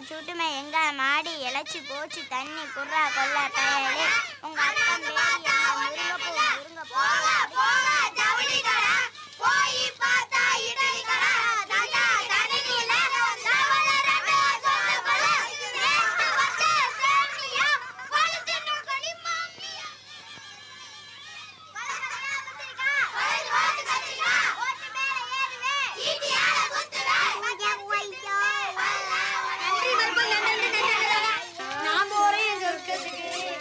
சுட்டுமே எங்க மாடி இழைச்சி போச்சு தண்ணி குர்ரா கொல்ல பயலே உங்க அப்பன் பேரி எங்க முருங்கப்பூ முருங்கப்பூ போய் பார்த்தா இட்லி கடை தாத்தா தண்ணியில தவள ரெண்டு சொல்ல போல நேத்து வச்ச சேமியா வழுத்துன்னு கடி மாமியா நான் போறேன் எங்க இருக்கிறதுக்கு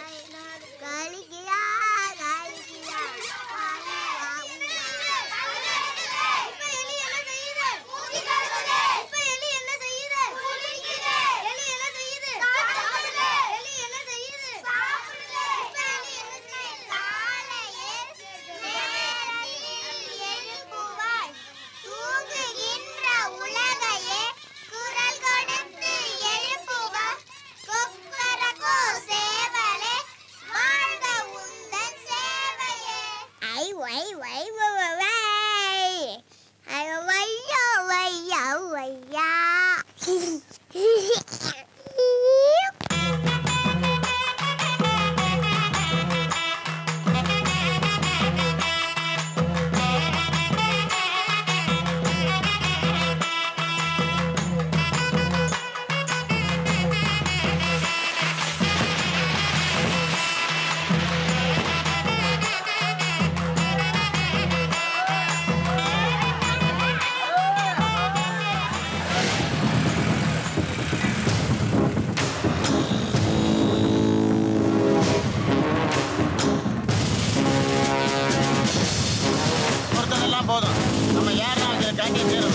தூங்குகின்ற உலகையே குரல் கொடுத்து எழுப்புவார் கொக்கரக்கோ சேவலே வாழ்க உந்தன் சேவையே ஐ வை வை வை வை வை ஐ வையா வையா வையா ஒருத்தனெல்லாம் போதும் நம்ம ஏறா வைக்கிற டேங்கே சேரும்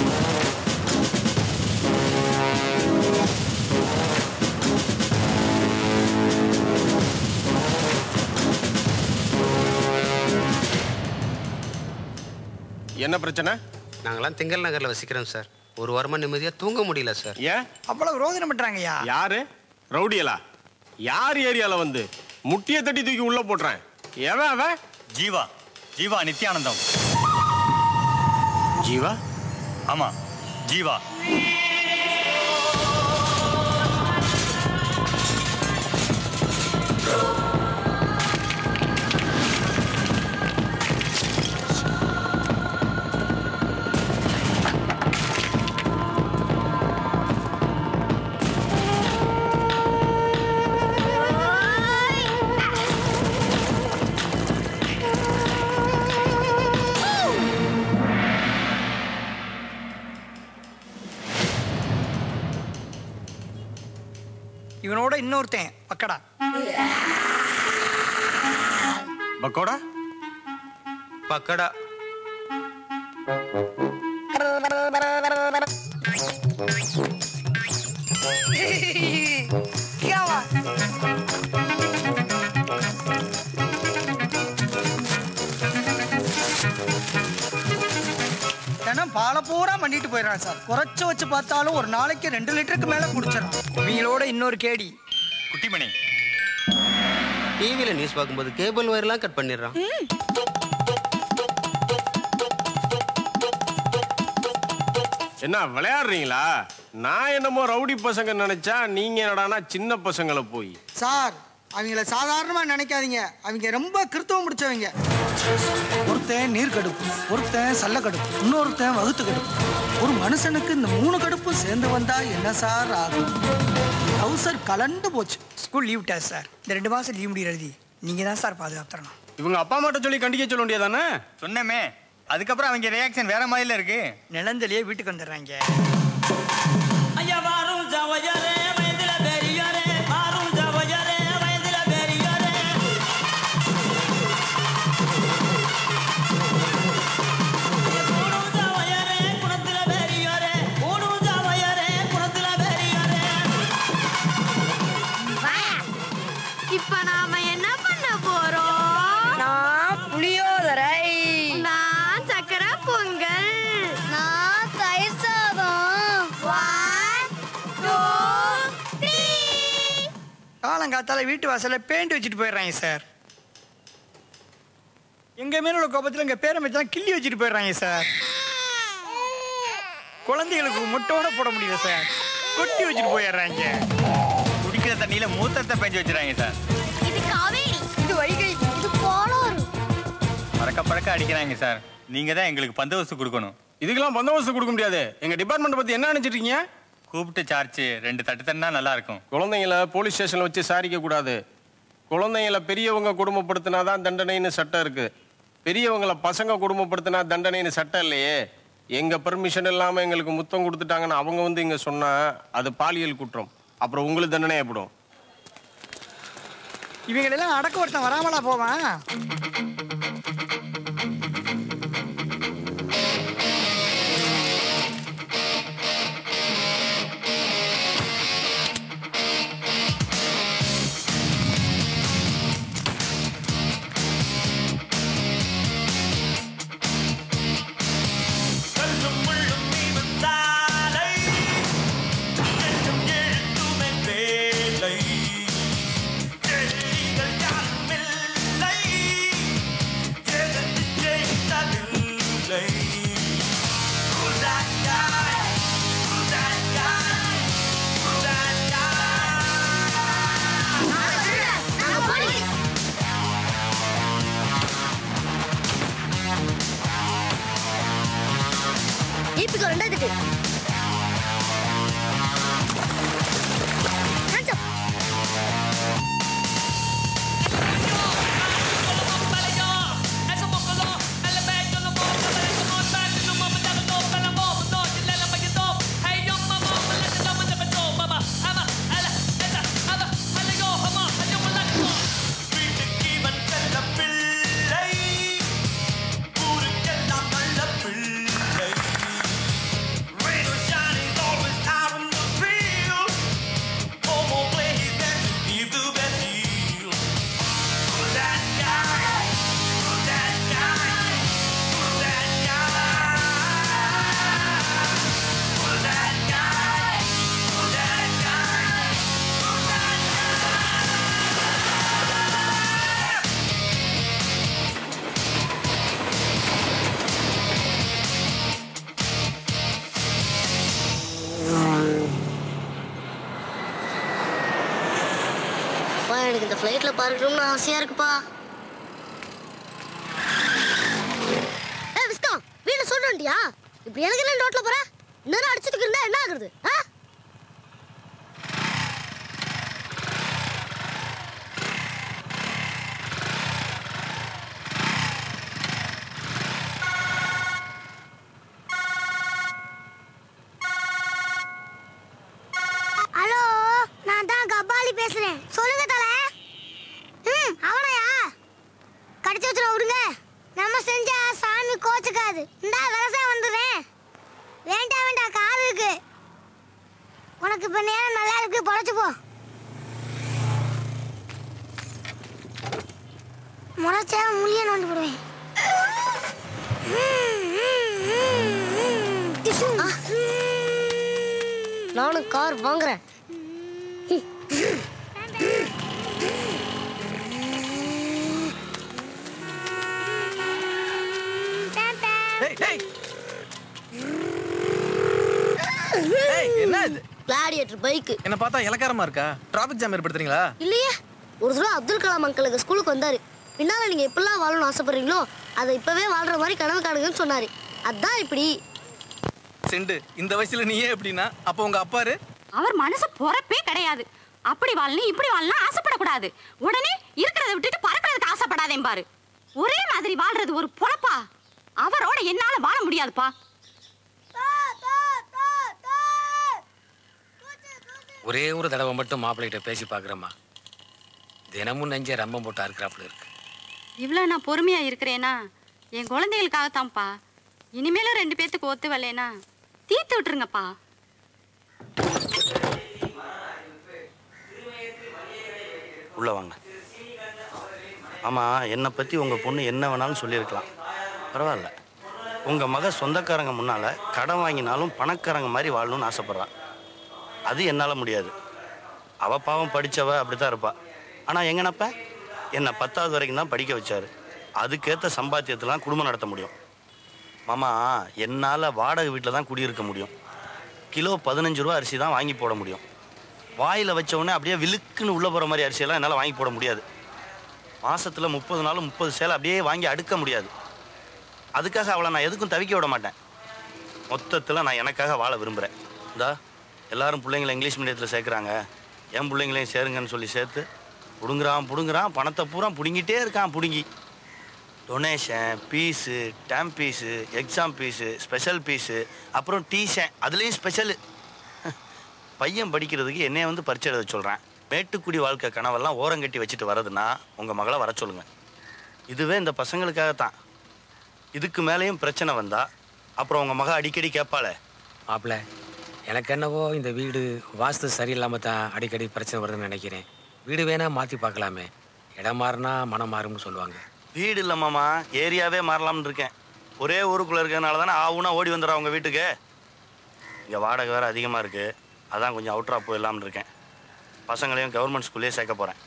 என்ன பிரச்சனை நாங்களாம் திங்கள் நகரில் வசிக்கிறோம் சார் ஒரு வாரமாக நிம்மதியாக தூங்க முடியல சார் ஏன் அவ்வளவு ரோதனை பண்றாங்கய்யா யாரு ரவுடியலா யார் ஏரியால வந்து முட்டியை தட்டி தூக்கி உள்ள போட்டுறேன் எவன் அவன் ஜீவா ஜீவா நித்யானந்தம் ஜீவா ஆமா ஜீவா இவனோட இன்னொருத்தன் பக்கடா பக்கோடா பக்கடா கியாவா? தினம் பாலை பூரா பண்ணிட்டு போயிடறான் சார் குறைச்சு வச்சு பார்த்தாலும் ஒரு நாளைக்கு ரெண்டு லிட்டருக்கு மேல குடிச்சிடறான் இவங்களோட இன்னொரு கேடி குட்டிமணி டிவியில் நியூஸ் பார்க்கும்போது கேபிள் ஒயர்லாம் கட் பண்ணிடுறான் என்ன விளையாடுறீங்களா நான் என்னமோ ரவுடி பசங்க நினைச்சா நீங்க என்னடானா சின்ன பசங்களை போய் சார் அவங்கள சாதாரணமா நினைக்காதீங்க அவங்க ரொம்ப கிறித்துவம் முடிச்சவங்க ஒருத்தன் நீர் கடுப்பு ஒருத்தன் சல்ல கடுப்பு இன்னொருத்தன் வகுத்து கடுப்பு ஒரு மனுஷனுக்கு இந்த மூணு கடுப்பும் சேர்ந்து வந்தா என்ன சார் ஆகும் ஹவுசர் கலண்டு போச்சு ஸ்கூல் லீவ் விட்டா சார் இந்த ரெண்டு மாசம் லீவ் முடிய எழுதி நீங்க தான் சார் பாதுகாத்துறணும் இவங்க அப்பா அம்மாட்ட சொல்லி கண்டிக்க சொல்ல வேண்டியதானே சொன்னமே அதுக்கப்புறம் அவங்க ரியாக்ஷன் வேற மாதிரில இருக்கு நிலந்திலேயே வீட்டுக்கு வந்துடுறாங்க ஐயா வாரும் ஜவஜரே வயதில பெரியாரே வாரும் ஜவஜரே வயதில பெரியாரே கூடும் ஜவஜரே குணத்தில பெரியாரே கூடும் ஜவஜரே குணத்தில பெரியாரே இப்ப நாம என்ன பண்ண போறோம் நான் புளியோதரை நான் சக்கரை பொங்கல் நான் தயிர் சாதம் ஒன் டூ த்ரீ காலங்காத்தால வீட்டு வாசல்ல பெயிண்ட் வச்சுட்டு போயிடுறாங்க சார் எங்க மேல உள்ள கோபத்துல எங்க பேரை வச்சா கிள்ளி வச்சுட்டு போயிடுறாங்க சார் குழந்தைகளுக்கு முட்டோட போட முடியல சார் கொட்டி வச்சுட்டு போயிடுறாங்க குடிக்கிற தண்ணியில மூத்தத்தை பெஞ்சு வச்சிடறாங்க சார் இது காவேரி இது வைகை இது கோளூர் பறக்க பறக்க அடிக்கிறாங்க சார் நீங்க தான் எங்களுக்கு பந்தோபஸ்து கொடுக்கணும் இதுக்கெல்லாம் பந்தோபஸ்து கொடுக்க முடியாது எங்க டிபார்ட்மெண்ட் பத்தி என்ன நினைச்சிட்டு இருக்கீங்க கூப்பிட்டு சார்ஜ் ரெண்டு தட்டு தண்ணா நல்லா இருக்கும் குழந்தைங்கள போலீஸ் ஸ்டேஷன்ல வச்சு சாரிக்க கூடாது குழந்தைங்கள பெரியவங்க குடும்பப்படுத்தினா தான் தண்டனைன்னு சட்டம் இருக்கு பெரியவங்கள பசங்க குடும்பப்படுத்தினா தண்டனைன்னு சட்டம் இல்லையே எங்க பெர்மிஷன் இல்லாம எங்களுக்கு முத்தம் கொடுத்துட்டாங்கன்னு அவங்க வந்து இங்க சொன்னா அது பாலியல் குற்றம் அப்புறம் உங்களுக்கு தண்டனை ஏற்படும் இவங்களெல்லாம் அடக்க ஒருத்தன் வராமலா போவான் கல்லும் முள்ளும் நீவும் சாலை என்றும் எழுத்துமே வேலை எதிரிகள் யாரும் இல்லை ஜெகத்து ஜெயித்ததில்லை Who's that guy? Who's that guy? Who's that guy? ஈபிக்கு ரெண்டாயிரத்துக்கு Hands up. அப்பா எனக்கு இந்த ஃப்ளைட்ல பார்க்கணும்னு ஆசையா இருக்குப்பா ஏ விஸ்கா வீட்டுல சொல்லிட்டியா இப்படி எனக்கு என்ன நோட்ல போற நேரம் அடிச்சுட்டு இருந்தா என்ன ஆகுறது ஆ ஹலோ நான் தான் கபாலி பேசுறேன் சொல்லுங்க தல ம் அவனையா கடிச்சு வச்சுட விடுங்க நம்ம செஞ்சா சாமி கோச்சுக்காது இந்தா விவசாயம் வந்துடுறேன் வேண்டாம் வேண்டாம் காது இருக்கு உனக்கு இப்ப நேரம் நல்லா இருக்கு பொழைச்சு போ முளைச்சா முள்ளிய நோண்டு போடுவேன் ம், ம், ம், ம். டிஷு. ம். நானும் கார் வாங்குறேன் என்ன இது கிளாடியேட்டர் பைக்கு என்ன பார்த்தா இலக்காரமா இருக்கா டிராபிக் ஜாம் ஏற்படுத்துறீங்களா இல்லையே ஒரு தடவை அப்துல் கலாம் அங்கிள் எங்க ஸ்கூலுக்கு வந்தாரு பின்னால நீங்க எப்படிலாம் வாழணும்னு ஆசைப்படுறீங்களோ அதை இப்பவே வாழ்ற மாதிரி கனவு காணுங்கன்னு சொன்னாரு அதான் இப்படி செண்டு இந்த வயசுல நீயே எப்படின்னா அப்போ உங்க அப்பாரு அவர் மனசு பொறப்பே கிடையாது அப்படி வாழணும் இப்படி வாழணும் ஆசைப்படக்கூடாது உடனே இருக்கிறத விட்டுட்டு பறக்கிறதுக்கு ஆசைப்படாதேன் பாரு ஒரே மாதிரி வாழ்றது ஒரு பொழப்பா அவரோட என்னால வாழ முடியாதுப்பா ஒரே ஒரு தடவை மட்டும் மாப்பிள்ளைகிட்ட பேசி பார்க்குறேம்மா தினமும் நெஞ்ச ரம்பம் போட்டு அறுக்கிறாப்புல இருக்கு இவ்வளோ நான் பொறுமையா இருக்கிறேனா என் குழந்தைகளுக்காகத்தான்ப்பா இனிமேலும் ரெண்டு பேர்த்துக்கு ஒத்து வரலேனா தீர்த்து விட்டுருங்கப்பா உள்ள வாங்க ஆமா என்னை பத்தி உங்க பொண்ணு என்ன வேணாலும் சொல்லியிருக்கலாம் பரவாயில்ல உங்க மக சொந்தக்காரங்க முன்னால கடன் வாங்கினாலும் பணக்காரங்க மாதிரி வாழணும்னு ஆசைப்படுறா அது என்னால முடியாது அவ பாவம் படிச்சவ அப்படித்தான் இருப்பா ஆனா எங்கனப்ப என்னை பத்தாவது வரைக்கும் தான் படிக்க வச்சாரு அதுக்கேற்ற சம்பாத்தியத்தெல்லாம் குடும்பம் நடத்த முடியும் மாமா என்னால் வாடகை வீட்டில் தான் குடியிருக்க முடியும் கிலோ பதினஞ்சு ரூபா அரிசி தான் வாங்கி போட முடியும் வாயில் வச்ச உடனே அப்படியே விழுக்குன்னு உள்ளே போகிற மாதிரி அரிசியெல்லாம் என்னால் வாங்கி போட முடியாது மாசத்துல முப்பது நாளும் முப்பது சேலை அப்படியே வாங்கி அடுக்க முடியாது அதுக்காக அவளை நான் எதுக்கும் தவிக்க விட மாட்டேன் மொத்தத்தில் நான் எனக்காக வாழ விரும்புகிறேன் இந்தா எல்லாரும் பிள்ளைங்களை இங்கிலீஷ் மீடியத்தில் சேர்க்குறாங்க என் பிள்ளைங்களையும் சேருங்கன்னு சொல்லி சேர்த்து பிடுங்குறான் பிடுங்குறான் பணத்தை பூரா பிடுங்கிட்டே இருக்கான் பிடுங்கி donation fees term fees exam fees special fees அப்புறம் டீஷன் அதுலேயும் ஸ்பெஷலு பையன் படிக்கிறதுக்கு என்னைய வந்து பரிச்சை எழுத சொல்கிறேன் மேட்டுக்குடி வாழ்க்கை கனவெல்லாம் ஓரங்கட்டி வச்சுட்டு வரதுன்னா உங்கள் மகளை வர சொல்லுங்க இதுவே இந்த பசங்களுக்காகத்தான் இதுக்கு மேலேயும் பிரச்சனை வந்தா அப்புறம் உங்கள் மக அடிக்கடி கேட்பாளே மாப்பிள்ள எனக்கு என்னவோ இந்த வீடு வாஸ்து சரியில்லாம தான் அடிக்கடி பிரச்சனை வருதுன்னு நினைக்கிறேன் வீடு வேணா மாற்றி பார்க்கலாமே இடம் மாறினா மனம் மாறும்னு சொல்லுவாங்க வீடு இல்லை மாமா ஏரியாவே மாறலாம்னு இருக்கேன் ஒரே ஊருக்குள்ளே இருக்கிறதுனால தானே ஆவுனா ஓடி வந்துடுறா உங்கள் வீட்டுக்கு இங்கே வாடகை வேறு அதிகமாக இருக்குது அதான் கொஞ்சம் அவுட்ரா போயிடலாம்னு இருக்கேன் பசங்களையும் கவர்மெண்ட் ஸ்கூல்லேயே சேர்க்க போகிறேன்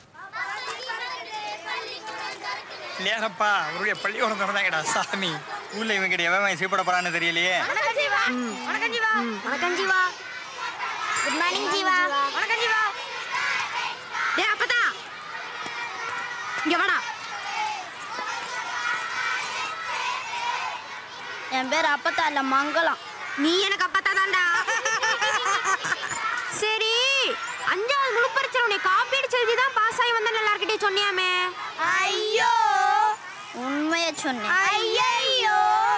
இல்லையாப்பா அவருடைய பள்ளிக்கூடம் திறந்தாங்கடா சாமி ஊர்ல இவங்க கிட்ட எவன் சீப்பட போறான்னு தெரியலையே வணக்கம் ஜீவா வணக்கம் ஜீவா வணக்கம் ஜீவா குட் மார்னிங் ஜீவா வணக்கம் ஜீவா டேய் அப்பதா இங்க வாடா என் பேர் அப்பத்தா இல்ல மங்களம் நீ எனக்கு அப்பத்தா தான்டா சரி அஞ்சாவது முழு பரீட்சை உன்னை காப்பி அடிச்சு எழுதி தான் பாஸ் ஆகி வந்தேன்னு எல்லார்கிட்டயும் சொன்னியாமே ஐயோ உண்மைய சொன்னேன் ஐயோ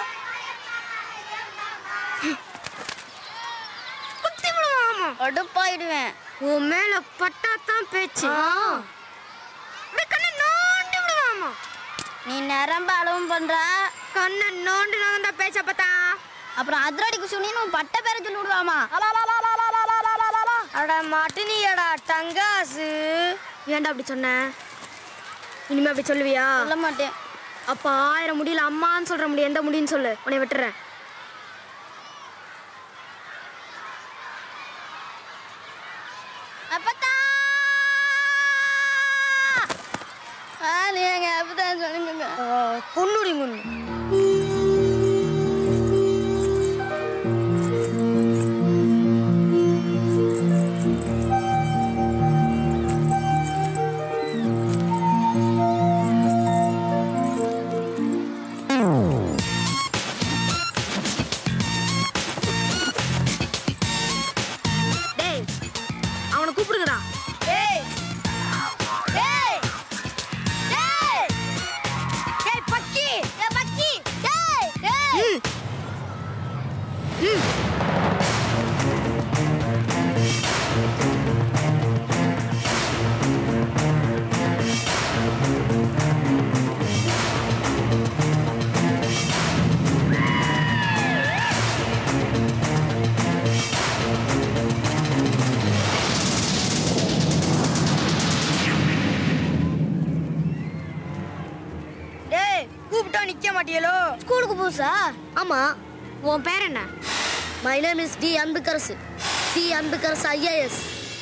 குத்தி விடுவாமா அடுப்பாயிடுவேன் உன் மேல பட்டாத்தான் பேச்சு அப்படியே கண்ணை நோண்டி விடுவாமா நீ நிரம்ப அளவும் பண்ற கண்ணை நோண்டி நோண்டா பேச்ச பார்த்தா அப்புறம் அதிரடி குசுனின்னு உன் பட்ட பேரை சொல்லி விடுவாமா அட மாட்டினியடா டங்காசு ஏன்டா அப்படி சொன்ன இனிமே அப்படி சொல்லுவியா சொல்ல மாட்டேன் அப்ப ஆயிரம் முடியல அம்மான்னு சொல்ற முடி எந்த முடின்னு சொல்லு உன்னை விட்டுறேன் அப்பத்தா ஆ நீ எங்க அப்பத்தா சொல்லுங்க பொண்ணுடி முன்னு டேய் அவனை கூப்பிடுங்கடா டேய் டேய் டேய் டேய் பக்கி டேய் பக்கி டேய் டேய் டேய் கூப்பிட்டா நிக்க மாட்டியலோ ஸ்கூலுக்கு புதுசா ஆமா உன் பேர் என்ன my name is T Anbukkarasu T Anbukkarasu IAS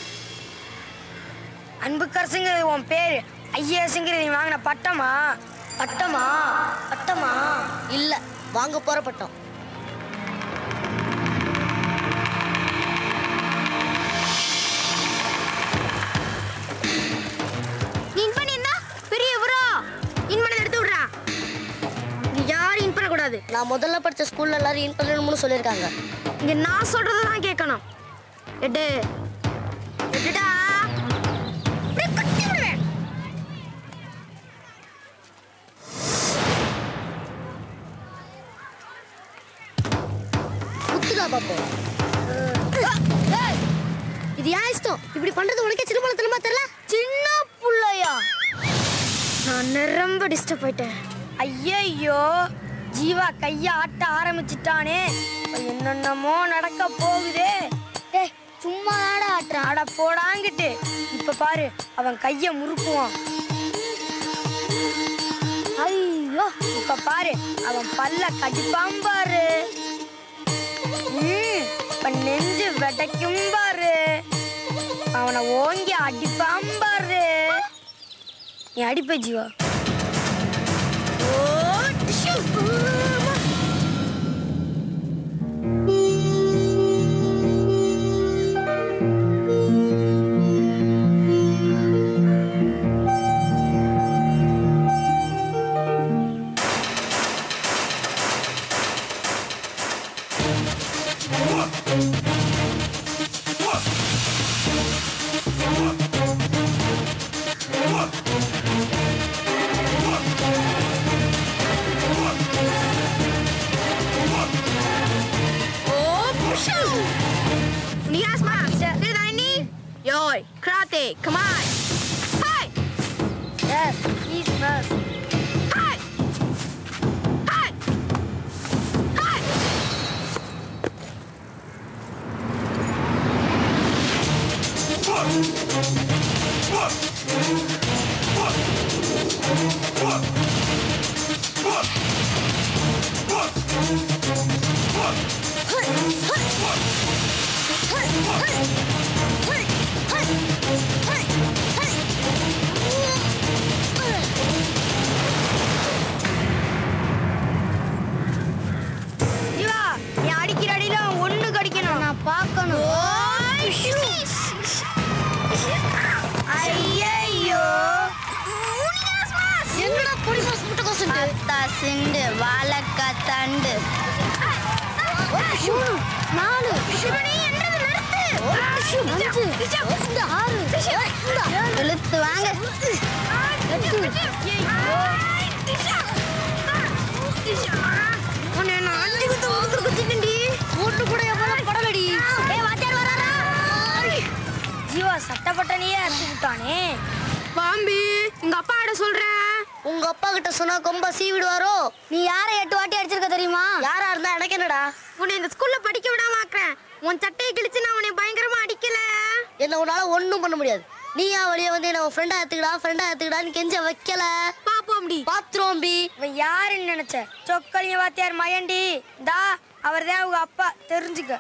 அன்புக்கரசுங்கிறது உன் பேரு ஐஏஎஸ்ங்கிறது நீ வாங்கின பட்டமா பட்டமா பட்டமா இல்ல வாங்க போற பட்டம் நீ இன் பண்ணியிருந்தா பெரிய ப்ரோ இன் பண்ணதை எடுத்து விட்றா இங்க யாரும் இன் பண்ணக்கூடாது நான் முதல்ல படிச்ச ஸ்கூல்ல எல்லாரும் இன் பண்ணணும்னு சொல்லியிருக்காங்க இங்க நான் சொல்றதை தான் கேட்கணும் எடு எடுடா அப்படியே கட்டி விடுவேன் குத்துடா பாப்போம் ஏய், இது ஏன் இஷ்டம் இப்படி பண்றது உனக்கே சின்ன பழத்தனமா தெரியல சின்ன புள்ளையா நான் நிரம்ப டிஸ்டர்ப் ஆயிட்டேன் ஐயையோ ஜீவா கைய ஆட்ட ஆரம்பிச்சிட்டானே இப்ப என்னென்னமோ நடக்க போகுதே டேய் சும்மா ஆட ஆட்டுறான் அட போடாங்கிட்டு இப்ப பாரு அவன் கைய முறுக்குவான் ஐயோ இப்ப பாரு அவன் பல்ல கடிப்பான் பாரு ம், இப்ப நெஞ்சு வெடைக்கும் பாரு அவனை ஓங்கி அடிப்பான் பாரு நீ அடிப்ப ஜீவா ஓ, டிஷ்யூ. ஆமா. ஜீவா நீ அடிக்கிற அடியில ஒண்ணு கடிக்கணும் நான் பார்க்கணும் ஐயோ என்னடா பொடி மாஸ் முட்டை கோசம் அத்தா சிண்டு வாழக்கா தண்டு நாலு சிவனி என்னது நிறுத்து அஞ்சு ஆறு இழுத்து வாங்க உன்னை நான் அஞ்சு குத்து முகத்துல குத்திட்டேன்டி. ஒண்ணு கூட எவ்வளவு படலடி. ஏய், வாத்தியார் வராரா? ஜீவா சட்டப்பட்டனையே அறுத்து விட்டானே பாம்பி எங்க அப்பா கிட்ட சொல்றேன் உங்க அப்பா கிட்ட சொன்னா கொம்ப சீவிடுவாரோ நீ யாரை எட்டு வாட்டி அடிச்சிருக்க தெரியுமா யாரா இருந்தா எனக்கு என்னடா உன்னை இந்த ஸ்கூல்ல படிக்க விடாம ஆக்குறேன் உன் சட்டையை கிழிச்சு நான் உன்னை பயங்கரமா அடிக்கல என்ன உன்னால ஒண்ணும் பண்ண முடியாது நீயா வழிய வந்து என்ன ஃப்ரெண்டா எடுத்துக்கடா ஃப்ரெண்டா எடுத்துக்கடான்னு கெஞ்ச வைக்கல பாப்போம்டி பாத்ரோம்பி இவன் யாருன்னு நினைச்ச சொக்கலிங்க வாத்தியார் மயண்டி தா அவர் தான் அவங்க அப்பா தெரிஞ்சுக்க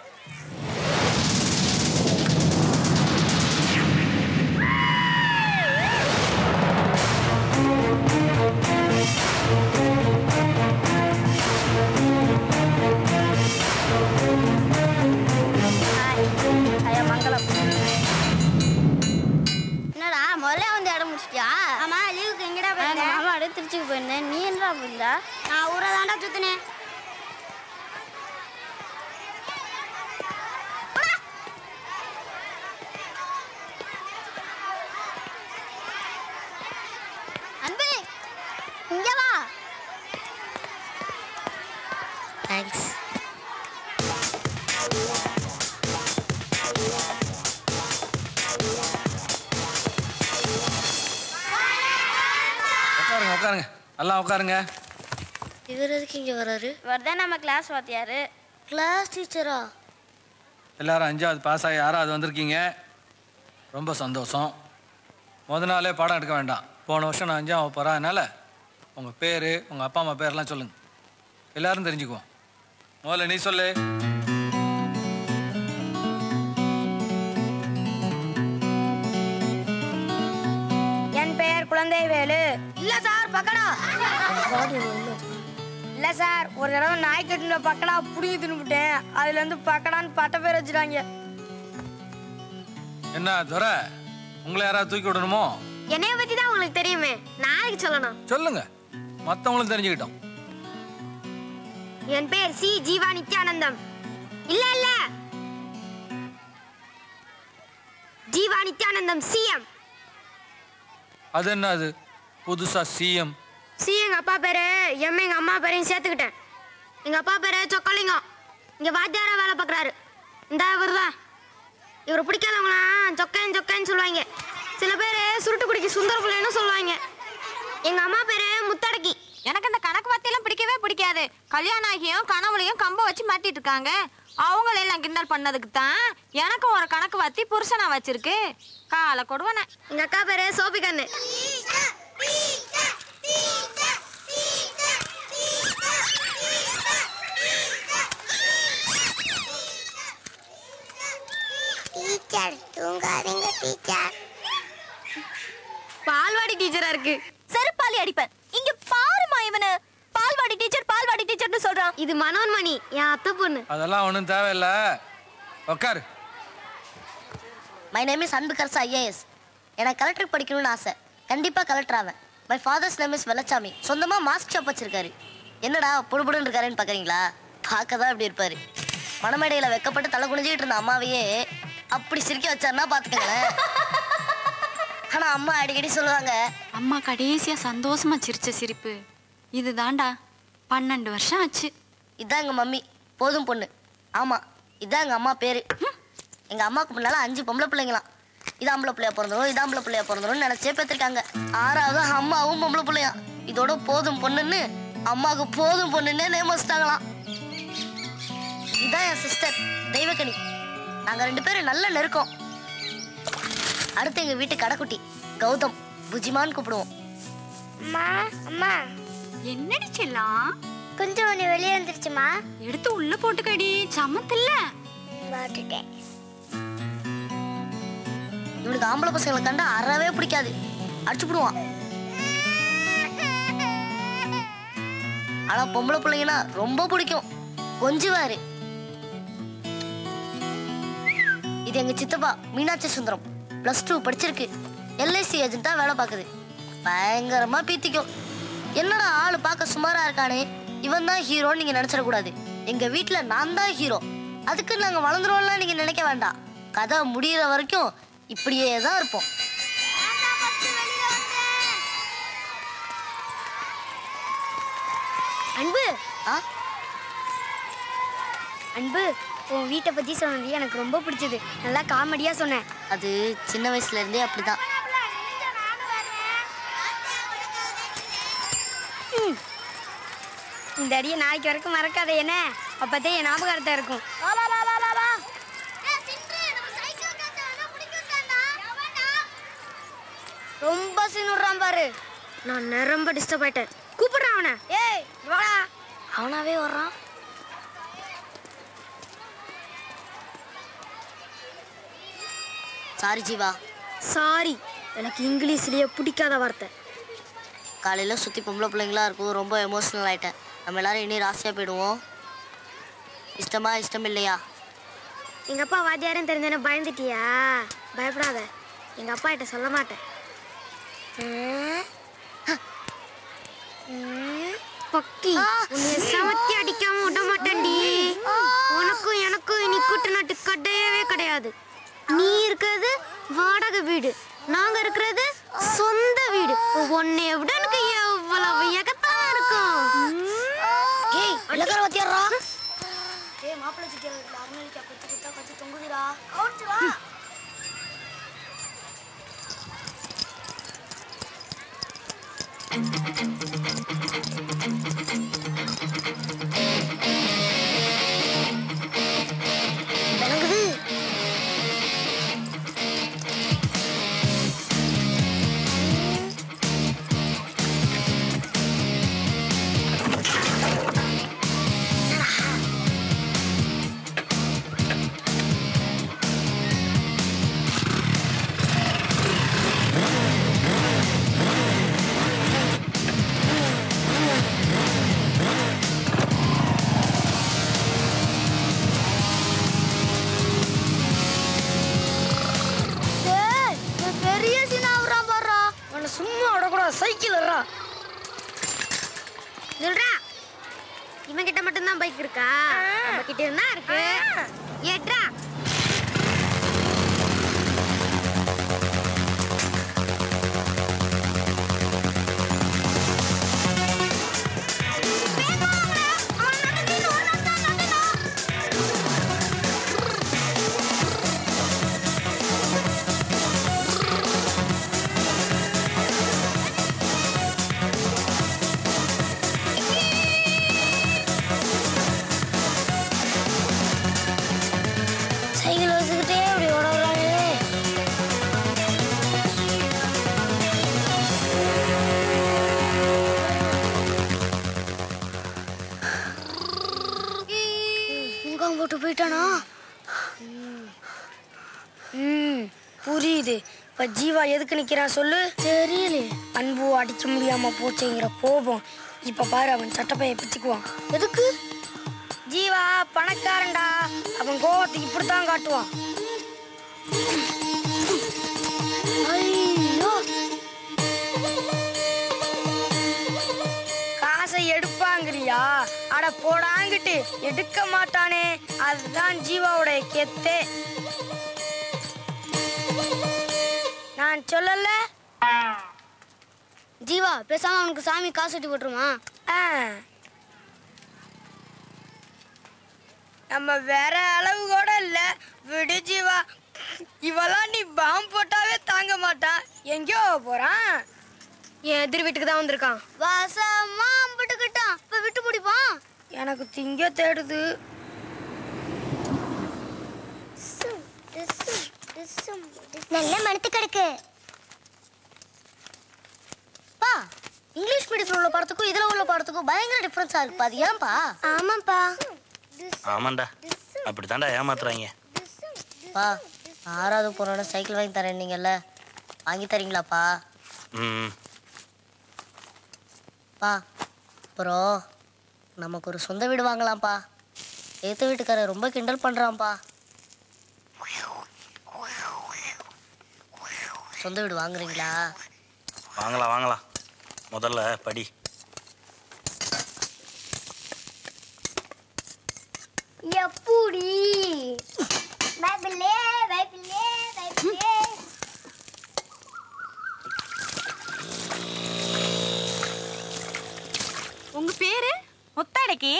ஐயா மங்களம் என்னடா முதல்ல வந்து இடம் முடிச்சிட்டியா ஆமா லீவுக்கு எங்கடா போயிருந்த மாமா அப்படியே திருச்சிக்கு போயிருந்தேன் நீ என்னடா போயிருந்தா நான் ஊரை தாண்டா சுத்தினேன் அன்பு இங்க வா தேங்க்ஸ் உட்காருங்க உட்காருங்க எல்லாம் உட்காருங்க இவர் எதுக்கு இங்க வராரு இவர் தான் நம்ம கிளாஸ் வாத்தியாரு கிளாஸ் டீச்சரா எல்லாரும் அஞ்சாவது பாஸ் ஆகி ஆறாவது வந்திருக்கீங்க ரொம்ப சந்தோஷம் முத நாளே பாடம் எடுக்க வேண்டாம் போன வருஷம் நான் அஞ்சாவது போகிறேன் அதனால் உங்கள் பேர் உங்கள் அப்பா அம்மா பேர்லாம் சொல்லுங்கள் எல்லாரும் தெரிஞ்சுக்குவோம் முதல்ல நீ சொல்லு என் பெயர் குழந்தை வேலு இல்ல சார் பக்கடா இல்ல சார் ஒரு தடவை நாய்க்கட்டின பக்கடா புடிங்கி தின்னுபிட்டேன் அதுல இருந்து பக்கடான்னு பட்ட பேர் வச்சுட்டாங்க என்ன துரை உங்களை யாராவது தூக்கி விடணுமோ என்னைய பத்தி தான் உங்களுக்கு தெரியுமே நாளைக்கு சொல்லணும் சொல்லுங்க மற்றவங்களும் தெரிஞ்சுக்கிட்டோம் என் பேர் சி ஜீவா நித்யானந்தம் இல்ல இல்ல ஜீவா நித்யானந்தம் சிஎம் அது என்ன அது புதுசாக சிஎம் சி எங்க அப்பா பேரு எம் எங்க அம்மா பேரையும் சேர்த்துக்கிட்டேன் எங்க அப்பா பேரு சொக்கலிங்கம் இங்க வாத்தியாரா வேலை பார்க்கறாரு இந்த இவர் தான் இவர் பிடிக்காதவங்களாம் சொக்கன் சொக்கன்னு சொல்லுவாங்க சில பேர் சுருட்டு குடிக்க சுந்தர பிள்ளைன்னு சொல்லுவாங்க எங்க அம்மா பேரு முத்தடக்கி எனக்கு இந்த கணக்கு வார்த்தையெல்லாம் பிடிக்கவே பிடிக்காது கல்யாணம் ஆகியும் கனவுலையும் கம்ப வச்சு மாட்டிட்டு இருக்காங்க அவங்கள எல்லாம் கிண்டல் பண்ணதுக்கு தான் எனக்கும் ஒரு கணக்கு வாத்தி புருஷனா வச்சிருக்கு காலை கொடுவன எங்க அக்கா பேரு சோபிகண்ணு டீச்சர் தூங்காதீங்க டீச்சர் பால்வாடி டீச்சரா இருக்கு செருப்பாலி அடிப்பேன் இங்க பாருமா இவனு பால்வாடி டீச்சர் பால்வாடி டீச்சர்னு சொல்றான் இது மனோன்மணி என் அத்தை பொண்ணு அதெல்லாம் ஒன்றும் தேவையில்ல உட்காரு my name is Anbukarasu IAS எனக்கு கலெக்டர் படிக்கணும்னு ஆசை கண்டிப்பாக கலெக்டர் ஆவேன் my father's name is Vellachamy சொந்தமாக மாஸ்க் ஷாப் வச்சிருக்காரு என்னடா புடுபுடுன்னு இருக்காருன்னு பார்க்குறீங்களா பார்க்க தான் அப்படி இருப்பாரு மணமேடையில் வெக்கப்பட்டு தலை குனிஞ்சிட்டு இருந்த அம்மாவையே அப்படி சிரிக்க வச்சாருன்னா பார்த்துக்கங்களேன் ஆனால் அம்மா அடிக்கடி சொல்லுவாங்க அம்மா கடைசியா சந்தோஷமா சிரிச்ச சிரிப்பு இதுதான்டா பன்னெண்டு வருஷம் ஆச்சு இதான் எங்கள் மம்மி போதும் பொண்ணு ஆமாம் இதான் எங்கள் அம்மா பேர் எங்கள் அம்மாவுக்கு முன்னால் அஞ்சு பொம்பளை பிள்ளைங்களாம் இது ஆம்பளை பிள்ளையா பிறந்தரும் இது ஆம்பளை பிள்ளையா பிறந்தரும்னு நினச்சே பெற்றிருக்காங்க ஆறாவது அம்மாவும் பொம்பளை பிள்ளையா இதோட போதும் பொண்ணுன்னு அம்மாவுக்கு போதும் பொண்ணுன்னே நேம் வச்சிட்டாங்களாம் இதான் என் சிஸ்டர் தெய்வக்கனி நாங்கள் ரெண்டு பேரும் நல்ல நெருக்கம் அடுத்து எங்கள் வீட்டு கடைக்குட்டி கௌதம் புஜிமான்னு கூப்பிடுவோம் அம்மா அம்மா என்னடி செல்லம் கொஞ்சம் ஒன்று வெளியே வந்துருச்சுமா எடுத்து உள்ள போட்டுக்கடி சமத்தில்ல பார்த்துட்டேன் இவனுக்கு ஆம்பளை பசங்களை கண்டா அறவே பிடிக்காது அடிச்சு விடுவான் ஆனா பொம்பளை பிள்ளைங்கன்னா ரொம்ப பிடிக்கும் கொஞ்சுவாரு இது எங்க சித்தப்பா மீனாட்சி சுந்தரம் பிளஸ் டூ படிச்சிருக்கு எல்ஐசி ஏஜென்ட்டா வேலை பார்க்குது பயங்கரமா பீத்திக்கும் என்னடா ஆளு பார்க்க சுமாரா இருக்கானே இவன் தான் ஹீரோன்னு நீங்க நினைச்சிடக்கூடாது எங்க வீட்ல நான் தான் ஹீரோ அதுக்கு நாங்க வளர்ந்துருவோம்லாம் நீங்க நினைக்க வேண்டாம் கதை முடியிற வரைக்கும் இப்படியே தான் இருப்போம் அன்பு அன்பு உன் வீட்டை பத்தி சொன்னது எனக்கு ரொம்ப பிடிச்சது நல்லா காமெடியா சொன்னேன் அது சின்ன வயசுல இருந்தே அப்படிதான் ம். இந்த அடியை நாளைக்கு வரைக்கும் மறக்காத என்ன அப்பதான் என் ஞாபகார்த்தம் இருக்கும் வா வா வா வா வா வா ரொம்ப சின்னுறான் பாரு நான் ரொம்ப டிஸ்டர்ப் ஆயிட்டேன் கூப்பிடுறான் அவனை ஏய் வாடா அவனாவே வர்றான் சாரி ஜீவா சாரி எனக்கு இங்கிலீஷ்லயே பிடிக்காத வார்த்தை காலையில சுத்தி பொம்பளை பிள்ளைங்களா இருக்கும் ரொம்ப எமோஷனல் ஆயிட்டேன் நம்ம எல்லாரும் இனி ராசியா போயிடுவோம் இஷ்டமா இஷ்டம் இல்லையா எங்க அப்பா வாத்தியாரும் தெரிஞ்சேன்னு பயந்துட்டியா பயப்படாத எங்க அப்பா கிட்ட சொல்ல மாட்டேன் ம். ம். பக்கி உன்னை சமத்தி அடிக்காம விட மாட்டேன்டி உனக்கும் எனக்கும் இனி கூட்டு நாட்டு கிடையவே கிடையாது நீ இருக்கிறது வாடகை வீடு நாங்க இருக்கிறது சொந்த வீடு உன்னை விட எனக்கு எவ்வளவு எகத்தான் இருக்கும் ஏய் இலக்கர வாத்தியாரா ஏய் மாப்பிள்ளை சிட்டியா அருணலிக்கா கொத்து கொத்தா கச்சி தொங்குதுடா கவுச்சு வா விளங்குது டேய் இவன் பெரிய சினாவுறான் பாடுறா அவனை சும்மா விடக்கூடாது சைக்கிள் வர்றா சொல்றா இவன் கிட்ட மட்டும்தான் பைக் இருக்கா நம்ம கிட்ட இருந்தா இருக்கு ஏட்ரா சைக்கிள் வச்சுக்கிட்டே அப்படி ஓடறாங்க முகாம் போட்டு போயிட்டானா ம் புரியுது இப்ப ஜீவா எதுக்கு நிக்கிறான் சொல்லு தெரியலையே அன்பு அடிக்க முடியாம போச்சுங்கிற கோபம் இப்ப பாரு அவன் சட்டப்பைய பிச்சுக்குவான் எதுக்கு ஜீவா பணக்காரன்டா அவன் கோவத்தை இப்படித்தான் காட்டுவான் ஐயோ காசை எடுப்பாங்கிறியா அட போடாங்கிட்டு எடுக்க மாட்டானே அதுதான் ஜீவாவுடைய கெத்தே நான் சொல்லல ஜீவா பேசாம அவனுக்கு சாமி காசு கட்டி போட்டுருமா நம்ம வேற அளவு கூட இல்ல விடு ஜீவா இவெல்லாம் நீ பாம்பு போட்டாவே தாங்க மாட்டான் எங்கேயோ போறான் என் எதிர் வீட்டுக்கு தான் வந்திருக்கான் வாசமா அம்பிட்டுக்கிட்டான் இப்ப விட்டு பிடிப்பான் எனக்கு திங்க தேடுது நல்ல மனத்து கிடக்கு பா இங்கிலீஷ் மீடியத்தில் உள்ள படத்துக்கும் இதுல உள்ள படத்துக்கும் பயங்கர டிஃபரன்ஸா இருக்குப்பா அது ஏன்பா ஆமாப்பா ஆமாண்டா அப்படித்தான்டா ஏமாத்துறாங்க பா ஆறாவது போனோட சைக்கிள் வாங்கி தரேன் நீங்கல்ல வாங்கி தரீங்களாப்பா ம் பா அப்புறம் நமக்கு ஒரு சொந்த வீடு வாங்கலாம்ப்பா ஏத்த வீட்டுக்காரர் ரொம்ப கிண்டல் பண்றான்ப்பா சொந்த வீடு வாங்குறீங்களா வாங்கலாம் வாங்கலாம் முதல்ல படி எப்படி பைபிளே பைபிளே பைபிளே உங்க பேரு முத்தடக்கி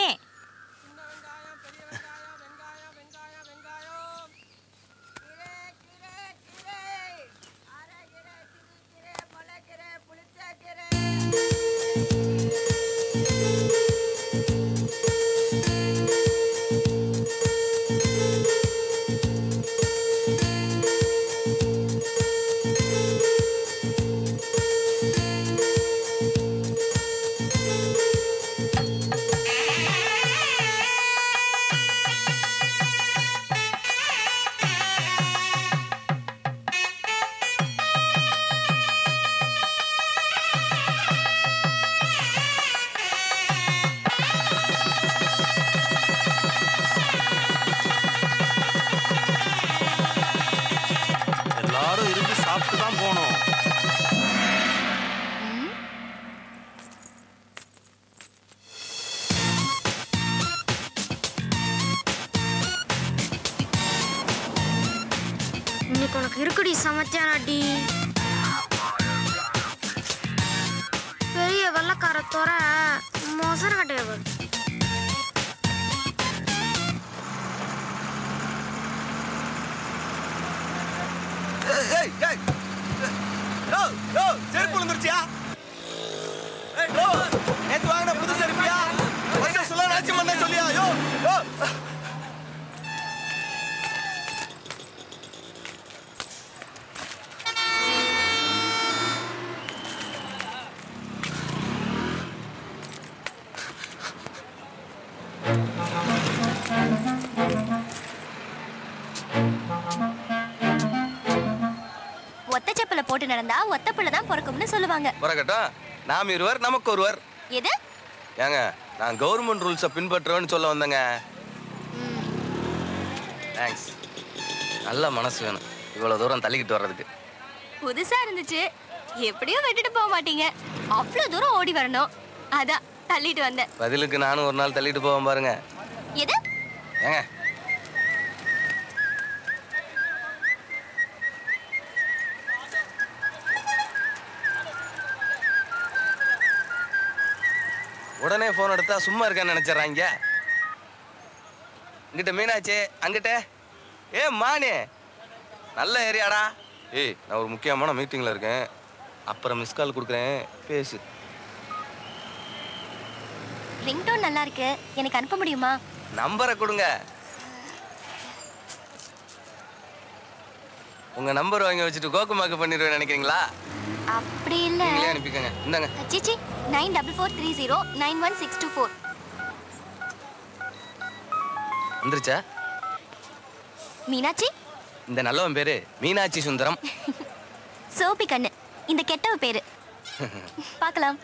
எல்லாரும் இருந்து சாப்பிட்டு தான் போகணும் இன்னைக்கு உனக்கு இருக்குடி சமைச்சானாடி பெரிய வெள்ளக்கார தோற மொசர கட்டைய பாரு செருப்பு விழுந்துருச்சியா ஏய், bro, நேத்து வாங்கின புது செருப்பியா வயசை சொல்ல நாச்சும் பண்ண சொல்லியா யோ யோ ஒத்த செப்பலை போட்டு நடந்தா ஒத்த பிள்ளை தான் பிறக்கும்னு சொல்லுவாங்க வரக்கட்டும் நாம் இருவர் நமக்கு ஒருவர் எது ஏங்க நான் கவர்மெண்ட் ரூல்ஸை பின்பற்றுவேன்னு சொல்ல வந்தேங்க தேங்க்ஸ் நல்ல மனசு வேணும் இவ்வளோ தூரம் தள்ளிக்கிட்டு வர்றதுக்கு புதுசா இருந்துச்சு எப்படியும் விட்டுட்டு போக மாட்டீங்க அவ்வளவு தூரம் ஓடி வரணும் அதான் தள்ளிட்டு வந்தேன் பதிலுக்கு நானும் ஒரு நாள் தள்ளிட்டு போவேன் பாருங்க எது ஏங்க உடனே ஃபோன் எடுத்தா சும்மா இருக்கேன்னு நினைச்சிடறாங்க இங்கிட்ட மீனாட்சி அங்கிட்ட ஏ மானே நல்ல ஏரியாடா ஏய் நான் ஒரு முக்கியமான மீட்டிங்கில் இருக்கேன் அப்புறம் மிஸ் கால் கொடுக்குறேன் பேசு ரிங்டோன் நல்லா இருக்கு எனக்கு அனுப்ப முடியுமா நம்பரை கொடுங்க உங்க நம்பர் வாங்கி வச்சுட்டு கோக்குமாக்கு பண்ணிடுவேன் நினைக்கிறீங்களா அப்படி இல்ல நீங்களே அனுப்பிக்கங்க இந்தாங்க சிச்சி nine double four three zero nine one six two four வந்துருச்சா மீனாட்சி இந்த நல்லவன் பேரு மீனாட்சி சுந்தரம் சோபி கண்ணு இந்த கெட்டவ பேரு பார்க்கலாம்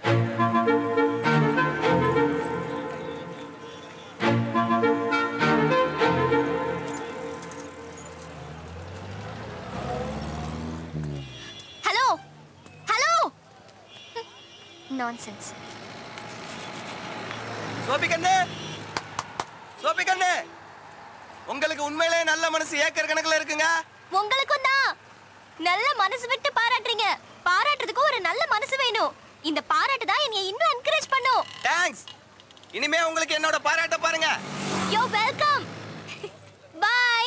ஹலோ ஹலோ நான்சென்ஸ் சோபி கண்ணு சோபி கண்ணு உங்களுக்கு உண்மையிலே நல்ல மனசு ஏக்கர் கணக்குல இருக்குங்க உங்களுக்கும் தான் நல்ல மனசு விட்டு பாராட்டுறீங்க பாராட்டுறதுக்கு ஒரு நல்ல மனசு வேணும் இந்த பாராட்டு தான் என்னை இன்னும் என்கரேஜ் பண்ணும் தேங்க்ஸ் இனிமே உங்களுக்கு என்னோட பாராட்ட பாருங்க யோ வெல்கம் பை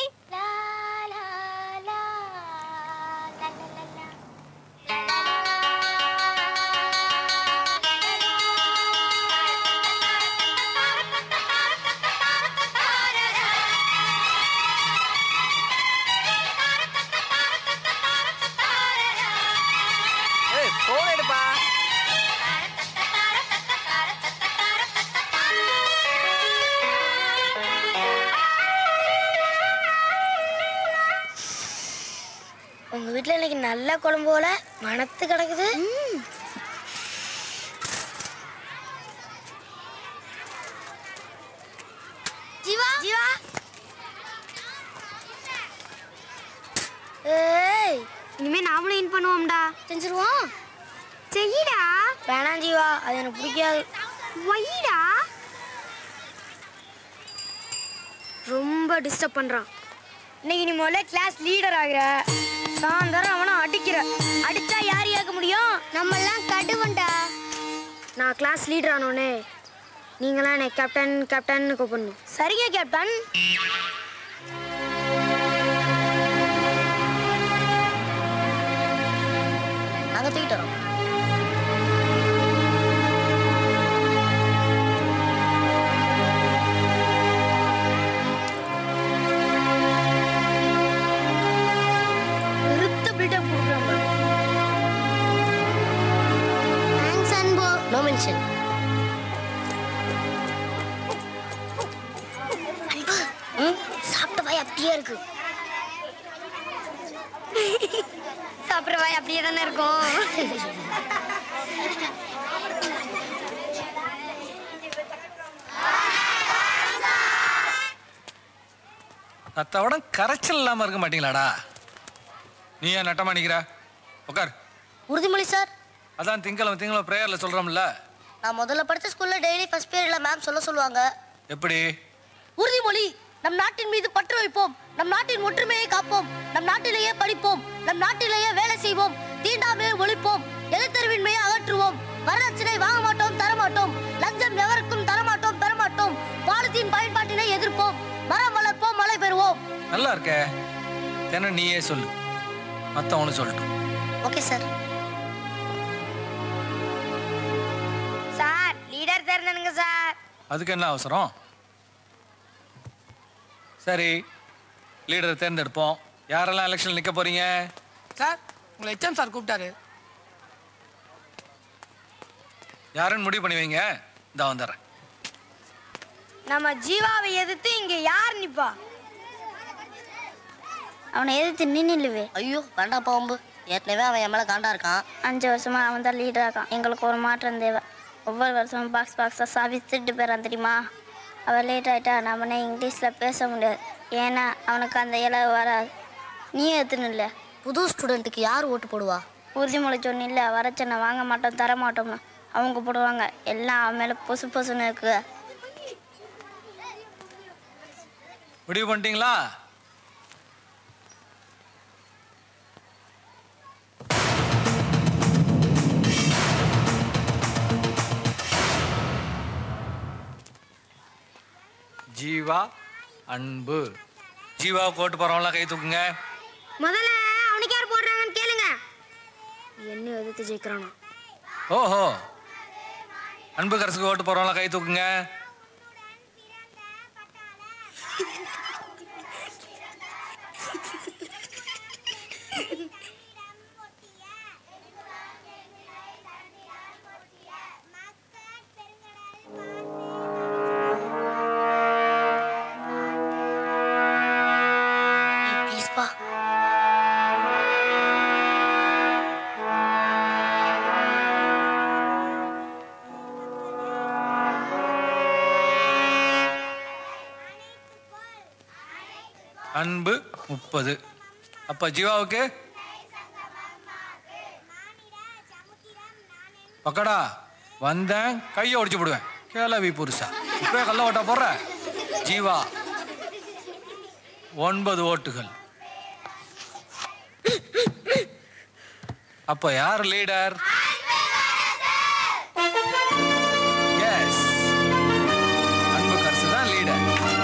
ஏய் போன் எடுப்பா நல்ல குழம்பு போல மணத்து கிடக்குது ஜீவா ஜீவா ஏய் இனிமே நாமளும் இன் பண்ணுவோம்டா செஞ்சிருவோம் செய்யடா வேணாம் ஜீவா அது எனக்கு பிடிக்காது வைடா ரொம்ப டிஸ்டர்ப் பண்றான் இன்னைக்கு நீ முதல்ல கிளாஸ் லீடர் ஆகிற சாயந்தரம் அவனை அடிக்கிற அடிச்சா யார் ஏற்க முடியும் நம்ம எல்லாம் கடுவண்டா நான் கிளாஸ் லீடர் ஆனோடனே நீங்களாம் என்னை கேப்டன் கேப்டன் கூப்பிடணும் சரிங்க கேப்டன் நாங்க தூக்கிட்டு வரோம் நிறுத்த பில்டப் கொடுக்குறாங்க தேங்க்ஸ் அன்பு நோ மென்ஷன் அன்பு ம், சாப்பிட்ட வாய் அப்படியே இருக்கு சாப்பிட்ற வாய் அப்படியே தானே இருக்கும் அத்தோட கரைச்சல் இல்லாம இருக்க மாட்டீங்களாடா நீ ஏன் நட்டமா நிக்கிற உட்கார் உறுதிமொழி சார் அதான் திங்களம் திங்களம் ப்ரேயர்ல சொல்றோம்ல நான் முதல்ல படிச்ச ஸ்கூல்ல டெய்லி ஃபர்ஸ்ட் பீரியட்ல மேம் சொல்ல சொல்லுவாங்க எப்படி உறுதிமொழி நம் நாட்டின் மீது பற்று வைப்போம் நம் நாட்டின் ஒற்றுமையை காப்போம் நம் நாட்டிலேயே படிப்போம் நம் நாட்டிலேயே வேலை செய்வோம் தீண்டாமையை ஒழிப்போம் எழுத்தறிவின்மையை அகற்றுவோம் வரதட்சணை வாங்க மாட்டோம் தரமாட்டோம் லஞ்சம் எவருக்கும் தரமாட்டோம் பெறமாட்டோம் பாலித்தீன் பயன்பாட்டினை எதிர்ப்போம் மரம் வளர்ப்போம் மழை பெறுவோம் நல்லா இருக்கே என்ன நீயே சொல்லு மத்தவனு சொல்லட்டும் ஓகே சார் சார் லீடர் தேர்ந்தனுங்க சார் அதுக்கு என்ன அவசரம் சரி லீடரை தேர்ந்தெடுப்போம் யாரெல்லாம் எலெக்ஷன் நிக்க போறீங்க சார் உங்களை ஹெச்எம் சார் கூப்பிட்டாரு யாருன்னு முடிவு பண்ணி வைங்க இந்த வந்துடுறேன் நம்ம ஜீவாவை எதிர்த்து இங்க யார் நிப்பா அவனை எதிர்த்து நின்னுலுவே ஐயோ வேண்டாம் பாம்பு ஏற்கனவே அவன் என் மேல காண்டா இருக்கான் அஞ்சு வருஷமா அவன் தான் லீடர் இருக்கான் எங்களுக்கு ஒரு மாற்றம் தேவை ஒவ்வொரு வருஷமும் பாக்ஸ் பாக்ஸாக சாவி திருட்டு போயிறான் தெரியுமா அவன் லேட் ஆயிட்டா நம்மனே இங்கிலீஷில் பேச முடியாது ஏன்னா அவனுக்கு அந்த இலவு வராது நீ எத்துன்னு புது ஸ்டூடெண்ட்டுக்கு யார் ஓட்டு போடுவா உறுதிமொழி சொன்னில்ல வரச்சனை வாங்க மாட்டோம் தர மாட்டோம்னு அவங்க போடுவாங்க எல்லாம் அவன் மேலே பொசு பொசுன்னு இருக்கு முடிவு பண்ணிட்டீங்களா ஜீவா அன்பு ஜீவா கோட்டு போறவங்களாம் கை தூக்குங்க முதல்ல அவனுக்கு யார் போடுறாங்கன்னு கேளுங்க என்ன எதிர்த்து ஜெயிக்கிறானா ஓஹோ அன்பு கரசுக்கு ஓட்டு போறவங்களாம் கை தூக்குங்க ப்ளீஸ்பா அன்பு முப்பது அப்ப ஜீவாவுக்கு பக்கடா வந்தேன் கையை ஒடிச்சு போடுவேன் கேளவி புருஷா இப்பவே கள்ள ஓட்டா போடுற ஜீவா ஒன்பது ஓட்டுகள் அப்ப யார் லீடர் எஸ் அன்பு கரசு தான் லீடர்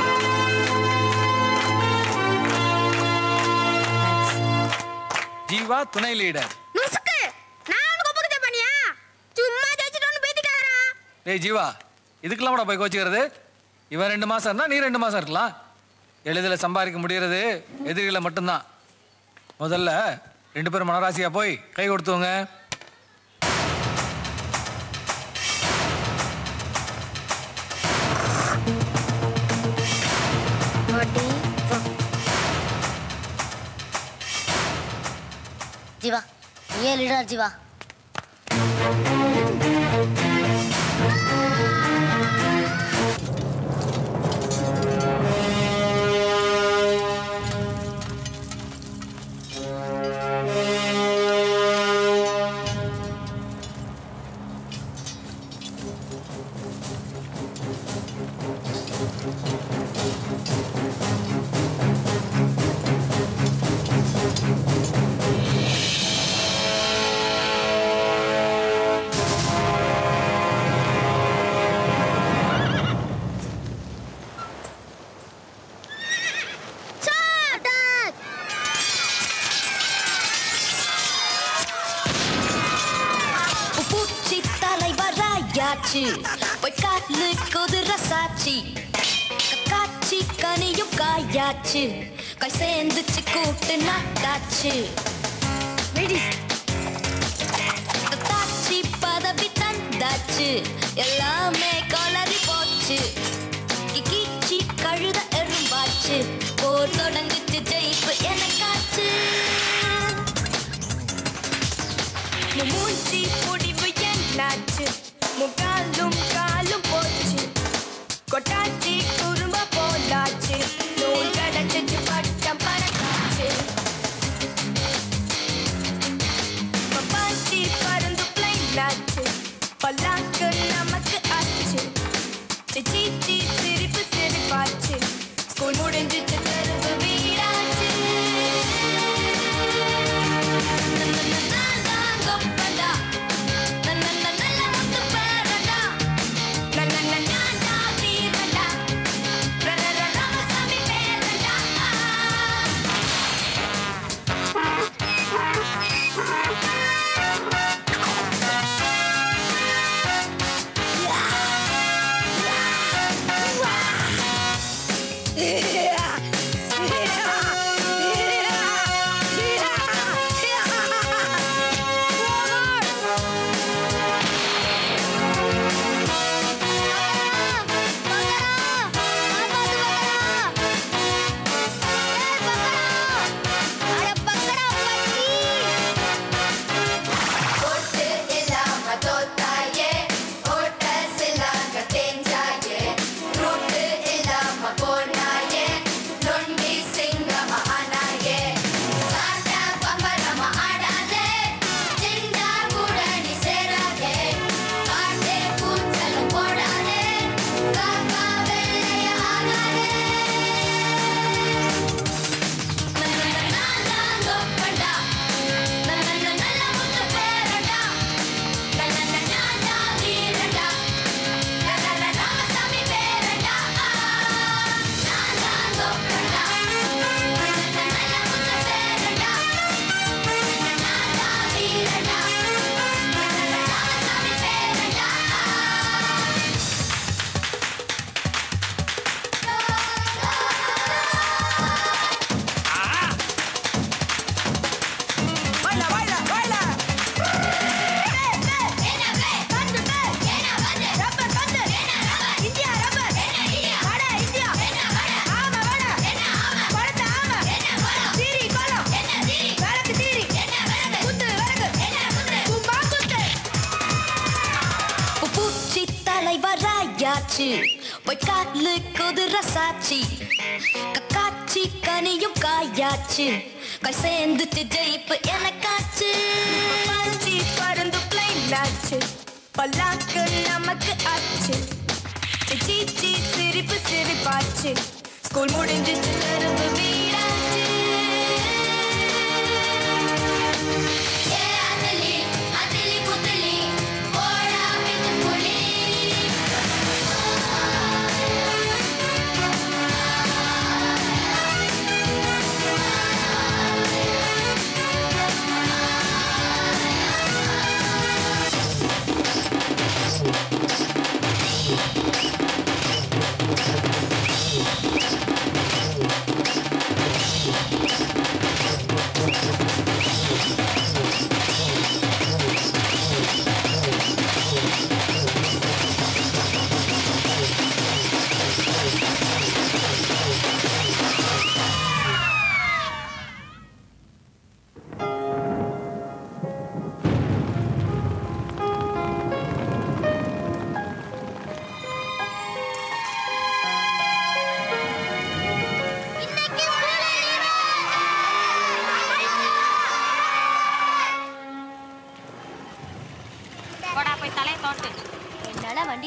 ஜீவா துணை லீடர் முசுக்கு நான் அவனுக்கு ஒப்புக்கு பண்ணியா சும்மா ஜெயிச்சிட்டோன்னு பேத்திக்காரா டேய் ஜீவா இதுக்கெல்லாம் கூட போய் கோச்சிக்கிறது இவன் ரெண்டு மாசம் இருந்தா நீ ரெண்டு மாசம் இருக்கலாம் எளிதில் சம்பாதிக்க முடியறது எதிரிகளை மட்டும்தான் முதல்ல ரெண்டு பேரும் மனராசியா போய் கை கொடுத்துவங்க ஜீவா நீ ஏன் லீடரா ஜீவா பூச்சி தலைவராயாச்சு பொய்க்காலு குதிர சாட்சி காட்சி கனியும் காயாச்சு கை சேர்ந்துச்சு கூட்டு நாட்டாச்சு தாச்சி பதவி தந்தாச்சு எல்லாமே கொலரி போச்சு கீச்சி கழுத எறும்பாச்சு போர் தொடங்குச்சு ஜெயிப்பு எனக்காச்சு மூஞ்சி முடிவு என்னாச்சு முகாலும் காலும் போச்சு கொட்டாச்சி குறும்ப போலாச்சு நூல் கடச்சிச்சு பட்டம் பறக்காச்சு பப்பாச்சி பறந்து பிளைனாச்சு பல்லாக்கு நமக்கு ஆச்சு சீச்சி சிரிப்பு சிரிப்பாச்சு ஸ்கூல் முடிஞ்சிச்சு தெருவு வீடாச்சு கொப்படா நல்ல நல்ல முத்து பேரடா நல்ல நல்ல வீரடா ரர ராமசாமி பேரடா ஓட்டு இல்லாம தோத்தாயே ஓட்ட சிலாங்க தேஞ்சாயே ரூட்டு இல்லாம போனாயே நொண்டி சிங்கம ஆனாயே சாட்ட பம்பரம ஆடாதே சிந்தா கூட நீ சேராதே காட்டே கூச்சலும் போடாதே காக்கா வெள்ளைய ஆகாதே நான் கொப்படா நல்ல நல்ல முத்து பேரடா நல்ல நல்ல வீரடா நல்ல ராமசாமி பேரடா நான் தான் கொப்படா நல்ல நல்ல முத்து பேரடா நான் தான் வீரடா நல்ல ராமசாமி பேரடா Baila, baila, baila. பூச்சி தலைவராயாச்சு பொய்க்காலு குதிர சாட்சி காட்சி கனியும் காயாச்சு கை சேர்ந்துச்சு ஜெயிப்பு எனக்காச்சு பாச்சி பறந்து பிளைனாச்சு பல்லாக்கு நமக்கு ஆச்சு சீச்சி சிரிப்பு சிரிப்பாச்சு ஸ்கூல் முடிஞ்சிச்சு தெருவு வீடாச்சு ஏ அதிலி அதிலி புதிலி ஓடா மிட்டு புலி Thank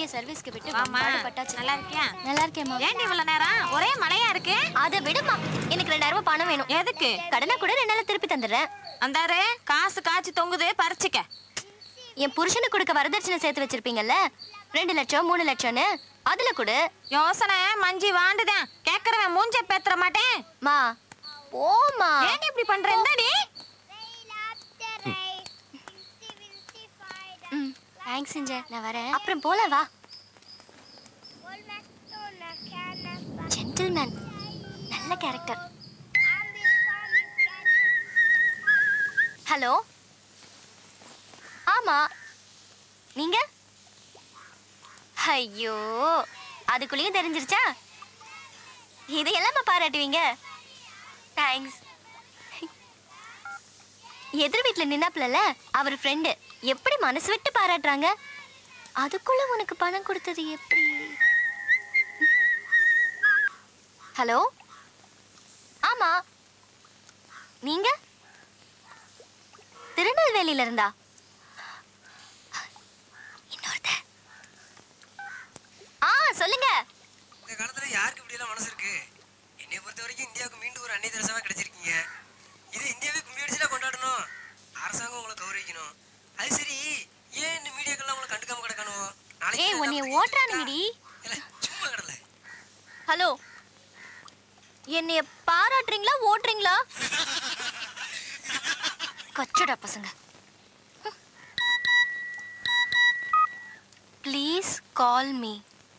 தம்பிய சர்வீஸ்க்கு விட்டு வாம்மா. பட்டாச்சு நல்லா இருக்கியா நல்லா இருக்கேம்மா ஏன்டி இவ்வளவு நேரம் ஒரே மழையா இருக்கு அதை விடுமா எனக்கு ரெண்டாயிரம் ரூபாய் பணம் வேணும் எதுக்கு கடனை கூட ரெண்டு நாள்ல திருப்பி தந்துடுறேன் அந்தாரு காசு காய்ச்சி தொங்குது பறிச்சுக்க என் புருஷனுக்கு கொடுக்க வரதட்சணை சேர்த்து வச்சிருப்பீங்கல்ல ரெண்டு லட்சம் மூணு லட்சம்னு அதுல கொடு யோசனை மஞ்சி வாண்டுதான் கேக்குறவன் மூஞ்ச பேத்துற மாட்டேன் மா ஓமா ஏன் இப்படி பண்ற இந்தாடி ம் தேங்க்ஸ் செஞ்ச நான் வரேன் அப்புறம் போல வா ஜென்டில்மேன் நல்ல கேரக்டர் ஹலோ ஆமா நீங்க ஐயோ அதுக்குள்ளேயும் தெரிஞ்சிருச்சா இதை எல்லாமே பாராட்டுவீங்க தேங்க்ஸ் எதிர் வீட்ல நின்னாப்லல அவர் ஃப்ரெண்டு எப்படி மனசு விட்டு பாராட்டுறாங்க அதுக்குள்ள உனக்கு பணம் கொடுத்தது எப்படி ஹலோ ஆமா நீங்க திருநெல்வேலியில இருந்தா இன்னொருத்த ஆ சொல்லுங்க இந்த காலத்துல யாருக்கு இப்படி எல்லாம் மனசு இருக்கு என்னை பொறுத்த வரைக்கும் இந்தியாவுக்கு மீண்டும் ஒரு அன்னை தேசமா கிடைச்சிருக்கீங்க இது இந்தியாவே கும்பி அடிச்சுல கொண்டாடணும் அரசாங்கம் உங்களை கௌரவிக்கணும் அது சரி ஏன் இந்த மீடியாக்கெல்லாம் உங்களை கண்டுக்காம கிடக்கணும் ஏய் உன்னைய ஓட்டுறானுங்கடி சும்மா கிடல ஹலோ என்னைய பாராட்டுறீங்களா ஓட்டுறீங்களா கச்சடா பசங்க ப்ளீஸ் கால் மீ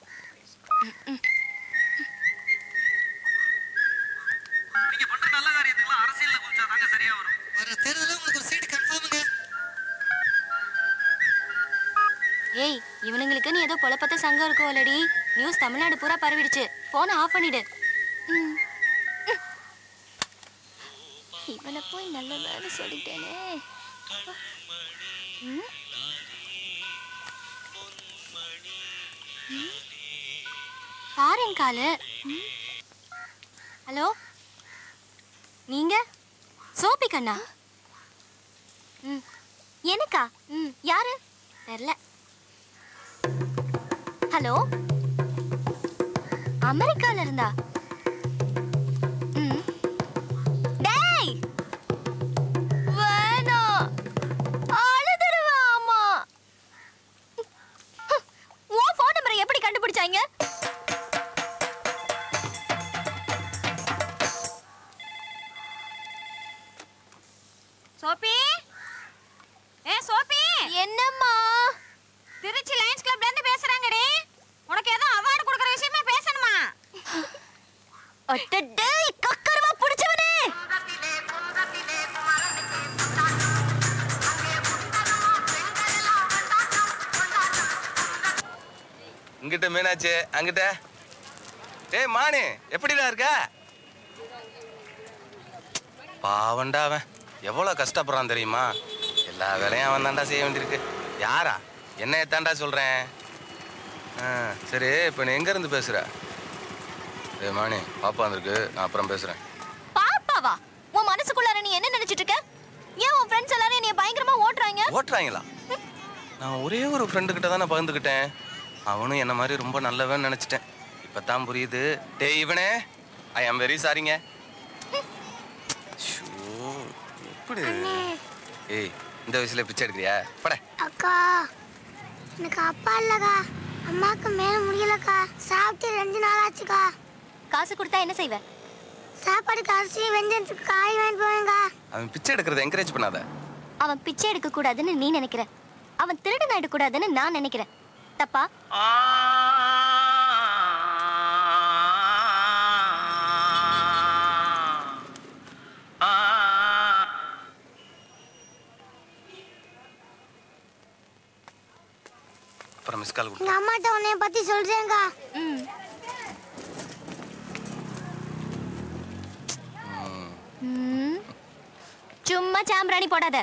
நீங்க பண்ற நல்ல காரியத்துக்குலாம் அரசியல்ல குதிச்சா தாங்க சரியா வரும் வர தேர்தலில் உங்களுக்கு ஒரு சீட் கன்ஃபார்முங்க ஏய் இவனுங்களுக்கு நீ ஏதோ பொழப்பத்த சங்கம் இருக்கும் ஆல்ரெடி நியூஸ் தமிழ்நாடு பூரா பரவிடுச்சு போனை ஆஃப் பண்ணிடு ம். இவனை போய் நல்லதான்னு சொல்லிட்டேனே ம். ம். பாருங்க காலு ம். ஹலோ நீங்க சோபி கண்ணா ம் எனக்கா ம் யாரு தெரியல ஹலோ அமெரிக்கால இருந்தா ம் டேய் வேணாம் அழுதுருவேன் ஆமா உன் ஃபோன் நம்பரை எப்படி கண்டுபிடிச்சாங்க சோபி ஏ சோபி என்னம்மா திருச்சி லைன்ஸ் கிளப்ல இருந்து பேசுறாங்கடி உனக்கு ஏதோ அவார்டு கொடுக்கற விஷயமா பேசணுமா அட்டடே கக்கரவா புடிச்சவனே இங்கிட்ட மீனாட்சி அங்கிட்ட டேய் மானு எப்படிடா இருக்க பாவண்டா அவன் எவ்வளோ கஷ்டப்படுறான் தெரியுமா எல்லா வேலையும் அவன் தாண்டா செய்ய வேண்டியிருக்கு யாரா என்னைய தாண்டா சொல்கிறேன் ஆ சரி இப்போ நீ எங்கேருந்து பேசுகிற டேய் மானி பாப்பா வந்திருக்கு நான் அப்புறம் பேசுகிறேன் பாப்பாவா உன் மனசுக்குள்ளார நீ என்ன நினைச்சிட்டு இருக்க ஏன் உன் ஃப்ரெண்ட்ஸ் எல்லாரும் என்னைய பயங்கரமா ஓட்டுறாங்க ஓட்டுறாங்களா நான் ஒரே ஒரு ஃப்ரெண்டு கிட்ட தானே பகிர்ந்துக்கிட்டேன் அவனும் என்ன மாதிரி ரொம்ப நல்லவன் நினச்சிட்டேன் இப்போ தான் புரியுது டேய் இவனே ஐ ஆம் வெரி சாரிங்க ஷோ, எப்படி ஏய் இந்த வயசுல பிச்சை எடுக்கிறியா பட அக்கா எனக்கு அப்பா இல்லக்கா அம்மாக்கு மேல முடியலக்கா சாப்பிட்டு ரெண்டு நாள் ஆச்சுக்கா காசு கொடுத்தா என்ன செய்வ சாப்பாடுக்கு அரிசி வெஞ்சனத்துக்கு காய் வாங்கிட்டு போவேங்க அவன் பிச்சை எடுக்கிறத என்கரேஜ் பண்ணாத அவன் பிச்சை எடுக்க கூடாதுன்னு நீ நினைக்கிற அவன் திருடன் ஆயிட கூடாதுன்னு நான் நினைக்கிறேன் தப்பா அப்புறம் மிஸ் கால் கொடு எங்க அம்மாட்ட உன்னைய பத்தி சொல்றேங்க ம் ம். சும்மா சாம்பிராணி போடாத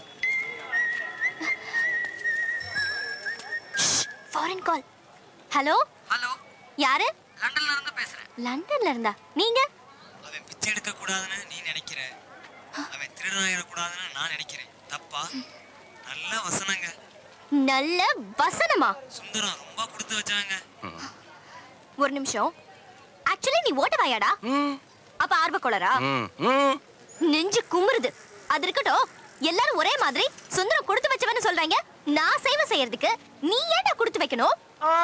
ஃபாரின் கால் ஹலோ ஹலோ யாரு லண்டன்ல இருந்து பேசுறேன் லண்டன்ல இருந்தா நீங்க அவன் பிச்சை எடுக்க கூடாதுன்னு நீ நினைக்கிற அவன் திருடனாயிடக்கூடாதுன்னு நான் நினைக்கிறேன் தப்பா நல்ல வசனங்க நல்ல வசனமா சுந்தரம் ரொம்ப கொடுத்து வச்சாங்க ஒரு நிமிஷம் ஆக்சுவலி நீ ஓட்டவாயாடா அப்ப ஆர்வக்கோளரா ம் ம் நெஞ்சு குமுறுது அது இருக்கட்டும் எல்லாரும் ஒரே மாதிரி சுந்தரம் கொடுத்து வச்சவன்னு சொல்றாங்க நான் சேவை செய்யறதுக்கு நீ ஏன்டா கொடுத்து வைக்கணும்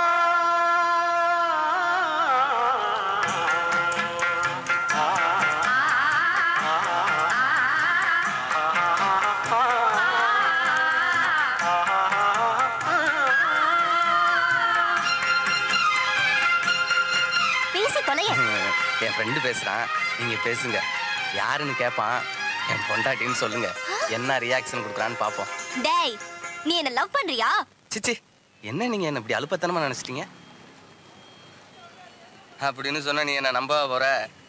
பேசி தொலைய என் ஃப்ரெண்டு பேசுறான் நீங்க பேசுங்க யாருன்னு கேட்பான் என் பொண்டாட்டின்னு சொல்லுங்க என்ன ரியாக்ஷன் கொடுக்குறான்னு பார்ப்போம் டேய் நீ என்ன லவ் பண்றியா சிச்சி என்ன நீங்க என்ன இப்படி அலுப்பத்தனமா நினைச்சிட்டீங்க அப்படின்னு சொன்னா நீ என்ன நம்ப போற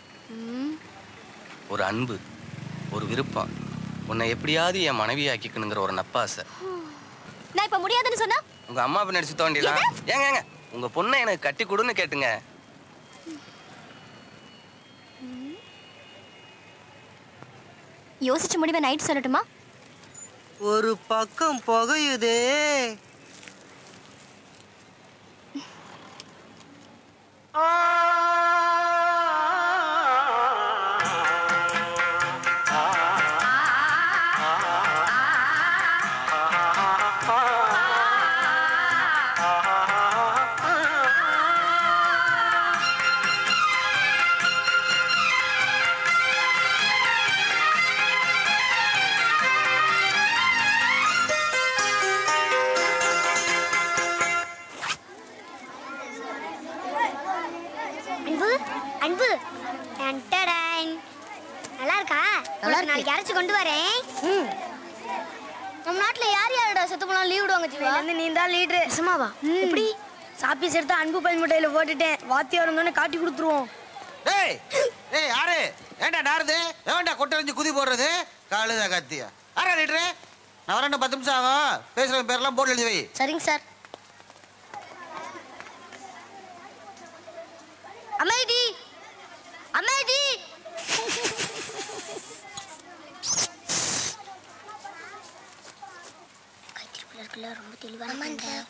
ஒரு அன்பு ஒரு விருப்பம் உன்னை எப்படியாவது என் மனைவி ஆக்கிக்கணுங்கிற ஒரு நப்பாசை நான் இப்ப முடியாதுன்னு சொன்னா உங்க அம்மா அப்ப நடிச்சு தோண்டிதான் ஏங்க ஏங்க உங்க பொண்ணை எனக்கு கட்டி கொடுன்னு கேட்டுங்க யோசிச்சு முடிவை நைட் சொல்லட்டுமா ஒரு பக்கம் புகையுதே அன்பு அன்பு டன்டடன். நல்லா இருக்கா உனக்கு நாளைக்கு அரைச்சு கொண்டு வரேன் நம்ம நாட்டுல யார் யாரோட செத்து போனா லீவ் விடுவாங்க ஜீவா வந்து நீ தான் லீடரு நிஜமாவா எப்படி சாப்பீஸ் எடுத்து அன்பு பல் முட்டையில போட்டுட்டேன் வாத்தியார் வந்தோடனே காட்டி கொடுத்துருவோம் டேய் டேய் யாரு ஏன்டா நாருது ஏன்டா கொட்டறிஞ்சு குதி போடுறது காலுதா கத்தியா யாரா லீட்ரு நான் வரேன் பத்து நிமிஷம் ஆகும் பேசுற பேர்லாம் போர்டு எழுதி வை சரிங்க சார் அமைதி அமைதி ரொம்ப தெளிவான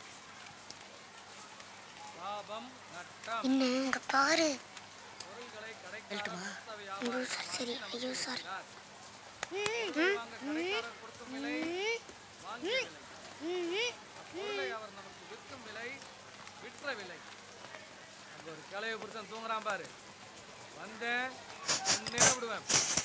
இன்னும் இங்க பாரு ஐயோ, சரி ஐயோ சாரி விற்ற விலை அங்க ஒரு கிளைய புருஷன் தூங்குறான் பாரு வந்தேன் உன்னே விடுவேன்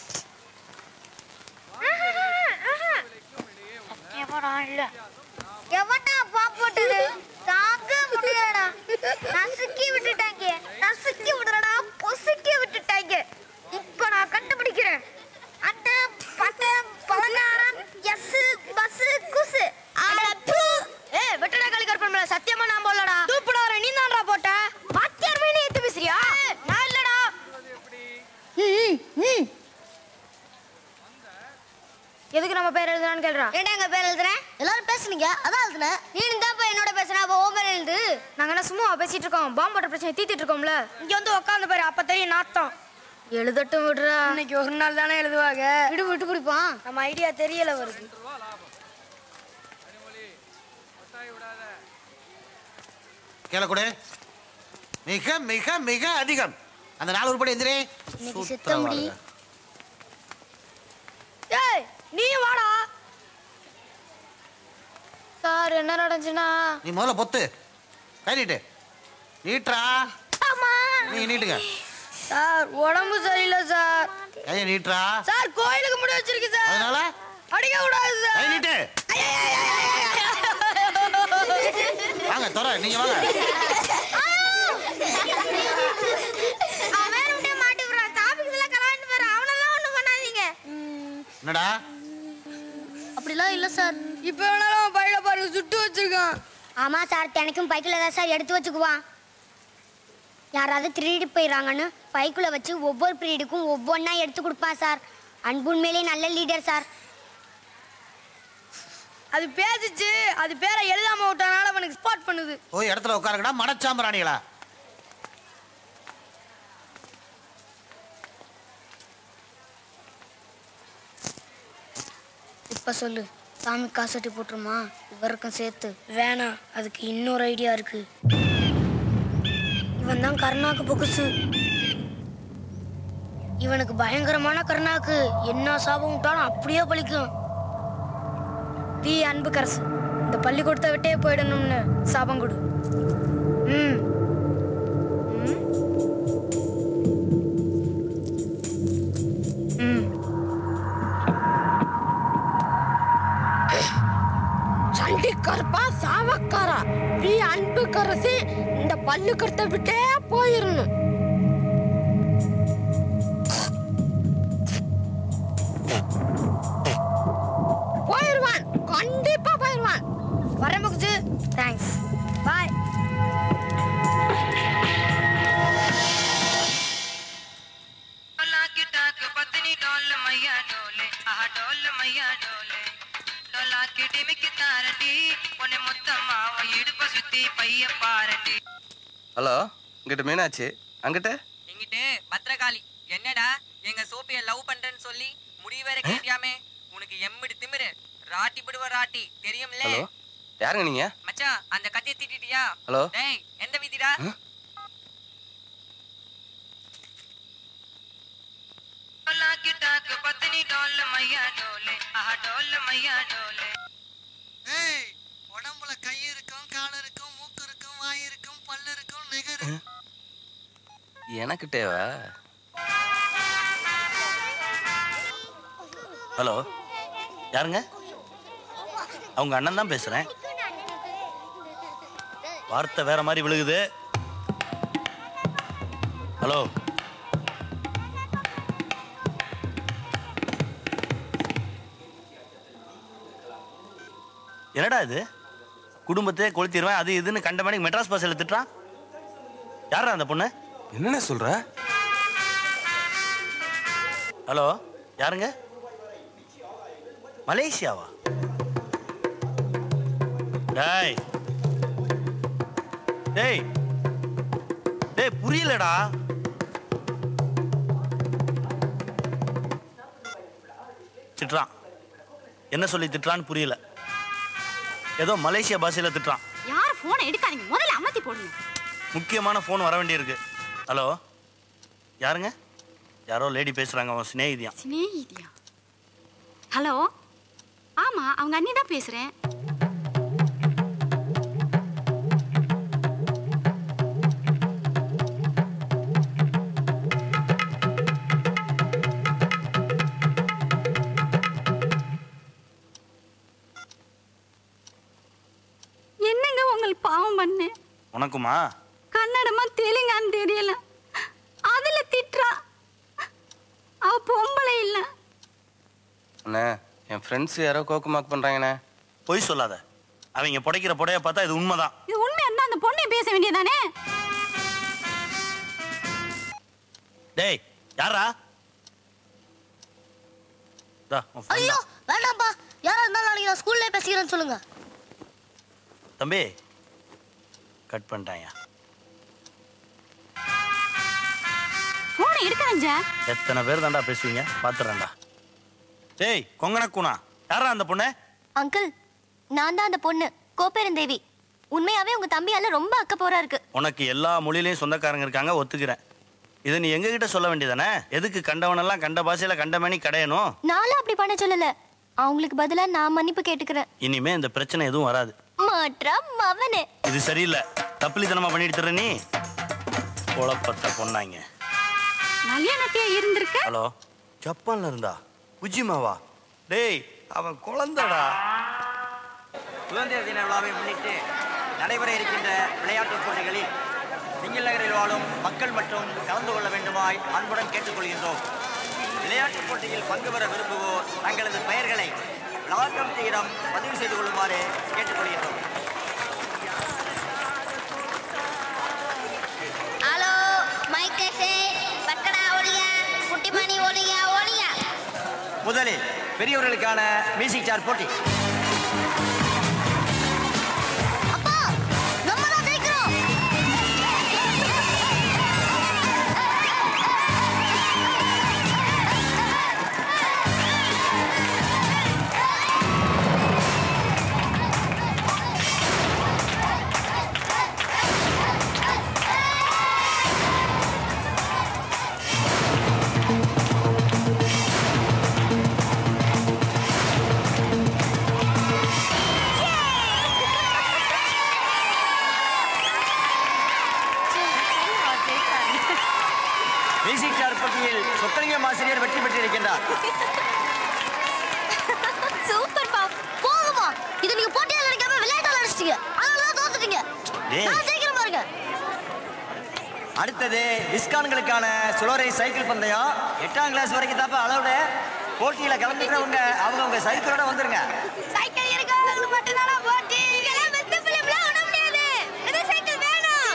எவன்டா பா போட்டது தாங்க முடியலடா நசுக்கி விட்டுட்டாங்க நசுக்கி விடுறடா பொசுக்கி விட்டுட்டாங்க இப்போ நான் கண்டுபிடிக்கிறேன் அட்ட பட்ட பதினாறாம் எஸ் பஸ் குசு அட பூ ஏ வெட்டடா காலி கற்பனை சத்தியமா நான் போடலடா தூப்புட வர நீ தான்டா போட்ட வாத்தியார் மீனே ஏத்து பேசுறியா நான் இல்லடா எதுக்கு நம்ம பேர் எழுதுறான்னு கேள்றா ஏன்டா எங்க பேர் எழுதுறேன் எல்லாரும் பேசுனீங்க அதான் எழுதுனேன் நீ தான் போய் என்னோட பேசுற அப்ப ஓ பேர் எழுது நாங்க என்ன சும்மா பேசிட்டு இருக்கோம் பாம்பு போட்ட பிரச்சனை தீத்திட்டு இருக்கோம்ல இங்க வந்து உட்காந்து பாரு அப்ப தெரியும் நாத்தம் எழுதட்டும் விடுறா இன்னைக்கு ஒரு நாள் தானே எழுதுவாங்க விடு விட்டு பிடிப்பான் நம்ம ஐடியா தெரியல வருது கீழே கொடு மிக மிக மிக அதிகம் அந்த நாலு உருப்படி எந்திரே இன்னைக்கு சித்த முடி ஏய் நீ வாடா சார் என்ன நடந்துச்சுன்னா நீ முதல்ல பொத்து கை நீட்டு நீட்டுறா நீ நீட்டுங்க சார் உடம்பு சரியில்லை சார் கையை நீட்டுறா சார் கோயிலுக்கு முடி வச்சிருக்கு சார் அதனால அடிக்க கூடாது கை சார் நீட்டு வாங்க தர நீங்க வாங்க அவன் விட மாட்டி விடுறான் டாபிக் எல்லாம் கலாண்டு வர அவனெல்லாம் ஒண்ணும் பண்ணாதீங்க என்னடா அப்படிலாம் இல்ல சார் இப்போ வேணாலும் பையில பாருங்க சுட்டு வச்சிருக்கான் ஆமா சார் தினைக்கும் பைக்கில் தான் சார் எடுத்து வச்சுக்குவான் யாராவது திருடி போயிடுறாங்கன்னு பைக்குள்ள வச்சு ஒவ்வொரு பீரியடுக்கும் ஒவ்வொன்றா எடுத்து கொடுப்பான் சார் அன்புண்மையிலே நல்ல லீடர் சார் அது பேசிச்சு அது பேரை எழுதாம விட்டனால அவனுக்கு ஸ்பாட் பண்ணுது போய் இடத்துல உட்காருங்கடா மனச்சாம்பிராணிகளா இப்ப சொல்லு சாமி காசட்டி போட்டுருமா இவருக்கும் சேர்த்து வேணாம் அதுக்கு இன்னொரு ஐடியா இருக்கு இவன் தான் கருணாக்கு பொக்குசு இவனுக்கு பயங்கரமான கருணாக்கு என்ன சாபம் விட்டாலும் அப்படியே பலிக்கும் டி அன்பு கரசு இந்த பள்ளிக்கூடத்தை விட்டே போயிடணும்னு சாபம் கொடு ம் ம் சண்டி கருப்பா சாவக்காரா நீ அன்பு கரசி இந்த பள்ளிக்கூடத்தை விட்டே போயிடணும் போயிடுவான் கண்டிப்பா போயிடுவான் வரேன் முகுஜு தேங்க்ஸ் பாய் ஹலோ இங்கிட்ட மீனாட்சி அங்கிட்ட எங்கிட்டு பத்ரகாளி என்னடா எங்க சோப்பிய லவ் பண்றேன்னு சொல்லி முடிவு வேற கேட்டியாமே உனக்கு எம்பிடி திமிரு ராட்டி பிடுவ ராட்டி தெரியும்ல ஹலோ யாருங்க நீங்க மச்சான் அந்த கதையை திட்டிட்டியா ஹலோ டேய் எந்த வீதிடா ஏய் உடம்புல கை இருக்கும் கால் இருக்கும் மூக்கு இருக்கும் வாய் இருக்கும் பல்லு இருக்கும் நெகை இருக்கும் எனக்கிட்டேவா ஹலோ யாருங்க அவங்க அண்ணன் தான் பேசுறேன் வார்த்தை வேற மாதிரி விழுகுது ஹலோ என்னடா இது குடும்பத்தையே கொளுத்திடுவேன் அது இதுன்னு கண்ட மணிக்கு மெட்ராஸ் பஸ்ஸில் திட்டுறான் யாரா அந்த பொண்ணு என்னென்ன சொல்ற ஹலோ யாருங்க மலேசியாவா டேய் டேய் டேய் புரியலடா திட்டுறான் என்ன சொல்லி திட்டுறான்னு புரியல ஏதோ மலேசியா பாஷையில திட்டுறான் யாரும் போனை எடுக்காதீங்க முதல்ல அமர்த்தி போடுங்க முக்கியமான ஃபோன் வர வேண்டியிருக்கு ஹலோ யாருங்க யாரோ லேடி பேசுறாங்க அவன் சிநேகிதியா சிநேகிதியா ஹலோ ஆமா அவங்க அண்ணி தான் பேசுறேன் என்னங்க உங்களுக்கு பாவம் பண்ணேன் உனக்குமா கன்னடமா தெலுங்கான்னு தெரியல அதுல திட்டுறா அவ பொம்பளை இல்ல அண்ணே என் ஃப்ரெண்ட்ஸ் யாரோ கோக்கு மார்க் பண்றாங்கண்ணே பொய் சொல்லாத அவங்க புடைக்கிற புடைய பார்த்தா இது உண்மைதான் இது உண்மை இருந்தா அந்த பொண்ணை பேச வேண்டியதானே டேய் யாரா தா, உன் friend ஐயோ தான். வேண்டாம்ப்பா யாரா இருந்தாலும் நாளைக்கு நான் ஸ்கூல்ல பேசிக்கிறேன்னு சொல்லுங்க தம்பி கட் பண்ணிட்டாயா போனை எடுக்காதீங்க எத்தனை பேர் தான்டா பேசுவீங்க பாத்துறேன்டா டேய் கொங்கணக்கூனா யாரா அந்த பொண்ணு அங்கிள் நான் தான் அந்த பொண்ணு கோப்பெருந்தேவி உண்மையாவே உங்க தம்பியால ரொம்ப அக்கப்போரா இருக்கு உனக்கு எல்லா மொழியிலையும் சொந்தக்காரங்க இருக்காங்க ஒத்துக்கிறேன் இதை நீ எங்க கிட்ட சொல்ல வேண்டியதானே எதுக்கு கண்டவனெல்லாம் கண்ட பாஷையில கண்ட மணி கடையணும் நானும் அப்படி பண்ண சொல்லல அவங்களுக்கு பதிலா நான் மன்னிப்பு கேட்டுக்கிறேன் இனிமே இந்த பிரச்சனை எதுவும் வராது மாற்றா மவனே இது சரியில்லை தப்பிலித்தனமா பண்ணிட்டு தர்ற நீ குழப்பத்த பொண்ணாங்க கல்யாணத்தையே இருந்திருக்க ஹலோ ஜப்பான்ல இருந்தா உஜிமாவா டேய் அவன் குழந்தடா சுதந்திர தின விழாவை முன்னிட்டு நடைபெற இருக்கின்ற விளையாட்டுப் போட்டிகளில் திங்கள் நகரில் வாழும் மக்கள் மற்றும் கலந்து கொள்ள வேண்டுமாய் அன்புடன் கேட்டுக்கொள்கின்றோம் விளையாட்டுப் போட்டியில் பங்கு பெற விரும்புவோர் தங்களது பெயர்களை விழா கமிட்டியிடம் பதிவு செய்து கொள்ளுமாறு கேட்டுக்கொள்கின்றோம் ஹலோ மைக்கேஷே பக்கடா ஒளியா குட்டிமணி ஒளியா ஒளியா முதலில் பெரியவர்களுக்கான மியூசிக் சேர் போட்டி நம்ம தான் ஜெயிக்கிறோம் மியூசிக் சேர் போட்டியில் சொக்கலிங்கம் ஆசிரியர் வெற்றி பெற்றிருக்கின்றார் சூப்பர் பா போங்கப்பா இது நீங்க போட்டியா நினைக்காம விளையாட்டா நினைச்சிட்டீங்க அதனால தான் தோத்துட்டீங்க டேய். நான் ஜெயிக்கிறேன் பாருங்க அடுத்தது டிஸ்கான்களுக்கான சுழரை சைக்கிள் பந்தயம் எட்டாம் கிளாஸ் வரைக்கும் தாப்பா அளவுட போட்டியில கலந்துக்கிறவங்க அவங்கவுங்க சைக்கிளோட வந்துருங்க சைக்கிள் இருக்கவங்களுக்கு மட்டும்தானா போட்டி இதெல்லாம் வெத்து பிள்ளைங்களா விட முடியாது இந்த சைக்கிள் வேணும்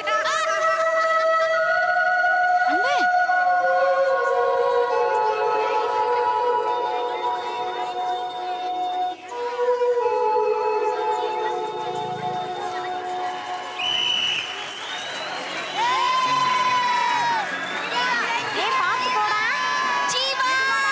அன்பு ஏய் பாத்து போடா ஜீவா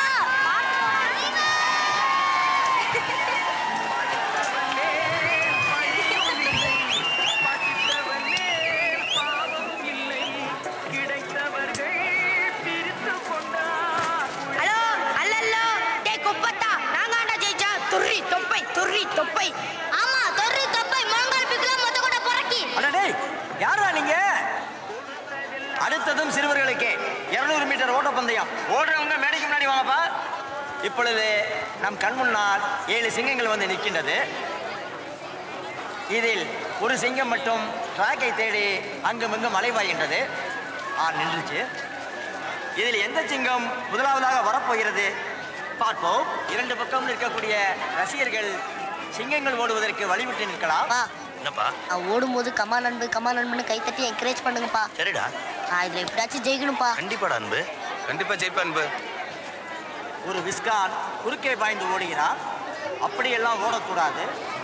ஹலோ அல்லல்லோ டேய் குப்பத்தா நாங்க ஆண்டா ஜெயிச்சா துர்ரி தொப்பை துர்ரி தொப்பை ஆமா தொர்ரி தொப்பை மாங்கால் பிக்கல மொத்த கூட பொறக்கி அடடே யாரா நீங்க அடுத்ததும் சிறுவர்களுக்கு 200 மீட்டர் ஓட்டப்பந்தயம் ஓடுறவங்க மேடைக்கு முன்னாடி வாங்கப்பா இப்பொழுது நம் கண் முன்னால் ஏழு சிங்கங்கள் வந்து நிற்கின்றது இதில் ஒரு சிங்கம் மட்டும் ட்ராக்கை தேடி அங்குமிங்கும் அலைவாய்கின்றது ஆ நின்றுச்சு இதில் எந்த சிங்கம் முதலாவதாக வரப்போகிறது பார்ப்போம் இரண்டு பக்கம் நிற்கக்கூடிய ரசிகர்கள் சிங்கங்கள் ஓடுவதற்கு வழிவிட்டு நிற்கலாம் என்னப்பா நான் ஓடும்போது கமா நண்பு கமா நண்புன்னு கைத்தட்டி என்கரேஜ் பண்ணுங்கப்பா சரிடா நான் இதுல எப்படியாச்சும் ஜெயிக்கணும்ப்பா கண்டிப்பாடா அன்பு கண்டிப்பா ஜெயிப்பா அன்பு ஒரு விஸ்கான் குறுக்கே பாய்ந்து ஓடுகிறார் அப்படியெல்லாம் ஓடக்கூடாது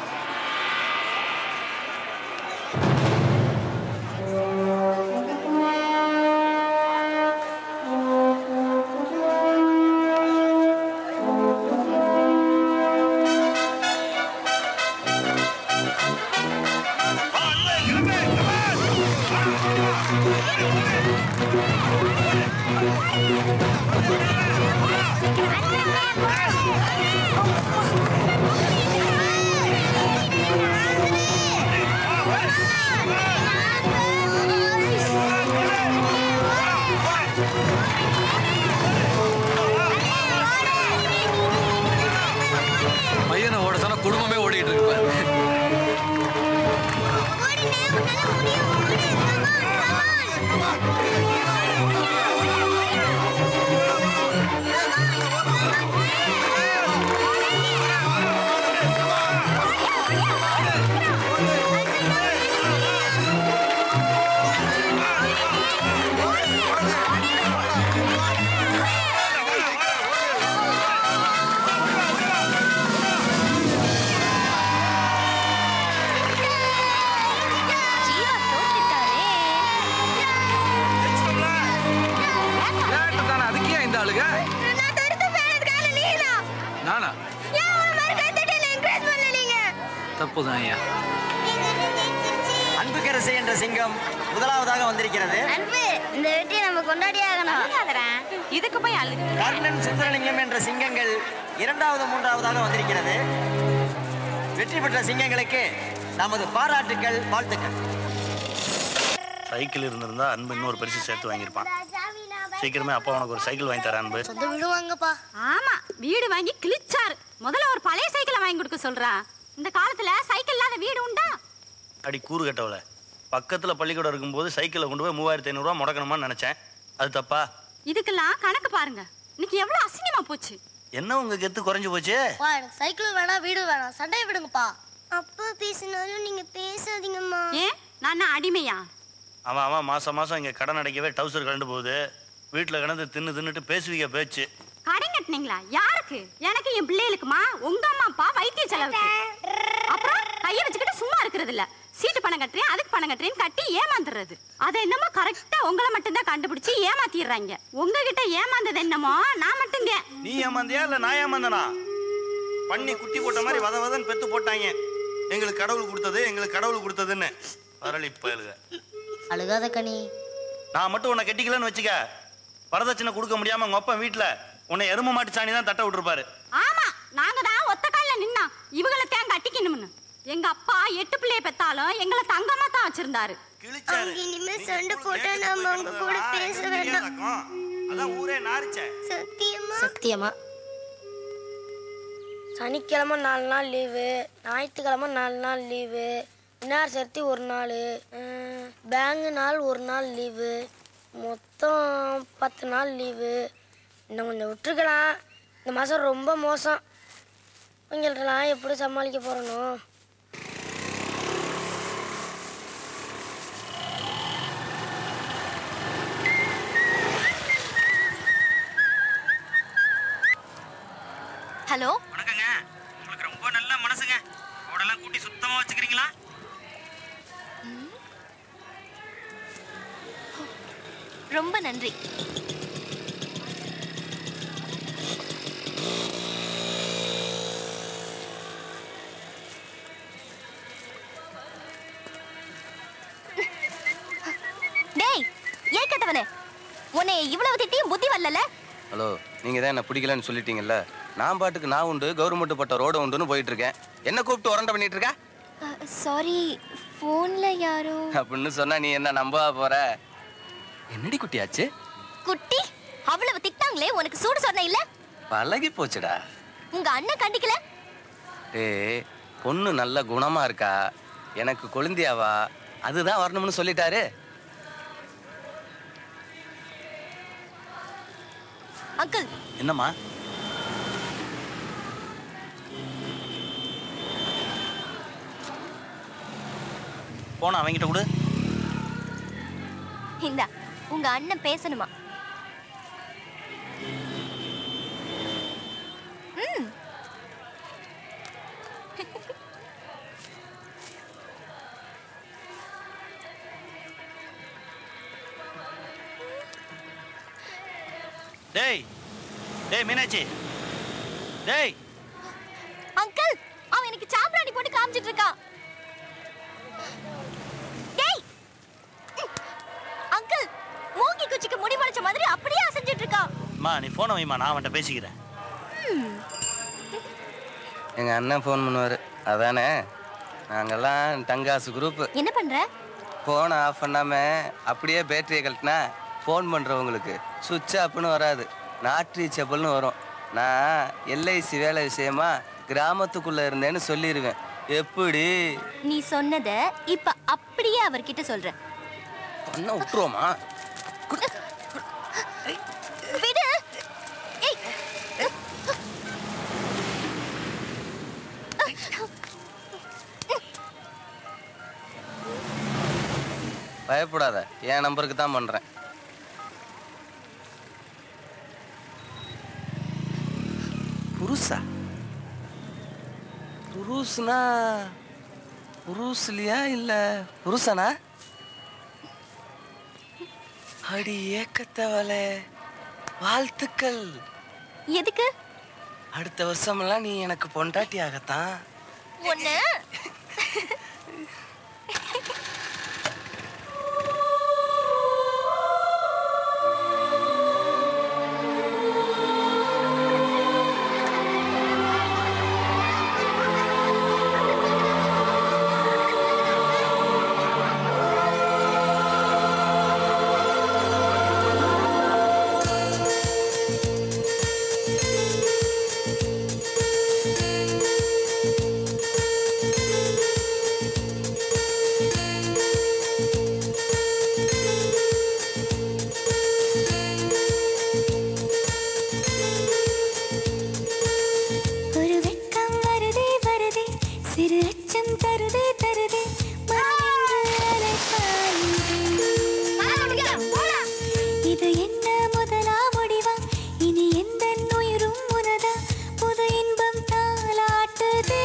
பையனை ஓட சொன்னா குடும்பமே ஓடிட்டு இருக்கு பாரு. ஜீவா தோத்துட்டாரே விளையாட்டு தானே அதுக்கே இந்த ஆளுங்க நான் தடுத்து போனதுக்கான நீங்களா நானா ஏன் ஒரு மாதிரி கைத்தட்டி என்கரேஜ் பண்ணல நீங்க தப்பு தான் ஐயா அன்புக்கரசு என்ற சிங்கம் முதலாவதாக வந்திருக்கிறது அன்பு இந்த வெற்றியை நம்ம கொண்டாடியே ஆகணும் இதுக்கு போய் அழு கர்ணன் சுந்தரலிங்கம் என்ற சிங்கங்கள் இரண்டாவது மூன்றாவதாக வந்திருக்கிறது வெற்றி பெற்ற சிங்கங்களுக்கு நமது பாராட்டுக்கள் வாழ்த்துக்கள் சைக்கிள் இருந்திருந்தா அன்பு இன்னொரு பரிசு சேர்த்து வாங்கியிருப்பான் சீக்கிரமே அப்பா உனக்கு ஒரு சைக்கிள் வாங்கி தரேன் அன்பு சொந்த விடுவாங்கப்பா ஆமா வீடு வாங்கி கிழிச்சாரு முதல்ல ஒரு பழைய சைக்கிளை வாங்கி கொடுக்க சொல்றா இந்த காலத்துல சைக்கிள் இல்லாத வீடு உண்டா அடி கூறு கட்டவல பக்கத்தில் பள்ளிக்கூடம் இருக்கும்போது சைக்கிளை கொண்டு போய் மூவாயிரத்தி ஐநூறுரூவா முடக்கணுமான்னு நினச்சேன் அது தப்பா இதுக்கெல்லாம் கணக்கு பாருங்க இன்னைக்கு எவ்வளவு அசிங்கமா போச்சு என்ன உங்க கெத்து குறைஞ்சு போச்சு பா எனக்கு சைக்கிளும் வேணாம் வீடும் வேணாம் சண்டையை விடுங்கப்பா அப்பா பேசினாலும் நீங்க பேசாதீங்கம்மா ஏன் நான் என்ன அடிமையா அவன் அவன் மாசம் மாசம் இங்கே கடன் அடைக்கவே டவுசர் கலண்டு போகுது வீட்டில் கிடந்து தின்னு தின்னுட்டு பேசுவீங்க பேச்சு கடன் கட்டினீங்களா யாருக்கு எனக்கு என் பிள்ளைகளுக்குமா உங்க அம்மா அப்பா வைத்திய செலவுக்கு அப்புறம் கைய வச்சுக்கிட்டு சும்மா இருக்கிறது இல்ல சீட்டு பணம் கட்டுறேன் அதுக்கு பணம் கட்டுறேன்னு கட்டி ஏமாந்துடுறது அதை என்னமோ கரெக்டா உங்களை மட்டும்தான் கண்டுபிடிச்சு ஏமாத்திடுறாங்க உங்ககிட்ட ஏமாந்தது என்னமோ நான் மட்டும்தான் நீ ஏமாந்தியா இல்லை நான் ஏமாந்தனா பண்ணி குட்டி போட்ட மாதிரி வத வதன்னு பெத்து போட்டாங்க எங்களுக்கு கடவுள் கொடுத்தது எங்களுக்கு கடவுள் கொடுத்ததுன்னு வரலி பயலுக அழுகாத கனி நான் மட்டும் உன்னை கட்டிக்கலன்னு வச்சுக்க வரதட்சணை கொடுக்க முடியாம உங்க அப்பா வீட்டுல உன்னை எரும மாட்டு சாணி தான் தட்ட விட்டுருப்பாரு ஆமா நாங்க தான் ஒத்த கால்ல நின்னா இவங்களை தேங்க கட்டிக்கணும்னு எங்க அப்பா எட்டு பிள்ளைய பெத்தாலும் எங்களை தங்கமா தான் வச்சிருந்தாரு அவங்க இனிமே சண்டை போட்டா நாம அவங்க கூட பேச வேண்டாம் அதான் ஊரே நாரிச்ச சத்தியமா சத்தியமா சனிக்கிழமை நாலு நாள் லீவு ஞாயிற்றுக்கிழமை நாலு நாள் லீவு விநாயகர் சதுர்த்தி ஒரு நாள் பேங்கு நாள் ஒரு நாள் லீவு மொத்தம் பத்து நாள் லீவு இன்னும் கொஞ்சம் விட்டுருக்கலாம் இந்த மாதம் ரொம்ப மோசம் இவங்கள்ட்டலாம் எப்படி சமாளிக்க போகிறனோ ஹலோ வணக்கங்க உங்களுக்கு ரொம்ப நல்ல மனசுங்க உடலாம் கூட்டி சுத்தமா வச்சுக்கிறீங்களா ரொம்ப நன்றி டேய் ஏன் கெட்டவனே உன்னை இவ்வளவு திட்டியும் புத்தி வரல ஹலோ நீங்க தான் என்ன பிடிக்கலன்னு சொல்லிட்டீங்கல்ல நான் பாட்டுக்கு நான் உண்டு கவர்மெண்ட் பட்ட ரோடு உண்டுன்னு போயிட்டு இருக்கேன் என்ன கூப்பிட்டு உரண்ட பண்ணிட்டு இருக்க சாரி ஃபோன்ல யாரோ அப்படின்னு சொன்னா நீ என்ன நம்ப போற என்னடி குட்டியாச்சு குட்டி அவ்வளவு திட்டாங்களே உனக்கு சூடு சொன்ன இல்ல பழகி போச்சுடா உங்க அண்ணன் கண்டிக்கல ஏய் பொண்ணு நல்ல குணமா இருக்கா எனக்கு கொழுந்தியாவா அதுதான் வரணும்னு சொல்லிட்டாரு அங்கிள் என்னம்மா போன அவங்கிட்ட கொடு இந்தா உங்க அண்ணன் பேசணுமா ம் டேய் டேய் மீனாட்சி டேய் அங்கிள் அவன் எனக்கு சாம்பிராணி போட்டு காமிச்சிட்டு இருக்கான் டேய் ம். அங்கிள் மூங்கி குச்சிக்கு முடி முளைச்ச மாதிரி அப்படியே அசைஞ்சிட்டு இருக்கான் அம்மா நீ போனை வைமா நான் அவன்கிட்ட பேசிக்கிறேன் ம். எங்க அண்ணன் ஃபோன் பண்ணுவாரு அதானே நாங்கெல்லாம் டங்காசு குரூப் என்ன பண்ற ஃபோனை ஆஃப் பண்ணாம அப்படியே பேட்டரியை கழட்டினா ஃபோன் பண்றவங்களுக்கு சுவிட்ச் ஆப்னு வராது நாட் ரீச்சபிள்னு வரும் நான் எல்ஐசி வேலை விஷயமா கிராமத்துக்குள்ள இருந்தேன்னு சொல்லிடுவேன் எப்படி நீ சொன்னத இப்ப அப்படியே அவர்கிட்ட சொல்ற பண்ண விட்டுருவோமா விடு ஏய் பயப்படாத என் நம்பருக்கு தான் பண்றேன் புருஷா புருஷனா புருஸ்லியா இல்ல புருஷனா அடி ஏக்கத்தவளே வாழ்த்துக்கள் எதுக்கு அடுத்த வருஷமெல்லாம் நீ எனக்கு பொண்டாட்டி ஆகத்தான் ஒண்ணு ஒரு வெட்கம் வருதே வருதே சிறு அச்சம் தருதே தருதே மனமென்று அலைப்பாயுதே. இது என்ன முதலா முடிவா இனி எந்த உயிரும் உனதா புது இன்பம் தாளாட்டுதே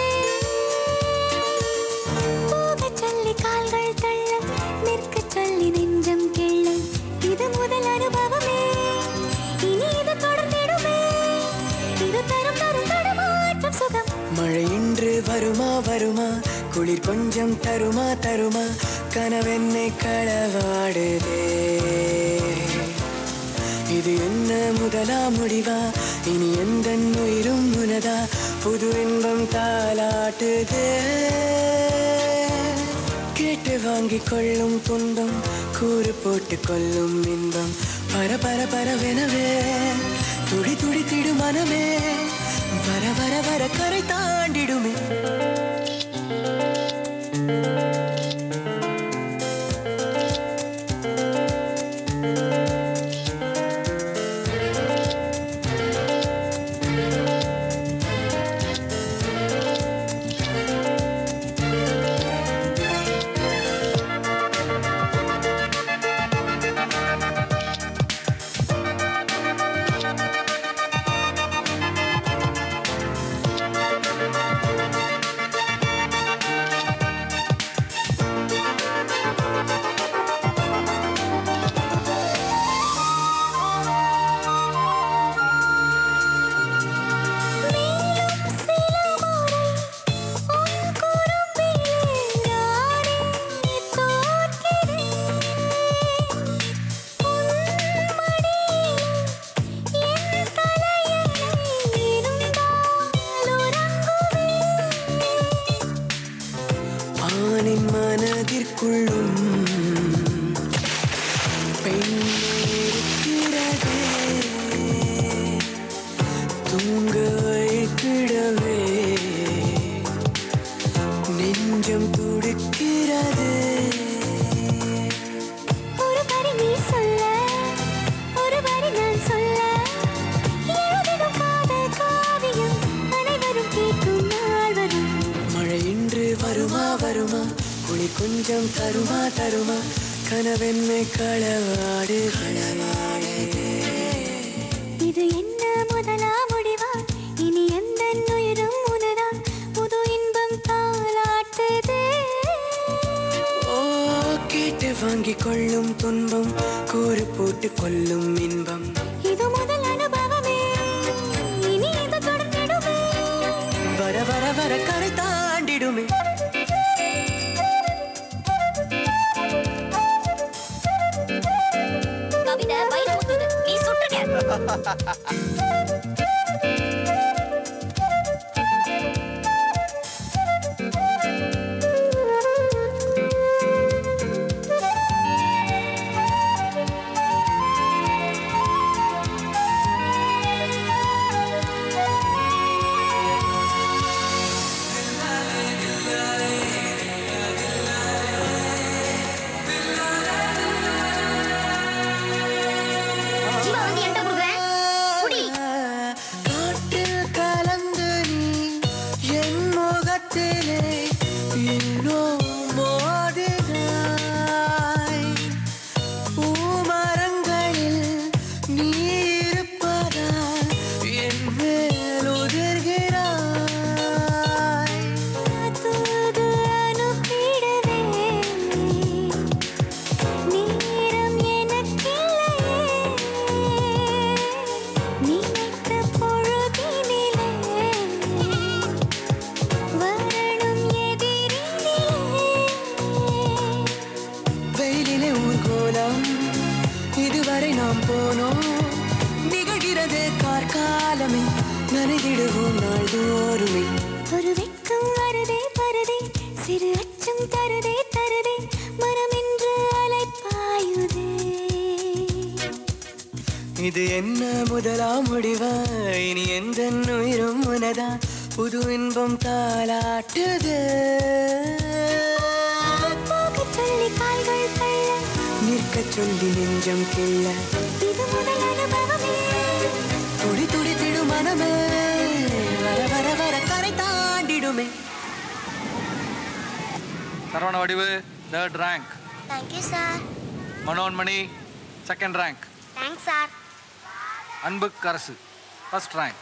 போகச் சொல்லி கால்கள் தள்ள நிற்கச் சொல்லி நெஞ்சம் கிள்ள இது முதல் அனுபவமே இனி இது தொடர்ந்திடுமே இது தரும் தரும் தடுமாற்றம் சுகம் மழை இன்று வருமா வருமா குளிர் கொஞ்சம் தருமா தருமா கனவென்னை களவாடுதே இது என்ன முதலா முடிவா இனி எந்த உயிரும் உனதா புது இன்பம் தாளாட்டுதே கேட்டு வாங்கிக் கொள்ளும் துன்பம் கூறு போட்டு கொல்லும் இன்பம் பர பர பரவெனவே துடி துடித்திடு மனமே வர வர வர கரை தாண்டிடுமே ஆணின் மனதிற்குள்ளும் பெண் இருக்கிறதே தூங்க வைத்திடவே நெஞ்சம் துடிக்கிறதே ஒரு வரி நீ சொல்ல ஒரு வரி நான் சொல்ல எழுதிடும் காதல் காவியம் அனைவரும் கேட்கும் நாள் வரும் மழை இன்று வருமா வருமா குளி கொஞ்சம் தருமா தருமா கனவென்மை களவாடு இது என்ன முதலா முடிவா இனி எந்த உயிரும் உணரா புது இன்பம் தாளாட்டுதே ஓ கேட்டு வாங்கி கொள்ளும் துன்பம் கூறு போட்டு கொள்ளும் இன்பம் இது முதல் அனுபவமே இனி இது தொடர்ந்திடுமே வர வர வர கரை தாண்டிடுமே கவிதை வயிறு முத்துது நீ சுட்டுக்க ஜீவா வந்து என்கிட்ட கொடுக்குறேன் குடி காற்றில் கலந்து நீ என் முகத்திலே ஏனோ மோதினாய் பூமரங்களில் நீ இருப்பதால் என் மேல் உதிர்கிறாய் தூது அனுப்பிடவே நேரம் எனக்கில்லையே நினைத்த பொழுதினிலே வரணும் எதிரினிலே வெயிலிலே ஊர்கோலம் இதுவரை நாம் போனோம் நிகழ்கிறது கார்காலமே நனைதிடுவோம் நாள்தோறுமே ஒரு வெட்கம் வருதே வருதே சிறு அச்சம் தருதே தருதே மனம் என்று அலைப்பாயுதே இது என்ன முதலாம் முடிவா இனி எந்த உயிரும் உனதா புது இன்பம் தாளாட்டுது போகச் சொல்லி கால்கள் தள்ள நிற்கச் சொல்லி நெஞ்சம் கிள்ள இது முதல் அனுபவமே துடி துடித்திடு மனமே வர வர வர கரை தாண்டிடுமே Saravana Vadivu third rank thank you sir Manonmani second rank thanks sir Anbukarasu first rank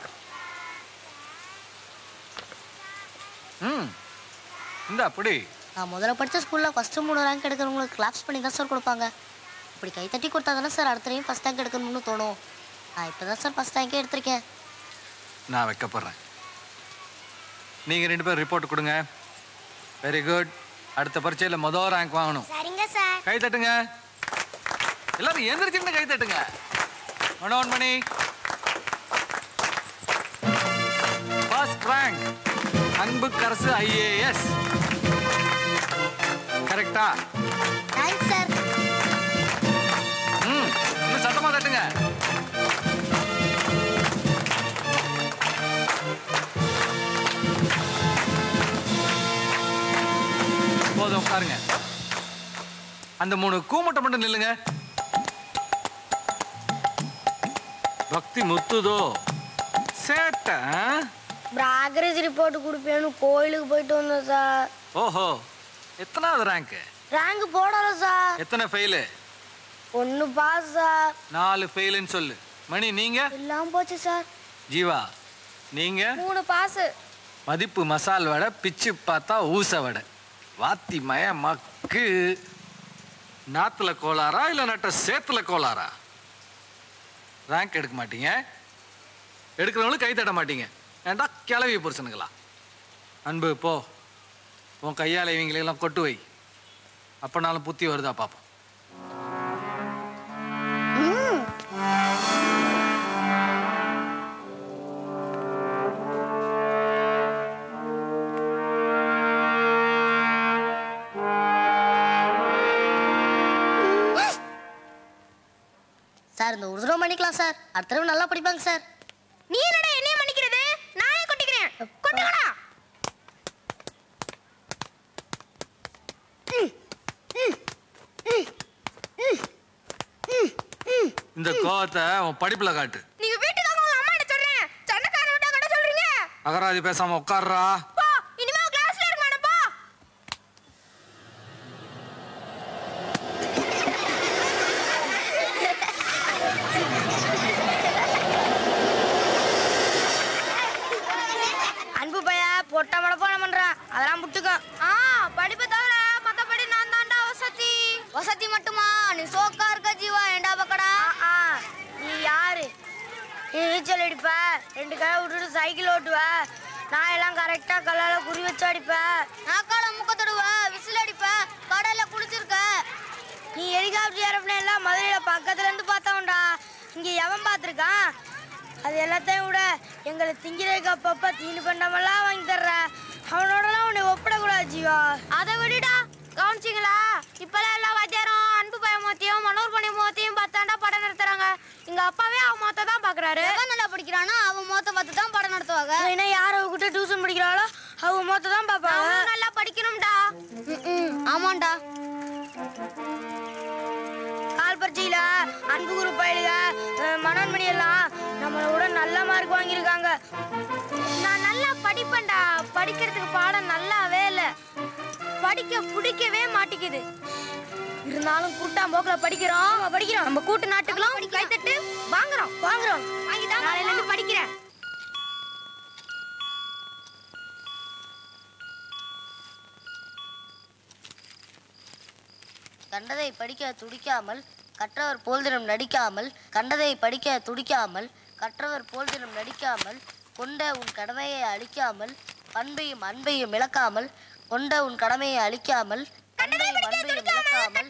ம் இந்த அப்படி நான் முதல்ல படித்த ஸ்கூலில் ஃபஸ்ட்டு மூணு ரேங்க் எடுக்கிறவங்களுக்கு கிளாப்ஸ் பண்ணி தான் சார் கொடுப்பாங்க இப்படி கை தட்டி கொடுத்தா தானே சார் அடுத்த டைம் ஃபஸ்ட் ரேங்க் எடுக்கணும்னு தோணும் நான் இப்போ தான் சார் ஃபஸ்ட் ரேங்கே எடுத்திருக்கேன் நான் வைக்கப்படுறேன் நீங்கள் ரெண்டு பேரும் ரிப்போர்ட் கொடுங்க வெரி குட் அடுத்த பரீட்சையில் மொதல் ரேங்க் வாங்கணும் சரிங்க சார் கை தட்டுங்க எல்லாரும் எந்திரிச்சுன்னு கை தட்டுங்க Manonmani first rank Anbukarasu IAS கரெக்டா தேங்க்ஸ் சார் அந்த மூணு கூமட்டை மட்டும் நில்லுங்க பக்தி முத்துதோ சேட்டை ஆ? ப்ராக்ரஸ் ரிப்போர்ட் கொடுப்பேன்னு கோயிலுக்கு போயிட்டு வந்தோம் சார் ஓஹோ எத்தனாவது ரேங்க் ரேங்க் போடல சார் எத்தனை ஃபெயிலு ஒன்று பாஸ் சார் நாலு ஃபெயிலுன்னு சொல்லு மணி நீங்க எல்லாம் போச்சு சார் ஜீவா நீங்க மூணு பாஸ் மதிப்பு மசால் வடை பிச்சு பார்த்தா ஊச வடை வாத்தி மய மக்கு நாத்துல கோளாரா இல்ல நட்ட சேத்துல கோளாரா ரேங்க் எடுக்க மாட்டீங்க எடுக்கிறவங்களும் கை தட்ட மாட்டீங்க ஏன்டா கிளவி புருஷனுங்களா அன்பு போ உன் கையால் இவங்களெல்லாம் கொட்டு வை அப்பனாலும் புத்தி வருதா பாப்போம் சார் இந்த ஒரு தடவை பண்ணிக்கலாம் சார் அடுத்த தடவை நல்லா படிப்பாங்க சார் நீ என்னடா என்னைய மன்னிக்கிறது நானே கொட்டிக்கிறேன் கொட்டுங்கடா இந்த கோவத்தை உன் படிப்புல காட்டு நீங்க வீட்டுக்கு வாங்க உங்க அம்மா கிட்ட சொல்றேன் சண்டைக்காரன் விட்டா கடை சொல்றீங்க அகராதி பேசாம உட்கார்றா போ இனிமே உன் கிளாஸ்ல இருக்க மாட்டேன் போ அன்பு பைய பொட்ட மடப்பான பண்றான் அதெல்லாம் புட்டுக்கோ ஆ படிப்பை தவிர மத்தபடி நான் தான்டா வசதி வசதி மட்டுமா நீ சோக்கா இருக்க ஜீவா ஏண்டா பக்கடா நீ யாரு நீ நீச்சல் அடிப்ப ரெண்டு கடை விட்டுட்டு சைக்கிள் ஓட்டுவ நான் எல்லாம் கரெக்டா கல்லால குறி வச்சு அடிப்ப நாக்கால முக்க தொடுவ விசில் அடிப்ப கடல்ல குளிச்சிருக்க நீ ஹெலிகாப்டர் ஏரோப்ளேன் எல்லாம் மதுரையில பக்கத்துல இருந்து பார்த்தவன்டா இங்க எவன் பார்த்திருக்கான் அது எல்லாத்தையும் விட எங்களை திங்கிறதுக்கு அப்பப்ப தீனி பண்ணமெல்லாம் வாங்கி தர்ற அவனோடலாம் உன்னை ஒப்பிடக்கூடாது ஜீவா அதை விடுடா கவனிச்சிங்களா இப்பெல்லாம் எல்லா வாத்தியாரும் அன்பு பையன் மோத்தையும் மனோர் பண்ணி மோத்தையும் பார்த்தாண்டா படம் நடத்துறாங்க எங்க அப்பாவே அவன் மோத்த தான் பாக்குறாரு எவன் நல்லா படிக்கிறானோ அவன் மொத்த பார்த்து தான் படம் நடத்துவாங்க ஏன்னா யார் அவகிட்ட டியூஷன் படிக்கிறாளோ அவ மொத்த தான் பாப்பாங்க அவனும் நல்லா படிக்கணும்டா ஆமாண்டா கால் பரீட்சையில அன்பு குரு பயிலுக மனோன்மணி எல்லாம் நம்மளை விட நல்ல மார்க் வாங்கியிருக்காங்க நான் நல்லா படிப்பேன்டா படிக்கிறதுக்கு பாடம் நல்லாவே இல்ல படிக்க பிடிக்கவே மாட்டேங்குது இருந்தாலும் கூட்டாம் போக்குல படிக்கிறோம் படிக்கிறோம் நம்ம கூட்டு நாட்டுகளும் கைத்தட்டு வாங்குறோம் வாங்குறோம் வாங்கிதான் நாளையில இருந்து படிக்கிறேன் கண்டதை படிக்க துடிக்காமல் கற்றவர் போல்தினம் நடிக்காமல் கண்டதை படிக்க துடிக்காமல் கற்றவர் போல்தினம் நடிக்காமல் கொண்ட உன் கடமையை அழிக்காமல் பண்பையும் அன்பையும் இழக்காமல் கொண்ட உன் கடமையை அழிக்காமல் பண்பையும் அன்பையும் இழக்காமல்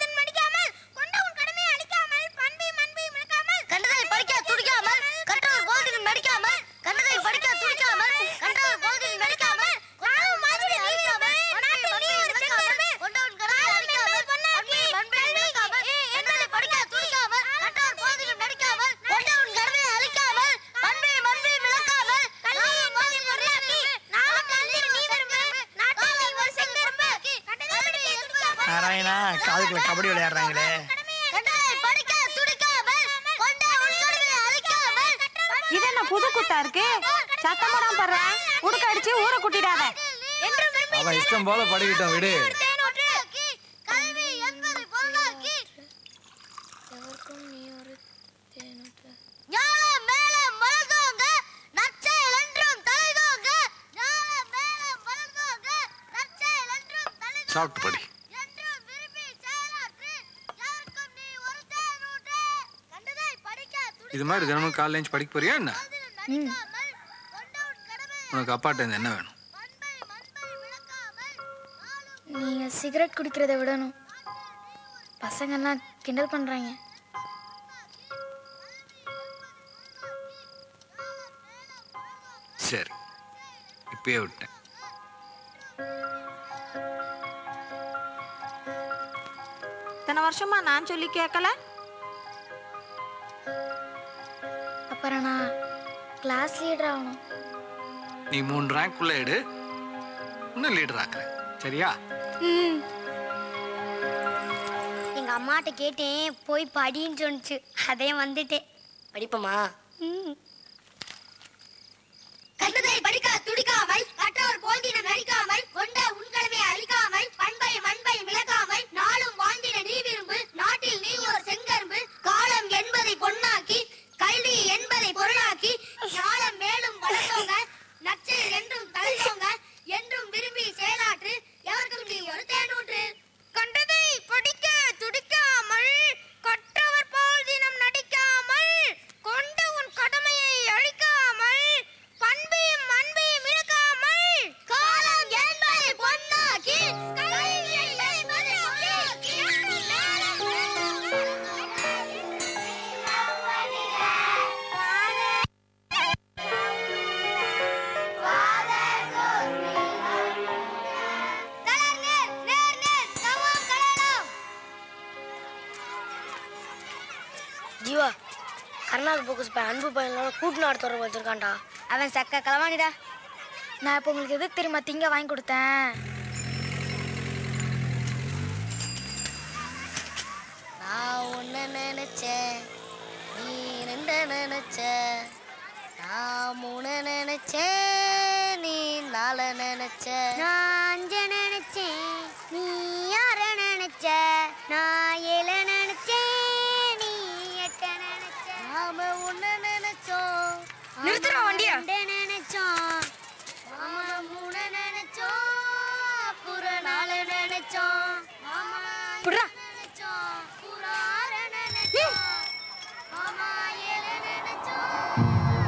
கண்டதை படிக்க துடிக்காமல் கற்றவர் போல்தினம் நடிக்காமல் கண்டதை படிக்க துடிக்காமல் கற்றவர் போல்தினம் நடிக்காமல் கொண்ட உன் கடமையை அழிக்காமல் பண்பையும் அன்பையும் இழக்காமல் கொண்ட உன் கடமையை அழிக்காமல் பண்பையும் அன்பையும் இழக்காமல் கண்டதை படிக்க துடிக்காமல் கற்றவர் போல்தினம் நடிக்காமல் கொண்ட உன் கடமையை அழிக்காமல் பண்பையும் அன்பையும் இழக்காமல் நாளும் போதிலும் நடிக்காமல் நாளும் போதிலும் நீ விரும்பு நாட்டில் ஒரு செங்கரும்பு கண்டதை எதிர்ப்பு நாராயணா காதுக்குள்ள கபடி விளையாடுறாங்களே கண்டதை படிக்க துடிக்காமல் கொண்ட உன் கடமையை அழிக்காமல் இது என்ன புது குத்தா இருக்கு சத்தம் போடாம படுற உடுக்க அடிச்சு ஊரை குட்டிடாத அவன் இஷ்டம் போல படிக்கட்டும் விடு கல்வி என்பதை பொருளாக்கி ஞானம் மேலம் மலர்ந்தோங்க நற்செயல் என்றும் தலைதோங்க ஞானம் மேலம் மலர்ந்தோங்க நற்செயல் என்றும் தலைதோங்க சாப்பிட்டு படி என்றும் விரும்பி செயலாற்று யாருக்கும் நீ ஒரு தேர்வுண்டு கண்டதை படிக்க இது மாதிரி தினமும் காலைல எழுந்து படிக்க போறியா என்ன உனக்கு அப்பாட்ட இருந்து என்ன வேணும் நீங்க சிகரெட் குடிக்கிறத விடணும் பசங்கெல்லாம் கிண்டல் பண்றாங்க சரி இப்பயே விட்டேன் இத்தனை வருஷமா நான் சொல்லி கேட்கல அப்புறம் நான் கிளாஸ் லீடர் ஆகணும் நீ மூணு ரேங்க் உள்ள எடு இன்னும் லீடர் ஆக்குறேன் சரியா எங்க அம்மாட்ட கேட்டேன் போய் படின்னு சொன்னுச்சு அதே வந்துட்டேன் படிப்போமா கண்டதை படிக்க துடிக்காமல் கற்றவர் போதினம் நடிக்காமல் கொண்ட உண்கலமை அழிக்காமல் பண்பை மண்பை விளக்காமல் நாளும் வாழ்ந்திட நீ விரும்பு நாட்டில் நீ ஒரு செங்கரும்பு காலம் என்பதை பொன்னாக்கி கல்வி என்பதை பொருளாக்கி ஞானம் மேலும் வளர்த்தோங்க நச்சில் என்றும் தலைத்தோங்க என்றும் விரும்பி செயலாற்று எவருக்கும் நீ ஒரு தேனூற்று கண்டதை படிக்க துடிக்காமல் கற்றவர் போல் தினம் நடிக்காமல் கொண்ட உன் கடமையை அழிக்காமல் பண்பையும் அன்பையும் இழுக்காமல் காலம் என்பதை பொன்னாக்கி கல்வி என்பதை பொருளாக்கி ஜீவா கர்நாடக போக்கஸ் பையன் அன்பு பையனோட கூட்டு நாடு தொடர்பு வச்சிருக்கான்டா அவன் சக்க களவாணிடா நான் இப்போ உங்களுக்கு எதுக்கு தெரியுமா திங்க வாங்கி கொடுத்தேன் நான் உன்னை நினைச்சேன் நீ ரெண்ட நினைச்ச நான் மூணு நினைச்சேன் நீ நாலு நினைச்ச நான் அஞ்ச நினைச்சேன் நீ யார நினைச்ச நான் ஏழு நினைச்சேன் நீ எட்ட நினைச்ச நாம உன்னை நினைச்சோம் நிறுத்துறா வண்டிய. ரெண்டு நினைச்சோம் மாமா மூணு நினைச்சோம் அப்புறம் நாலு நினைச்சோம் மாமா அஞ்சு புட்றா. நினைச்சோம் அப்புறம் ஆறு நினைச்சோம் மாமா ஏழு நினைச்சோம்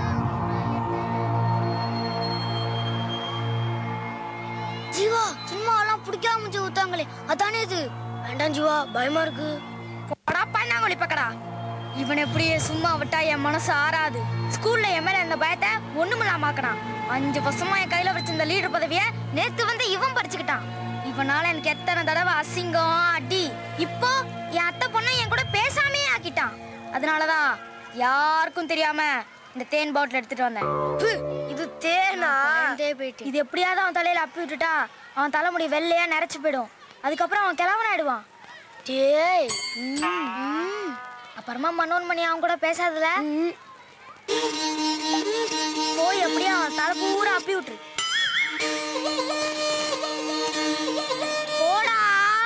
ஜீவா சும்மா எல்லாம் பிடிக்காம மூஞ்சி ஊத்தாங்களே அதானே இது வேண்டாம் ஜீவா பயமா இருக்கு போடா பண்ணாங்கொழி பக்கடா இவன் எப்படியே சும்மா விட்டா என் மனசு ஆறாது ஸ்கூல்ல என் மேல இந்த பயத்தை ஒண்ணுமில்லாம ஆக்கினான் அஞ்சு வருஷமா என் கையில வச்சிருந்த லீடர் பதவிய நேத்து வந்து இவன் பறிச்சுக்கிட்டான் இவனால எனக்கு எத்தனை தடவை அசிங்கம் அடி இப்போ என் அத்தை பொண்ணை என் கூட பேசாமே ஆக்கிட்டான் அதனாலதான் யாருக்கும் தெரியாம இந்த தேன் பாட்டில் எடுத்துட்டு வந்தேன் ப்பு, இது தேனா இது எப்படியாவது அவன் தலையில அப்பி விட்டுட்டா அவன் தலைமுடி வெள்ளையா நரைச்சு போயிடும் அதுக்கப்புறம் அவன் கிழவன் ஆயிடுவான் டேய் ம். அப்புறமா மனோன் மணி அவன் கூட பேசாதல போய் அப்படியே அவன் தலை பூரா அப்பி விட்டுரு போடா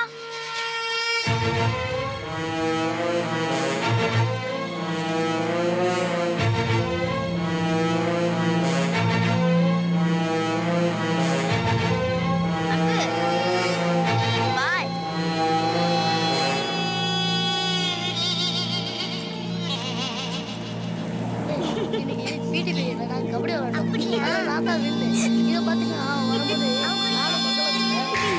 பாய் வீட்டு போய் நான் கபடி விளாடுறேன் நான் தான் வின்னு இதை பார்த்துங்க அவன் வரும்போது நானும் பக்கம்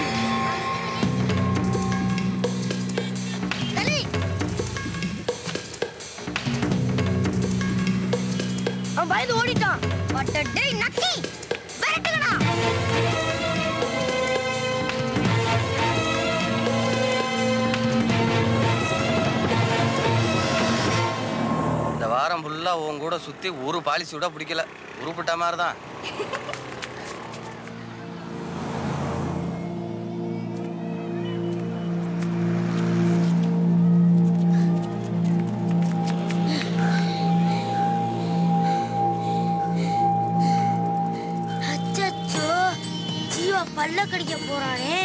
அவன் பயந்து ஓடிட்டான் பட்ட டேய் நக்கி விரட்டுங்கடா இந்த வாரம் ஃபுல்லா உன் கூட சுத்தி ஒரு பாலிசி கூட பிடிக்கல உருப்பிட்ட மாதிரி தான் அச்சச்சோ ஜீவா பல்ல கடிக்க போறானே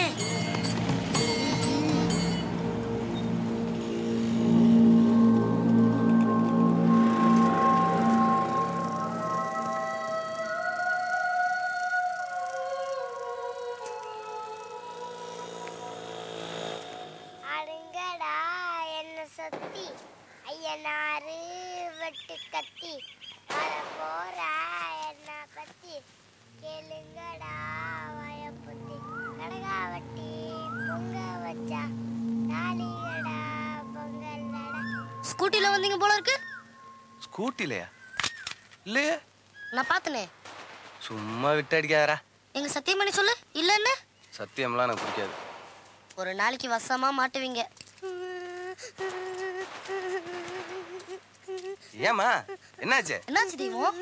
அருங்கடா என்ன சத்தி ஐயனாரு வெட்டு கத்தி வர போறா என்ன பத்தி கேளுங்கடா வயப்புத்தி கடகா வட்டி பொங்க வச்சா தாலிகடா பொங்கல்லடா ஸ்கூட்டில வந்தீங்க போல இருக்கு ஸ்கூட்டிலையா இல்லையே நான் பார்த்தனே சும்மா விட்டு அடிக்காதரா எங்க சத்தியமணி சொல்லு இல்லன்னு சத்தியம்லாம் எனக்கு பிடிக்காது ஒரு நாளைக்கு வசமா மாட்டுவீங்க ஏமா என்னாச்சு என்னாச்சு தெய்வம்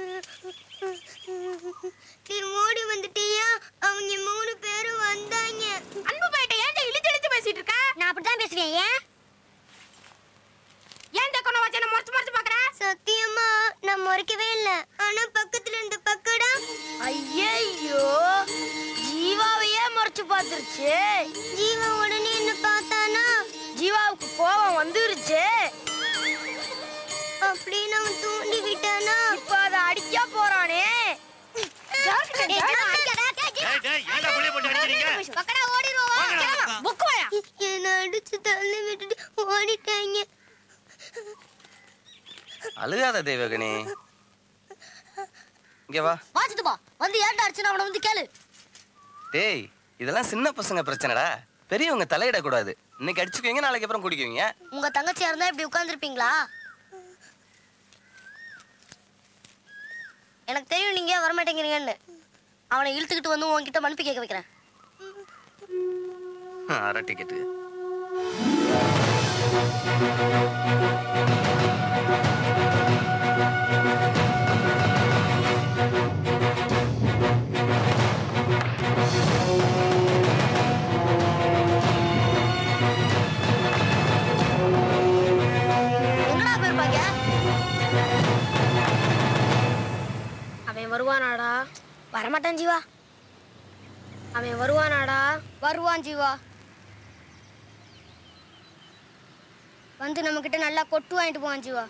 நீ ஓடி வந்துட்டியா அவங்க மூணு பேரும் வந்தாங்க அன்பு போயிட்ட ஏன் இழுத்து இழுத்து பேசிட்டு இருக்க நான் அப்படித்தான் பேசுவேன் ஏன் முறைக்கவே இல்ல ஆனா பக்கத்துல இருந்த பக்கடா ஐயையோ ஜீவாவையே முறைச்சு பார்த்துருச்சு ஜீவா உடனே என்ன பார்த்தானா ஜீவாவுக்கு கோபம் வந்துருச்சு அப்படின்னு அவன் தூண்டி விட்டானா இப்ப அதை அடிக்க போறானே என்ன அடிச்சு தள்ளி விட்டுட்டு ஓடிட்டாங்க அழுகாத தெய்வகனி இங்க வா வாச்சிட்டு பா வந்து ஏன்டா அடிச்சுன்னு அவனை வந்து கேளு டேய் இதெல்லாம் சின்ன பசங்க பிரச்சனைடா பெரியவங்க தலையிடக்கூடாது இன்னைக்கு அடிச்சுக்குவீங்க நாளைக்கு அப்புறம் குடிக்குவீங்க உங்க தங்கச்சியா இருந்தா இப்படி உட்கார்ந்துருப்பீங்களா எனக்கு தெரியும் நீங்க வரமாட்டேங்கிறீங்கன்னு அவனை இழுத்துக்கிட்டு வந்து உன்கிட்ட மன்னிப்பு கேட்க வைக்கிறேன் அரை டிக்கெட்டு எங்கடா போயிருப்பாங்க அவன் வருவானாடா வரமாட்டான் ஜீவா அவன் வருவானாடா வருவான் ஜீவா வந்து நம்ம கிட்ட நல்லா கொட்டு வாங்கிட்டு போவான் ஜீவா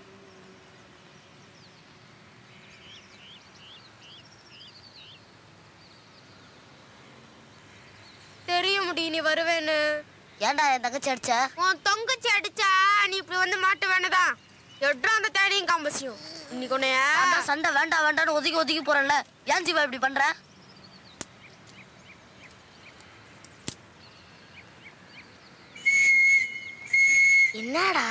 தெரிய முடியும் நீ வருவேன்னு ஏன்டா என் தங்கச்சி அடிச்ச உன் தொங்கச்சி அடிச்சா நீ இப்படி வந்து மாட்ட வேணதான் எட்ரா அந்த தேடியும் காம்பசியும் இன்னைக்கு உன்னைய அதான் சண்டை வேண்டாம் வேண்டாம்னு ஒதுக்கி ஒதுக்கி போறேன்ல ஏன் ஜீவா இப்படி பண்ற என்னடா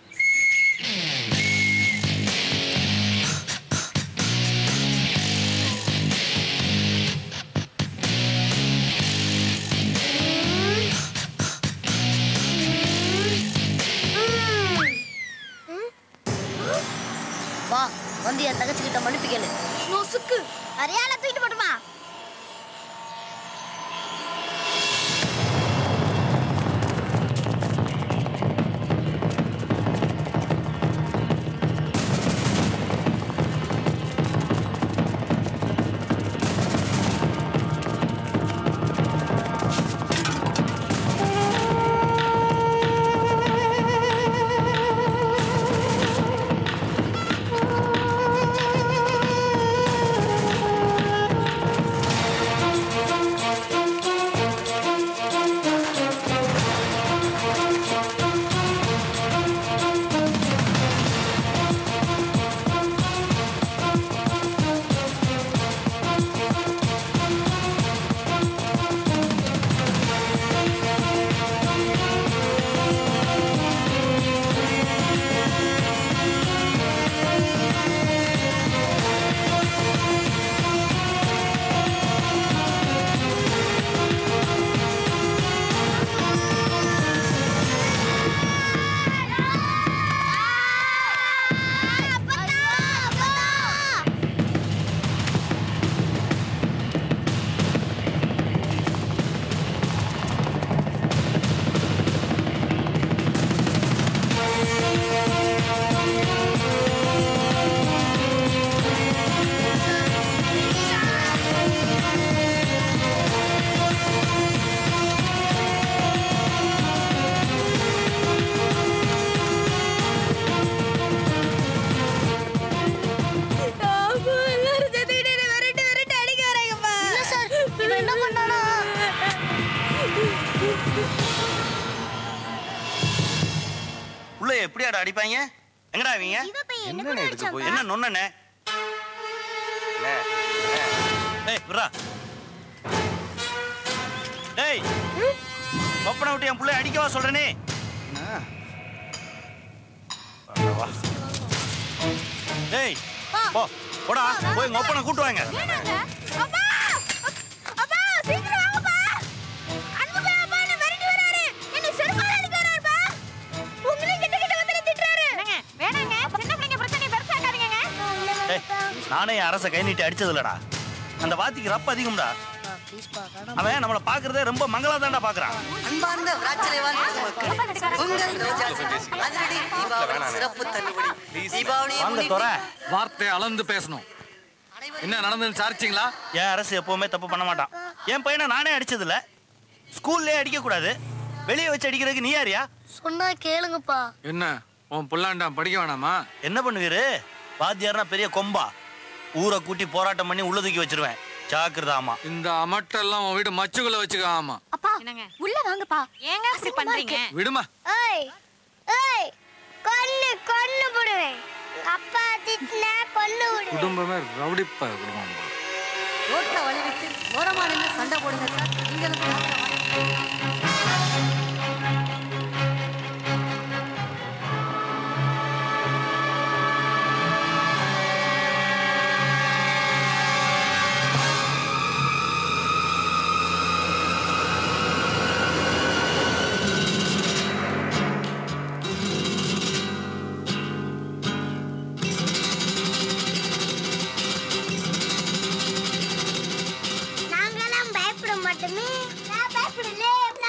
வா வந்து என் தங்கச்சி கிட்ட மன்னிப்பு கேளு நொசுக்கு அரையால தூக்கிட்டு போட்டுமா எல்லாரும் சேர்த்துக்கிட்டு என்னை விரட்டு விரட்டு அடிக்க வராங்கப்பா இல்ல சார் இவன் என்ன பண்ணானா உள்ள எப்படியாடா அடிப்பாங்க எங்கடா அவங்க என்னண்ணே இதுக்கு போய் என்ன நொண்ணே அண்ணே, டேய் விட்றா டேய் ஒப்பனை விட்டு என் பிள்ளை அடிக்கவா சொல்றேனே வா டேய் போ போடா போய் உங்க ஒப்பனை கூட்டு வாங்க அப்பா அப்பா சீக்கிரம் வாங்கப்பா அன்பு அப்பா என்ன விரட்டி வராரு என்ன செருப்பால அடிக்க வராருப்பா உங்களையும் கிட்ட கிட்ட வந்து திட்டுறாரு வேணாங்க சின்ன பிள்ளைங்க பிரச்சனை பெருசாக்காதீங்க டேய் நானே என் அரச கை நீட்டி அடிச்சது இல்லடா அந்த வாத்திக்கு ரப்ப அதிகம்டா ப்ளீஸ்ப்பா அவன் நம்மளை பார்க்கறதே ரொம்ப மங்களா தான்டா பார்க்கறான் அன்பார்ந்த விராச்சலைவான் மக்கள் உங்கள் ரோஜா அதிரடி தீபாவளி சிறப்பு தள்ளுபடி தீபாவளியை வாங்க முன்னிட்டு தோற வார்த்தை அளந்து பேசணும் என்ன நடந்ததுன்னு சாரிச்சிங்களா என் அரசு எப்பவுமே தப்பு பண்ண மாட்டான் என் பையனை நானே அடிச்சதில்ல ஸ்கூல்லே அடிக்க கூடாது வெளியே வச்சு அடிக்கிறதுக்கு நீ யாரியா சொன்னா கேளுங்கப்பா என்ன உன் புள்ளாண்டாம் படிக்க வேணாமா என்ன பண்ணுவீரு வாத்தியார்னா பெரிய கொம்பா ஊரை கூட்டி போராட்டம் பண்ணி உள்ள தூக்கி வச்சிருவேன் ஜாக்கிரதா ஆமா இந்த அமட்டெல்லாம் உன் வீட்டு மச்சுக்குள்ள வச்சுக்க ஆமா அப்பா உள்ள வாங்கப்பா ஏங்க அப்படி பண்றீங்க விடுமா ஏய் ஏய் கொன்னு கொன்னு போடுவேன் உங்க அப்பா திட்டினா கொன்னு விடுவேன் குடும்பமே ரவுடிப்பா குடும்பம் ரோட்ல வழி விட்டு ஓரமா நின்று சண்டை போடுங்க சார் நீங்களும் நாங்கெல்லாம் பயப்பட மாட்டோமே நான் பயப்படல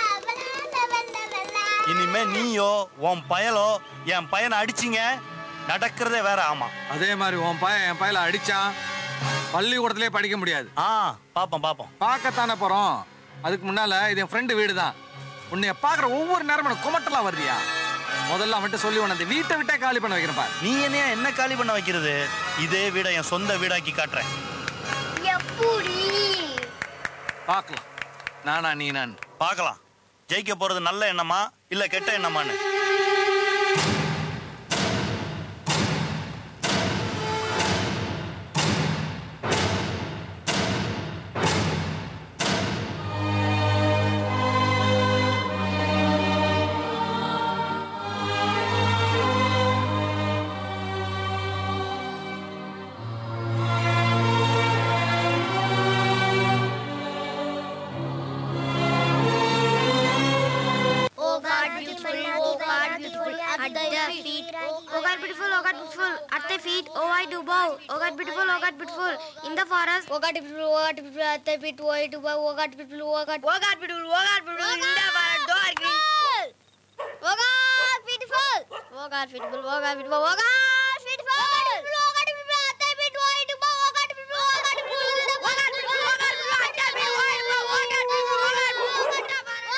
இனிமே நீயோ உன் பயலோ என் பையனை அடிச்சீங்க நடக்கிறதே வேற ஆமா அதே மாதிரி உன் பையன் என் பையல அடிச்சான் பள்ளிக்கூடத்திலே படிக்க முடியாது ஆ பாப்போம் பாப்போம் பார்க்கத்தானே போறோம் அதுக்கு முன்னால இது என் ஃப்ரெண்டு வீடு தான் உன்னைய பாக்குற ஒவ்வொரு நேரமும் எனக்கு குமட்டலாம் வருதியா முதல்ல அவன்கிட்ட சொல்லி உன்னை அந்த வீட்டை விட்டே காலி பண்ண வைக்கிறேன் பாரு நீ என்னையா என்ன காலி பண்ண வைக்கிறது இதே வீடை என் சொந்த வீடாக்கி காட்டுறேன் எப்படி பார்க்கலாம் நானா நீ நான் பார்க்கலாம் ஜெயிக்க போறது நல்ல எண்ணமா இல்ல கெட்ட எண்ணமான்னு Oh God, beautiful, oh God, beautiful, at the feet. Oh God, beautiful, oh God, beautiful, at the feet. Oh, I do bow. Oh God, beautiful, oh God, beautiful, in the forest. Oh God, beautiful, oh God, beautiful, at the feet. Oh, I do bow. Oh God, beautiful, oh God, oh God, beautiful, oh God, beautiful, in the forest. Door green. Oh God, beautiful. Oh God, beautiful, oh God, beautiful, oh God, beautiful. Oh God, beautiful, at the feet. Oh, I do bow. Oh God, beautiful, oh God, beautiful, in the forest. Oh God, beautiful, oh God, beautiful, at the feet. Oh, I do bow. Oh God, beautiful, oh God, beautiful, in the forest.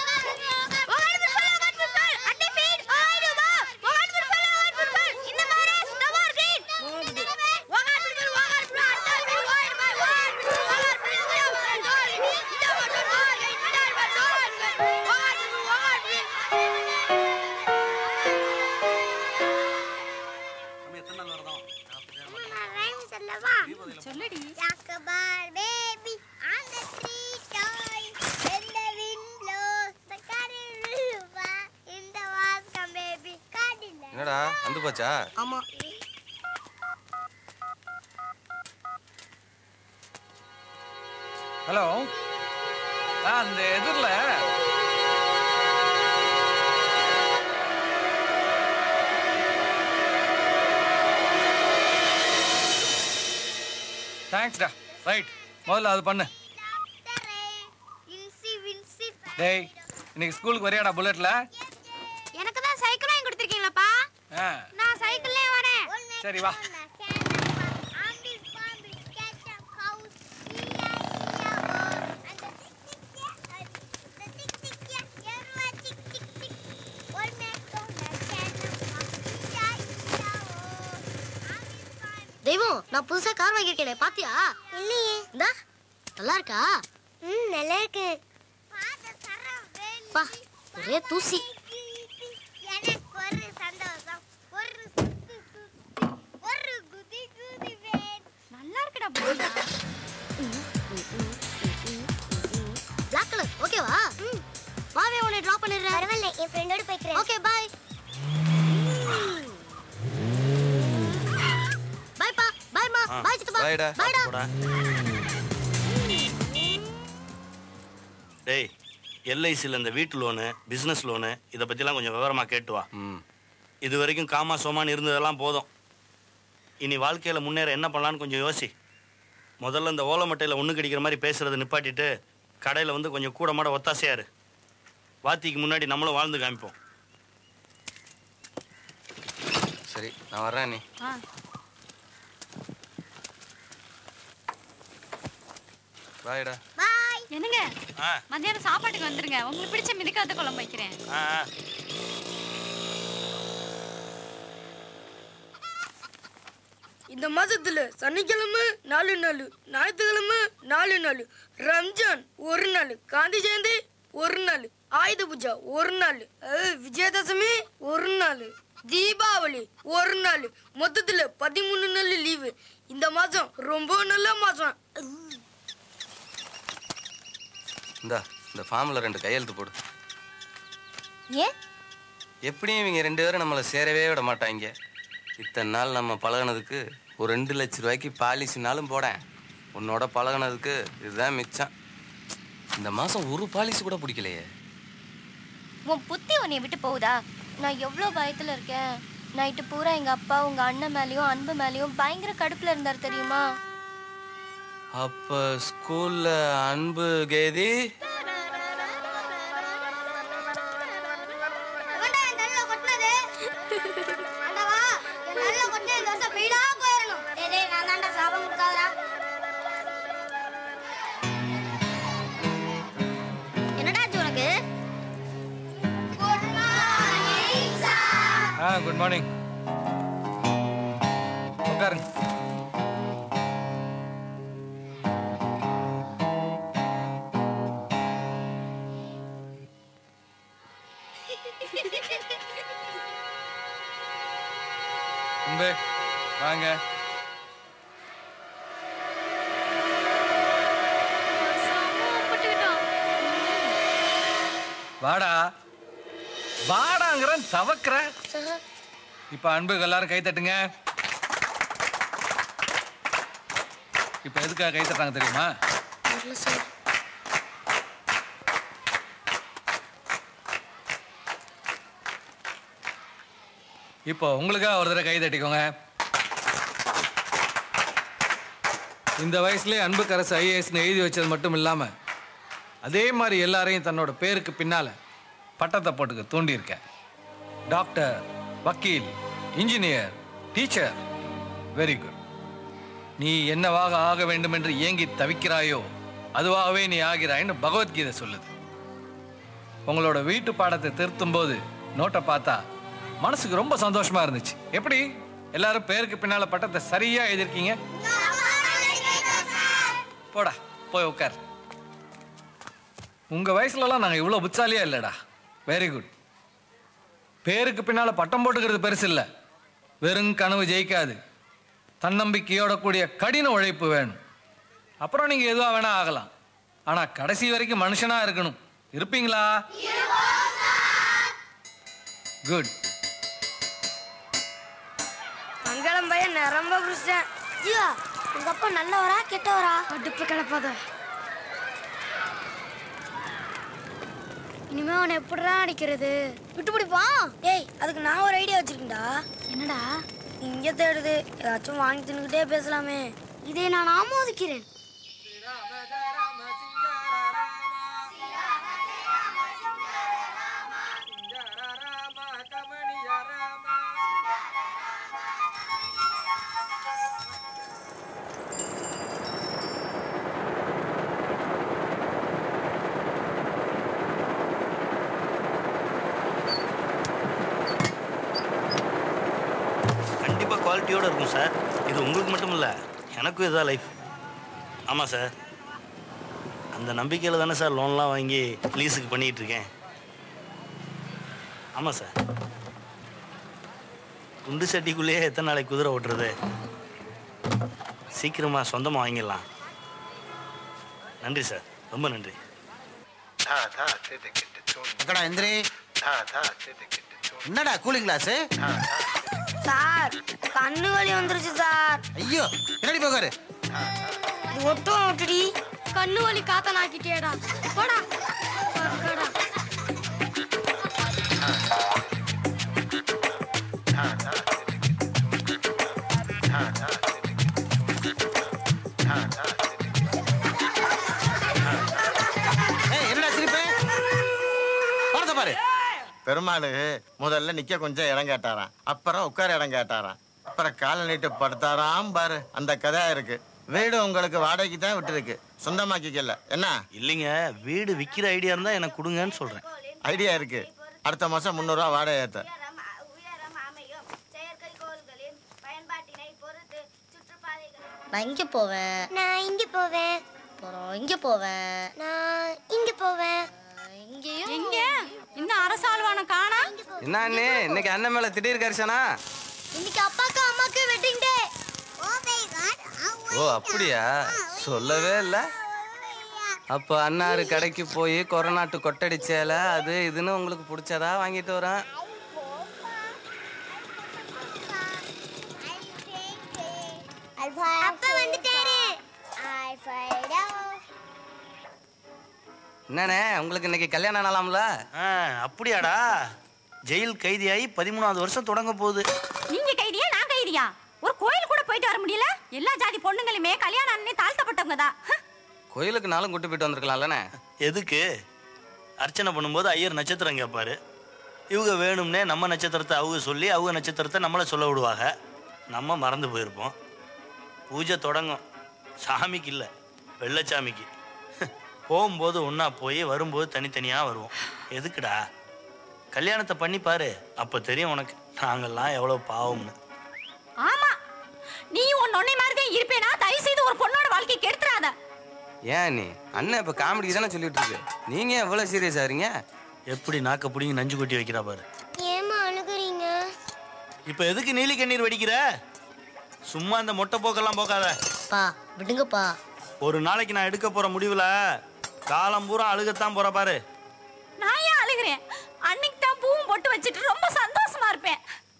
சொல்லுடி Chocobar baby on the tree toy when the wind blows the curry will fly in the walls come baby காடில என்னடா வந்து போச்சா ஆமா hello ஆ அந்த எதிரில் தேங்க்ஸ்டா right முதல்ல அது பண்ணு வின்சி வின்சி டேய் இன்னைக்கு ஸ்கூலுக்கு வரையாடா புல்லட்ல எனக்கு தான் சைக்கிள் வாங்கி கொடுத்துருக்கீங்களாப்பா ஆ நான் சைக்கிள்லயே வரேன் சரி வா தெய்வம் நான் புதுசா கார் வாங்கியிருக்கேனே பாத்தியா இல்லையே இந்தா நல்லா இருக்கா ம் நல்லா இருக்கு பா ஒரே தூசி எனக்கு ஒரு சந்தோஷம் ஒரு சுத்து சுத்தி ஒரு குதி குதிவேன் நல்லா இருக்குடா போடா பிளாக் கலர் ஓகேவா வாவே உன்னை டிராப் பண்ணிடுறேன் பரவாயில்ல என் ஃப்ரெண்டோட போய்க்கிறேன் ஓகே பாய் பாய் பா பாய் மா ஆ, பாய் சித்தப்பா bye டா. பாய்டா போடா. டேய் எல்ஐசியில் இந்த வீட்டு லோனு பிஸ்னஸ் லோனு இதை பற்றிலாம் கொஞ்சம் விவரமாக கேட்டு வா இது வரைக்கும் காமா சோமான்னு இருந்ததெல்லாம் போதும் இனி வாழ்க்கையில் முன்னேற என்ன பண்ணலான்னு கொஞ்சம் யோசி முதல்ல இந்த ஓலை மட்டையில் ஒன்று கடிக்கிற மாதிரி பேசுறதை நிப்பாட்டிட்டு கடையில் வந்து கொஞ்சம் கூட மாட ஒத்தாசையாரு வாத்திக்கு முன்னாடி நம்மளும் வாழ்ந்து காமிப்போம் சரி நான் வர்றேன் நீ பாய்டா பாய் என்னங்க ஆ. மத்தியானம் சாப்பாட்டுக்கு வந்துருங்க உங்களுக்கு பிடிச்ச மிதிக்காத குழம்பு வைக்கிறேன் ஆ ஆ. இந்த மாசத்துல சனிக்கிழமை நாலு நாள் ஞாயிற்றுக்கிழமை நாலு நாள் ரம்ஜான் ஒரு நாள் காந்தி ஜெயந்தி ஒரு நாள் ஆயுத பூஜா ஒரு நாள் அஹ், விஜயதசமி ஒரு நாள் தீபாவளி ஒரு நாள் மொத்தத்துல பதிமூணு நாள் லீவு இந்த மாசம் ரொம்ப நல்ல மாசம் இந்தா இந்த ஃபார்மில் ரெண்டு கையெழுத்து போடு ஏன் எப்படியும் இவங்க ரெண்டு பேரும் நம்மளை சேரவே விட மாட்டாங்க இத்தனை நாள் நம்ம பழகுனதுக்கு ஒரு ரெண்டு லட்ச ரூபாய்க்கு பாலிசினாலும் போடேன் உன்னோட பழகுனதுக்கு இதுதான் மிச்சம் இந்த மாதம் ஒரு பாலிசி கூட பிடிக்கலையே உன் புத்தி உன்னை விட்டு போகுதா நான் எவ்வளோ பயத்துல இருக்கேன் நைட்டு பூரா எங்க அப்பா உங்க அண்ணன் மேலயும் அன்பு மேலயும் பயங்கர கடுப்புல இருந்தார் தெரியுமா அப்போ ஸ்கூலில் அன்பு கேதி எவன்டா என் தலையில கொட்டுனது? ஆண்டவா, என் தலையில கொட்டின இந்த வருஷம் வீடா போயிரணும். டேய், டேய், நான் தான்டா சாபம் கொடுக்காதடா. என்னடா ஆச்சு உனக்கு ஆ குட் மார்னிங் உட்காருங்க அன்பு வாங்க வாடா வாடாங்கிறேன் தவக்குற இப்ப அன்புக்கு எல்லாரும் கை தட்டுங்க இப்ப எதுக்காக கை தட்டாங்க தெரியுமா இப்போ உங்களுக்காக ஒரு தடவை கை தட்டிக்கோங்க இந்த வயசுலயே அன்புக்கரசு ஐஏஎஸ்னு எழுதி வச்சது மட்டும் இல்லாம அதே மாதிரி எல்லாரையும் தன்னோட பேருக்கு பின்னால பட்டத்தை போட்டுக்க தூண்டியிருக்கேன் டாக்டர் வக்கீல் இன்ஜினியர் டீச்சர் வெரி குட் நீ என்னவாக ஆக வேண்டும் என்று ஏங்கி தவிக்கிறாயோ அதுவாகவே நீ ஆகிறாய்ன்னு பகவத்கீதை சொல்லுது உங்களோட வீட்டு பாடத்தை திருத்தும் போது நோட்டை பார்த்தா மனசுக்கு ரொம்ப சந்தோஷமா இருந்துச்சு எப்படி எல்லாரும் பேருக்கு பின்னால பட்டத்தை சரியா எழுதிருக்கீங்க போடா போய் உட்கார் உங்க வயசுலலாம் நாங்க இவ்வளவு புத்தாலியா இல்லடா வெரி குட் பேருக்கு பின்னால பட்டம் போட்டுக்கிறது பெருசு இல்ல வெறும் கனவு ஜெயிக்காது தன்னம்பிக்கையோட கூடிய கடின உழைப்பு வேணும் அப்புறம் நீங்க எதுவா வேணா ஆகலாம் ஆனா கடைசி வரைக்கும் மனுஷனா இருக்கணும் இருப்பீங்களா குட் மங்களம் பையன் நிரம்ப புடிச்சேன் ஜீவா உங்க அப்பா நல்லவரா கெட்டவரா அடுப்பு கிளப்பாத இனிமே அவனை எப்படிடா அடிக்கிறது விட்டு பிடிப்பான் ஏய் அதுக்கு நான் ஒரு ஐடியா வச்சிருக்கேன்டா என்னடா இங்க தேடுது ஏதாச்சும் வாங்கி தின்னுக்கிட்டே பேசலாமே இதை நான் ஆமோதிக்கிறேன் கண்டிப்பாக குவாலிட்டியோடு இருக்கும் சார் இது உங்களுக்கு மட்டும் இல்லை எனக்கும் இதான் லைஃப் ஆமாம் சார் அந்த நம்பிக்கையில் தானே சார் லோன்லாம் வாங்கி லீஸுக்கு பண்ணிகிட்டு இருக்கேன் ஆமாம் சார் குண்டு சட்டிக்குள்ளேயே எத்தனை நாளைக்கு குதிரை ஓட்டுறது சீக்கிரமாக சொந்தமாக வாங்கிடலாம் நன்றி சார் ரொம்ப நன்றி அக்கடா எந்திரி என்னடா கூலிங் கிளாஸ் சார் கண்ணு வலி வந்துருச்சு சார் ஐயோ என்னடி போகாரு இது ஒட்டும் விட்டுடி கண்ணு வலி காத்த நாக்கிட்டேடா போடா போடா. பெருமாள் முதல்ல நிக்க கொஞ்சம் இடம் கேட்டாராம் அப்புறம் உட்கார இடம் கேட்டாராம் அப்புறம் காலை நீட்டு படுத்தாராம் பாரு அந்த கதை இருக்கு வீடு உங்களுக்கு வாடகைக்கு தான் விட்டுருக்கு சொந்தமாக்கிக்கல என்ன இல்லைங்க வீடு விற்கிற ஐடியா இருந்தா எனக்கு கொடுங்கன்னு சொல்றேன் ஐடியா இருக்கு அடுத்த மாசம் முந்நூறுரூவா வாடகை ஏற்ற நான் இங்க போவேன் நான் இங்க போவேன் அப்புறம் இங்க போவேன் நான் இங்க போவேன் இங்கேயும் எங்க இந்த அரசாழ்வான காணா என்ன அண்ணே இன்னைக்கு அண்ணன் மேல திடீர் கரிசனா இன்னைக்கு அப்பாக்கு அம்மாக்கு வெட்டிங் டே ஓ அப்படியா சொல்லவே இல்ல அப்போ அண்ணாரு கடைக்கு போய் கொரோனாட்டு கொட்டடி சேலை அது இதுன்னு உங்களுக்கு பிடிச்சதா வாங்கிட்டு வரேன் அப்பா வந்துட்டாரு என்னண்ணே உங்களுக்கு இன்னைக்கு கல்யாணம் ஆனாலாம்ல ஆ, அப்படியாடா ஜெயில் கைதியாகி பதிமூணாவது வருஷம் தொடங்க போகுது நீங்க கைதியா நான் கைதியா ஒரு கோயில் கூட போயிட்டு வர முடியல எல்லா ஜாதி பொண்ணுங்களுமே கல்யாணம் அண்ணே தாழ்த்தப்பட்டவங்க தான் கோயிலுக்கு நாளும் கூட்டு போயிட்டு வந்திருக்கலாம்லண்ணே எதுக்கு அர்ச்சனை பண்ணும்போது ஐயர் நட்சத்திரம் கேட்பாரு இவங்க வேணும்னே நம்ம நட்சத்திரத்தை அவங்க சொல்லி அவங்க நட்சத்திரத்தை நம்மளை சொல்ல விடுவாங்க நம்ம மறந்து போயிருப்போம் பூஜை தொடங்கும் சாமிக்கு இல்லை வெள்ளச்சாமிக்கு போகும்போது ஒன்றா போய் வரும்போது தனித்தனியாக வருவோம் எதுக்குடா கல்யாணத்தை பண்ணி பாரு அப்போ தெரியும் உனக்கு நாங்கள்லாம் எவ்வளோ பாவம்னு ஆமா நீ உன் ஒன்னே மாதிரி தான் இருப்பேனா தயவு செய்து ஒரு பொண்ணோட வாழ்க்கை கெடுத்துறாத ஏன் நீ அண்ணன் இப்போ காமெடிக்கு தானே சொல்லிட்டு இருக்கு நீங்க எவ்வளோ சீரியஸா இருங்க எப்படி நாக்க பிடிங்கி நஞ்சு கொட்டி வைக்கிறா பாரு ஏமா அழுகுறீங்க இப்போ எதுக்கு நீலி கண்ணீர் வெடிக்கிற சும்மா இந்த மொட்டை போக்கெல்லாம் போக்காத பா விடுங்கப்பா ஒரு நாளைக்கு நான் எடுக்க போற முடிவுல காலம் பூரா அழுகத்தான் போற பாரு நான் ஏன் அழுகிறேன் அன்னைக்கு தான் பூவும் போட்டு வச்சுட்டு ரொம்ப சந்தோஷமா இருப்பேன்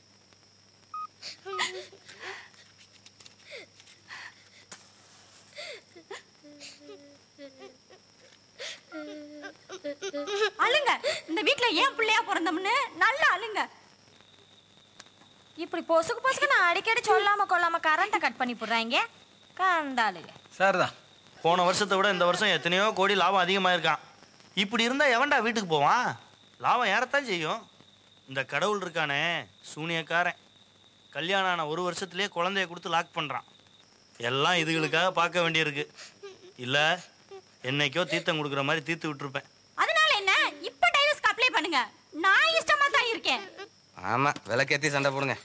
அழுங்க இந்த வீட்ல ஏன் பிள்ளையா பிறந்தோம்னு நல்லா அழுங்க இப்படி பொசுக்கு பொசுக்கு நான் அடிக்கடி சொல்லாம கொள்ளாம கரண்ட்டை கட் பண்ணி போடுறாங்க கண்டாளுங்க சரிதான் போன வருஷத்தை விட இந்த வருஷம் எத்தனையோ கோடி லாபம் அதிகமாயிருக்கான் இப்படி இருந்தா எவன்டா வீட்டுக்கு போவான் லாபம் ஏறத்தான் செய்யும் இந்த கடவுள் இருக்கானே சூனியக்காரன் கல்யாணம் ஆன ஒரு வருஷத்துலயே குழந்தைய கொடுத்து லாக் பண்றான் எல்லாம் இதுகளுக்காக பார்க்க வேண்டியிருக்கு இல்ல என்னைக்கோ தீர்த்தம் கொடுக்குற மாதிரி தீர்த்து விட்டுருப்பேன் அதனால என்ன இப்ப டைவர்ஸ்க்கு அப்ளை பண்ணுங்க நான் இஷ்டமா தான் இருக்கேன் ஆமா விளக்கேத்தி சண்டை போடுங்க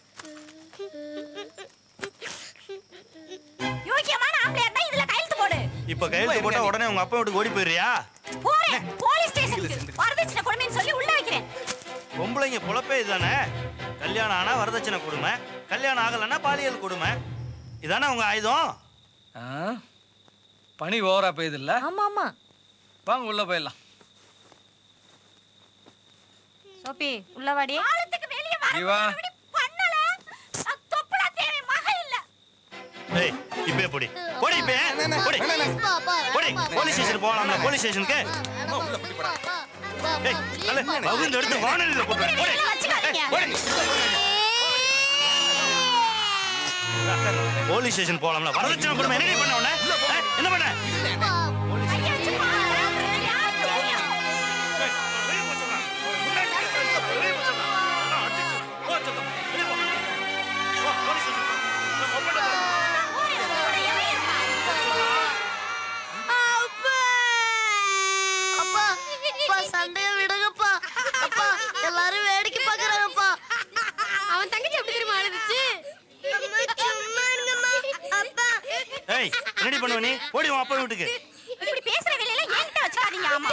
யோக்கியமான ஆம்பளையா இருந்தா இதுல கையெழுத்து போடு இப்ப கையெழுத்து போட்டா உடனே உங்க அப்பா வீட்டுக்கு ஓடி போயிடுறியா போறேன் போலீஸ் ஸ்டேஷனுக்கு வரதட்சணை கொடுமைன்னு சொல்லி உள்ள வைக்கிறேன் பொம்பளைங்க பொழப்பே இதுதானே கல்யாணம் ஆனா வரதட்சணை கொடுமை கல்யாணம் ஆகலைன்னா பாலியல் கொடுமை இதானே உங்க ஆயுதம் ஆ? பனி ஓவரா பெய்யுது இல்ல ஆமா ஆமா வாங்க உள்ள போயிடலாம் சோபி உள்ள வாடி காலத்துக்கு வெளிய ஜீவா பண்ணல நான் தொப்புளா தேவை மக இல்ல ஏய் இப்பே போடி போடி இப்பே போடி போடி போலீஸ் ஸ்டேஷன் போகலாம்ல போலீஸ் ஸ்டேஷனுக்கு ஏய் அல்ல பகுந்து எடுத்து வானலில் போட்டு போடி போடி போலீஸ் ஸ்டேஷன் போகலாம்ல வரதட்சணை கொடுமை என்னடி பண்ண உடனே என்ன பண்ண அப்பா அப்பா சண்டைய விடுங்கப்பா அப்பா எல்லாரும் வேடிக்கை பாக்குறாங்கப்பா அவன் தங்கச்சி எப்படி தெரியுமா அழுதுச்சு சும்மா இருங்கம்மா அப்பா ஏய் என்னடி பண்ணுவ நீ போடி உன் அப்பா வீட்டுக்கு இப்படி பேசுற வேலையில என்கிட்ட வச்சுக்காதீங்க ஆமா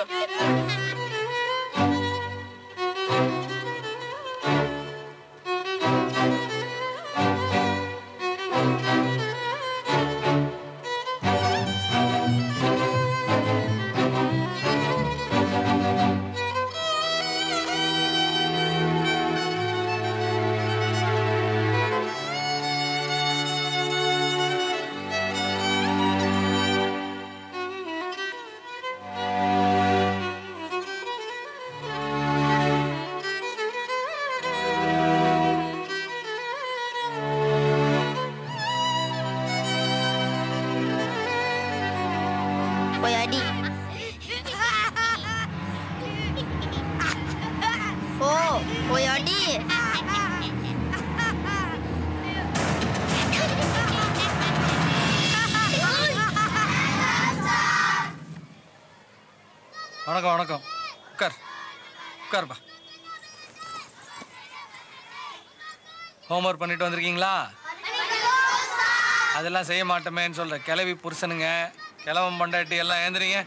வணக்கம் வணக்கம் உட்கார் உட்காருப்பா ஹோம்ஒர்க் பண்ணிட்டு வந்திருக்கீங்களா அதெல்லாம் செய்ய மாட்டோமேன்னு சொல்ற கிளவி புருஷனுங்க கிளவன் பொண்டாட்டி எல்லாம் ஏந்திரீங்க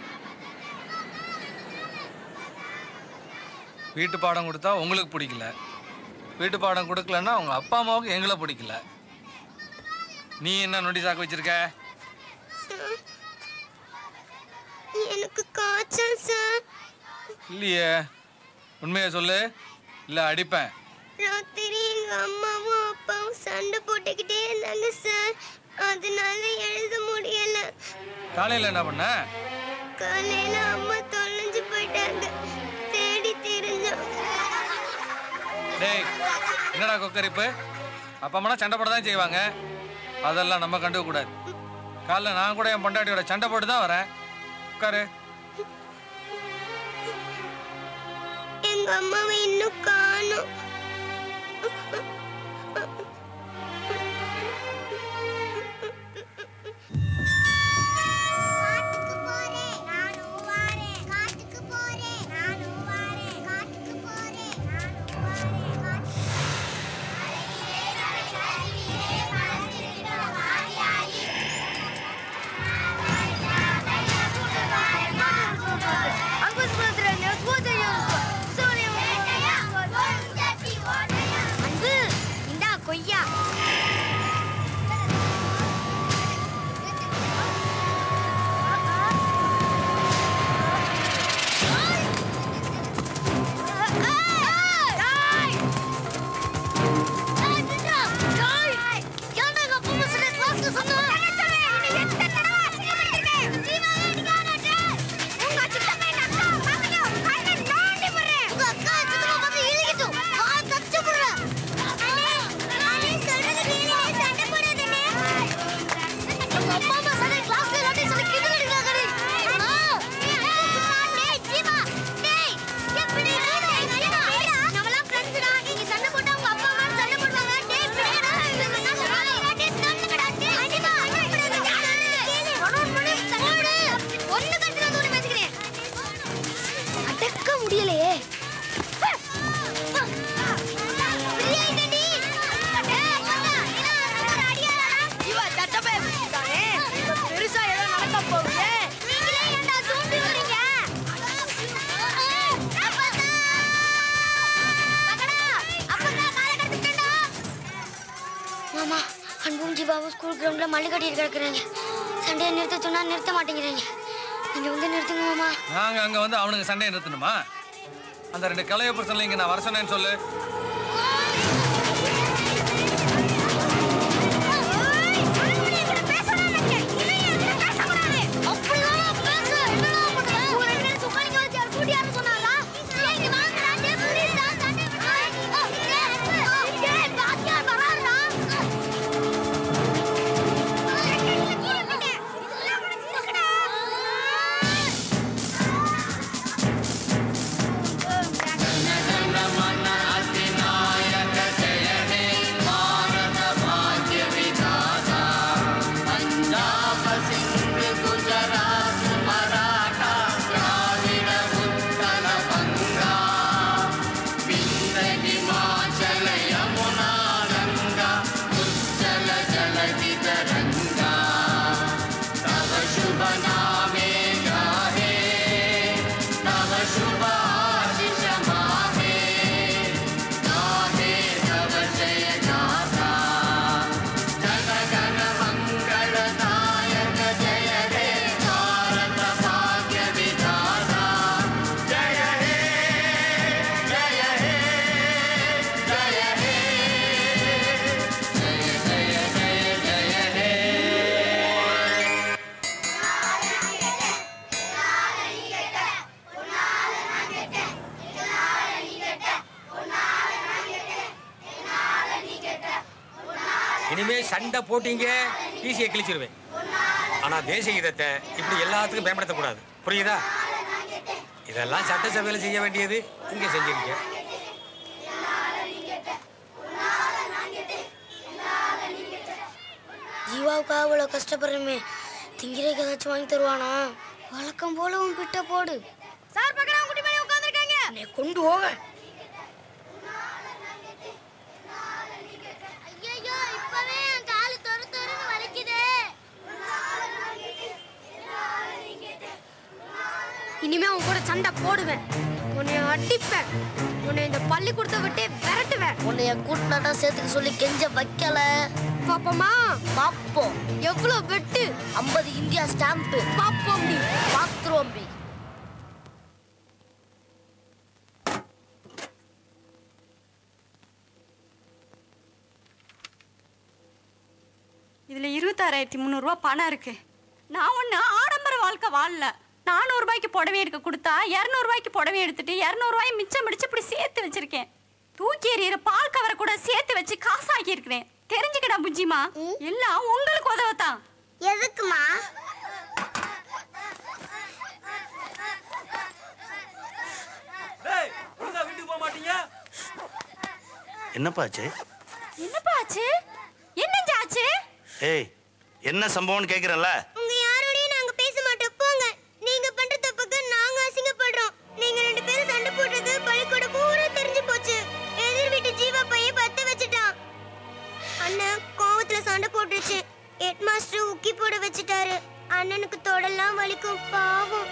வீட்டு பாடம் கொடுத்தா உங்களுக்கு பிடிக்கல வீட்டு பாடம் கொடுக்கலன்னா உங்க அப்பா அம்மாவுக்கு எங்களை பிடிக்கல நீ என்ன நொண்டி சாக்கு வச்சிருக்க எனக்கு காய்ச்சல் சார் இல்லையே உண்மையை சொல்லு இல்லை அடிப்பேன் ராத்திரி எங்க அம்மாவும் அப்பாவும் சண்டை போட்டுக்கிட்டே இருந்தாங்க சார் அதனால எழுத முடியல காலையில் என்ன பண்ண காலையில அம்மா தொலைஞ்சு போயிட்டாங்க தேடி தெரிஞ்சோம் டேய் என்னடா கொக்கரிப்பு அப்பா அம்மா சண்டை போட தான் செய்வாங்க அதெல்லாம் நம்ம கண்டுக்க கூடாது காலைல நான் கூட என் பொண்டாட்டியோட சண்டை போட்டு தான் வரேன் உட்காரு எங்க அம்மாவை இன்னும் காணும் அன்பு இந்தா கொய்யா அடக்க முடியலையே பெருசா ஏதோ நடக்க போகுது மாமா அன்பும் ஜீவாவும் ஸ்கூல் கிரவுண்டில் மல்லி கட்டிட்டு கிடக்குறாங்க சண்டையை நிறுத்த சொன்னா நிறுத்த மாட்டேங்கிறாங்க நீங்க வந்து நிறுத்துங்க மாமா நாங்கள் அங்கே வந்து அவனுங்க சண்டையை நிறுத்தணுமா அந்த ரெண்டு கலைய புருஷன்ல இங்கே நான் வர சொன்னேன்னு சொல்லு இனிமே சண்டை போட்டீங்க ஈஸியை கிழிச்சிருவேன் ஆனா தேசிய கீதத்தை இப்படி எல்லாத்துக்கும் பயன்படுத்தக்கூடாது புரியுதா இதெல்லாம் சட்டசபையில் செய்ய வேண்டியது இங்க செஞ்சிருக்க ஜீவாவுக்காக இவ்வளோ கஷ்டப்படுறமே திங்கிறதுக்கு ஏதாச்சும் வாங்கி தருவானா வழக்கம் போல உன் பிட்ட போடு உன்னை கொண்டு போக ஐயோ இப்பவே என் காலு தொறு தொறுன்னு வலிக்குதே இனிமே உன் கூட சண்டை போடுவேன் உன்னை அடிப்பேன் உன்னை இந்த பள்ளிக்கூடத்தை விட்டு விரட்டுவேன் உன்னைய கூட்டினாட்டா சேர்த்துக்க சொல்லி கெஞ்ச வைக்கல பாப்போமா பாப்போம் எவ்வளவு வெட்டு ஐம்பது இந்தியா ஸ்டாம்ப் பாப்போம் அப்படி பாத்துருவோம் பி. இதுல இருபத்தாறாயிரத்தி முந்நூறுரூவா பணம் இருக்கு நான் ஒன்று ஆடம்பர வாழ்க்கை வாழல நானூறுபாய்க்கு புடவை எடுக்க கொடுத்தா இரநூறுபாய்க்கு புடவை எடுத்துட்டு இரநூறுவாய் மிச்சம் முடிச்சு இப்படி சேர்த்து வச்சிருக்கேன் தூக்கி எறிகிற பால் கவரை கூட சேர்த்து வச்சு காசாக்கி இருக்கிறேன் தெரிஞ்சுக்கடா புஜ்ஜிமா எல்லாம் உங்களுக்கு உதவத்தான் எதுக்குமா வீட்டுக்கு போக மாட்டீங்க என்னப்பா ஆச்சு என்னப்பா ஆச்சு என்னங்க ஆச்சு ஏய் என்ன சம்பவம்னு கேட்குறல்ல உங்க யாரோடயும் நாங்க பேச மாட்டோம் போங்க நீங்க பண்ற தப்புக்கு நாங்க அசிங்கப்படுறோம் நீங்க ரெண்டு பேரும் சண்டை போடுறது பள்ளிக்கூட பூரா தெரிஞ்சு போச்சு எதிர் வீட்டு ஜீவா பையன் பத்த வச்சுட்டான் அண்ணன் கோவத்துல சண்டை போட்டுருச்சு ஹெட் மாஸ்டர் உக்கி போட வச்சுட்டாரு அண்ணனுக்கு தொடலாம் வலிக்கும் பாவம்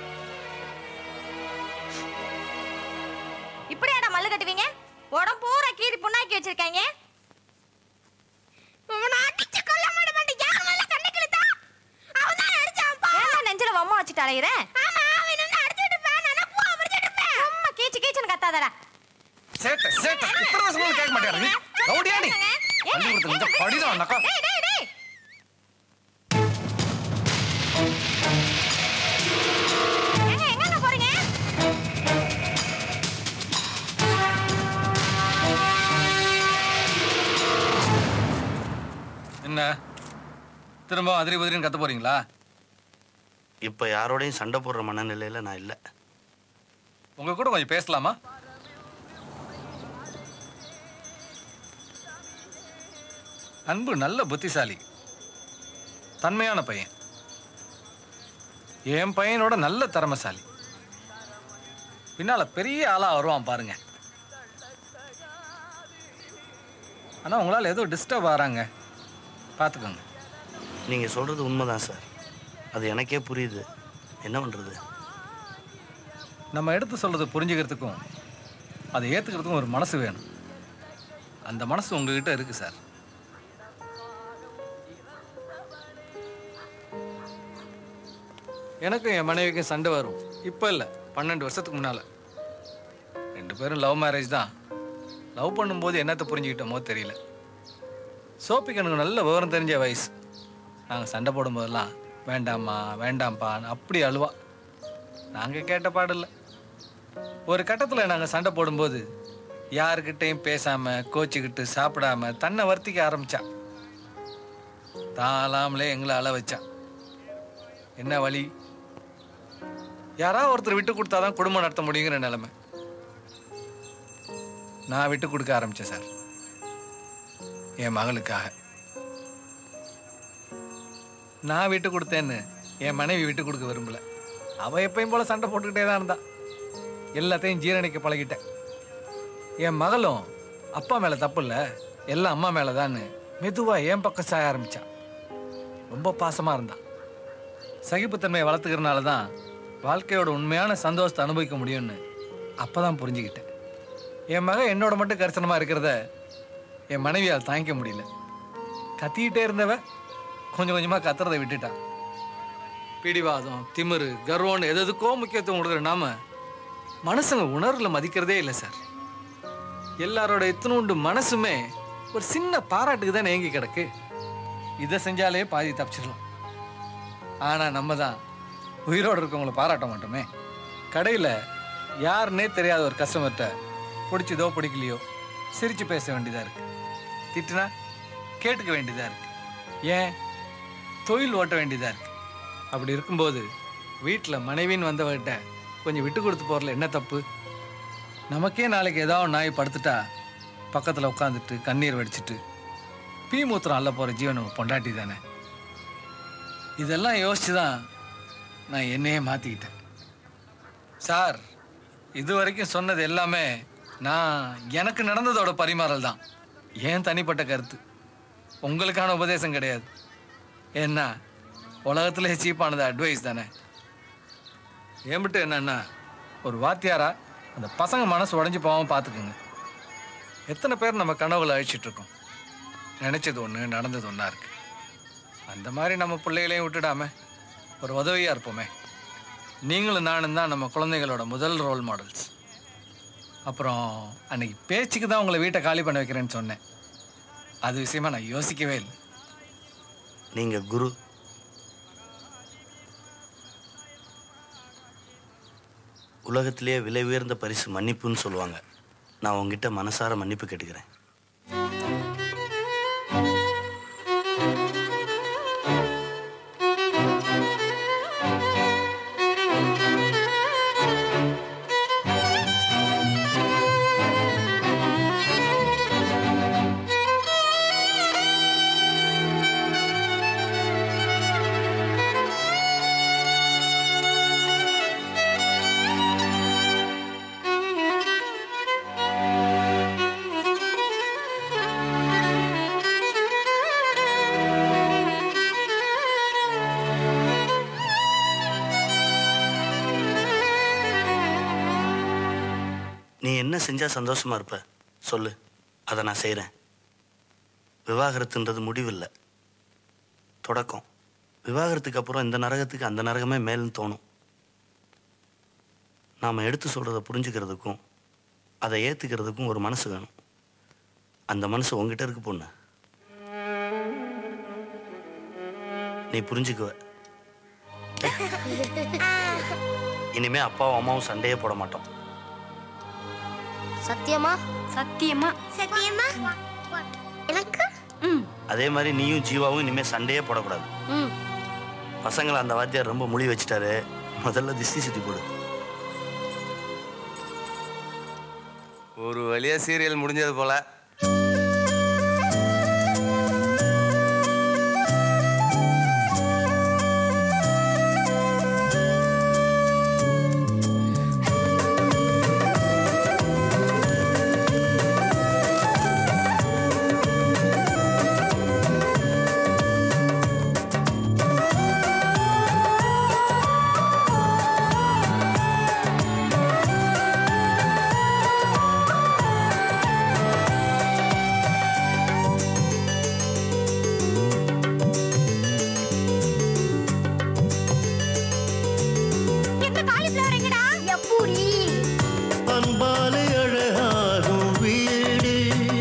இப்படியாடா மல்லு கட்டுவீங்க உடம்பு பூரா கீறி புண்ணாக்கி வச்சிருக்காங்க ஏன்டா நெஞ்சில வம்ம வச்சுட்டு அலையிற சும்மா கீச்சு கீச்சுன்னு கத்தாதடா சேட்டை சேட்டை இத்தனை வருஷமா கேட்க மாட்டேன் நீ ரவுடியா நீ பள்ளிக்கூடத்துல இந்த படிதான் அண்ணாக்கா டேய் டேய் டேய் ஏங்க எங்கங்க போறீங்க என்ன திரும்ப அதிரி உதிரின்னு கத்த போறீங்களா இப்போ யாரோடையும் சண்டை போடுற மனநிலையில் நான் இல்லை உங்க கூட கொஞ்சம் பேசலாமா அன்பு நல்ல புத்திசாலி தன்மையான பையன் என் பையனோட நல்ல திறமைசாலி பின்னால பெரிய ஆளா வருவான் பாருங்க ஆனா உங்களால ஏதோ டிஸ்டர்ப் ஆறாங்க பார்த்துக்கோங்க நீங்கள் சொல்கிறது உண்மைதான் சார் அது எனக்கே புரியுது என்ன பண்ணுறது நம்ம எடுத்து சொல்றது புரிஞ்சுக்கிறதுக்கும் அதை ஏத்துக்கிறதுக்கும் ஒரு மனசு வேணும் அந்த மனசு உங்ககிட்ட இருக்கு சார் எனக்கும் என் மனைவிக்கும் சண்டை வரும் இப்போ இல்லை பன்னெண்டு வருஷத்துக்கு முன்னால ரெண்டு பேரும் லவ் மேரேஜ் தான் லவ் பண்ணும்போது என்னத்தை புரிஞ்சுக்கிட்டோமோ தெரியல சோப்பிக்கு எனக்கு நல்ல விவரம் தெரிஞ்ச வயசு நாங்கள் சண்டை போடும்போதெல்லாம் வேண்டாம்மா வேண்டாம்ப்பான்னு அப்படி அழுவா நாங்கள் கேட்ட பாடில்ல ஒரு கட்டத்தில் நாங்கள் சண்டை போடும்போது யாருக்கிட்டையும் பேசாமல் கோச்சிக்கிட்டு சாப்பிடாம தன்னை வர்த்திக்க ஆரம்பிச்சா தாளாமலே எங்களை அழ வச்சா என்ன வழி யாராவது ஒருத்தர் விட்டு கொடுத்தாதான் குடும்பம் நடத்த முடியுங்கிற நிலைமை நான் விட்டு கொடுக்க ஆரம்பிச்சேன் சார் என் மகளுக்காக நான் விட்டு கொடுத்தேன்னு என் மனைவி விட்டு கொடுக்க விரும்பல அவ எப்பயும் போல சண்டை போட்டுக்கிட்டே தான் இருந்தா எல்லாத்தையும் ஜீரணிக்க பழகிட்டேன் என் மகளும் அப்பா மேல தப்பு இல்லை எல்லாம் அம்மா மேல தான்னு மெதுவா என் பக்கம் சாய ஆரம்பிச்சான் ரொம்ப பாசமா இருந்தான் சகிப்புத்தன்மையை வளர்த்துக்கிறனால தான் வாழ்க்கையோட உண்மையான சந்தோஷத்தை அனுபவிக்க முடியும்னு அப்பதான் புரிஞ்சுக்கிட்டேன் என் மகன் என்னோட மட்டும் கரிசனமா இருக்கிறத என் மனைவியால் தாங்கிக்க முடியல கத்திக்கிட்டே இருந்தவ கொஞ்சம் கொஞ்சமா கத்துறதை விட்டுட்டான் பிடிவாதம் திமிரு கர்வம்னு எது எதுக்கோ முக்கியத்துவம் கொடுக்குற நாம மனுஷங்க உணர்வுல மதிக்கிறதே இல்லை சார் எல்லாரோட இத்தனோண்டு மனசுமே ஒரு சின்ன பாராட்டுக்கு தான் ஏங்கி கிடக்கு இதை செஞ்சாலே பாதி தப்பிச்சிடலாம் ஆனா நம்ம தான் உயிரோட இருக்கவங்கள பாராட்ட மாட்டோமே கடையில் யாருன்னே தெரியாத ஒரு கஸ்டமர்கிட்ட பிடிச்சதோ பிடிக்கலையோ சிரிச்சு பேச வேண்டியதா இருக்கு திட்டுனா கேட்டுக்க வேண்டியதா இருக்கு ஏன் தொழில் ஓட்ட வேண்டியதா இருக்கு அப்படி இருக்கும்போது வீட்டில் மனைவின்னு வந்தவர்கிட்ட கொஞ்சம் விட்டு கொடுத்து போறதுல என்ன தப்பு நமக்கே நாளைக்கு ஏதாவது நாய் படுத்துட்டா பக்கத்தில் உட்காந்துட்டு கண்ணீர் வடிச்சிட்டு பீ மூத்திரம் அள்ள போகிற ஜீவன் நம்ம பொண்டாட்டி தானே இதெல்லாம் யோசிச்சு தான் நான் என்னையே மாற்றிக்கிட்டேன் சார் இது வரைக்கும் சொன்னது எல்லாமே நான் எனக்கு நடந்ததோட பரிமாறல் தான் ஏன் தனிப்பட்ட கருத்து உங்களுக்கான உபதேசம் கிடையாது என்ன உலகத்திலே சீப்பானது அட்வைஸ் தானே ஏம்பிட்டு என்னன்னா ஒரு வாத்தியாரா அந்த பசங்க மனசு உடஞ்சி போகாமல் பார்த்துக்குங்க எத்தனை பேர் நம்ம கனவுகளை அழிச்சிட்டு இருக்கோம் நினைச்சது ஒன்று நடந்தது ஒன்றா இருக்கு அந்த மாதிரி நம்ம பிள்ளைகளையும் விட்டுடாம ஒரு உதவியாக இருப்போமே நீங்களும் நானும் தான் நம்ம குழந்தைகளோட முதல் ரோல் மாடல்ஸ் அப்புறம் அன்னைக்கு பேச்சுக்கு தான் உங்களை வீட்டை காலி பண்ண வைக்கிறேன்னு சொன்னேன் அது விஷயமா நான் யோசிக்கவே இல்லை நீங்க குரு உலகத்திலேயே விலை உயர்ந்த பரிசு மன்னிப்புன்னு சொல்லுவாங்க நான் உங்ககிட்ட மனசார மன்னிப்பு கேட்டுக்கிறேன் நீ என்ன செஞ்சா சந்தோஷமா இருப்ப சொல்லு அதை நான் செய்கிறேன் விவாகரத்துன்றது முடிவில்லை தொடக்கம் விவாகரத்துக்கு அப்புறம் இந்த நரகத்துக்கு அந்த நரகமே மேல்னு தோணும் நாம் எடுத்து சொல்கிறத புரிஞ்சுக்கிறதுக்கும் அதை ஏற்றுக்கிறதுக்கும் ஒரு மனசு வேணும் அந்த மனசு உங்ககிட்ட இருக்கு பொண்ணு நீ புரிஞ்சுக்குவ இனிமே அப்பாவும் அம்மாவும் சண்டையே போட மாட்டோம் சத்தியமா சத்தியமா சத்தியமா எனக்கு அதே மாதிரி நீயும் ஜீவாவும் இனிமே சண்டையே போடக்கூடாது ம் பசங்களை அந்த வாத்தியார் ரொம்ப முழி வச்சுட்டாரு முதல்ல திஷ்டி சுத்தி போடு ஒரு வழியா சீரியல் முடிஞ்சது போல எங்க காலிஃப்ளவர் எங்கடா எப்பூடி அன்பாலே அழகாகும் வீடு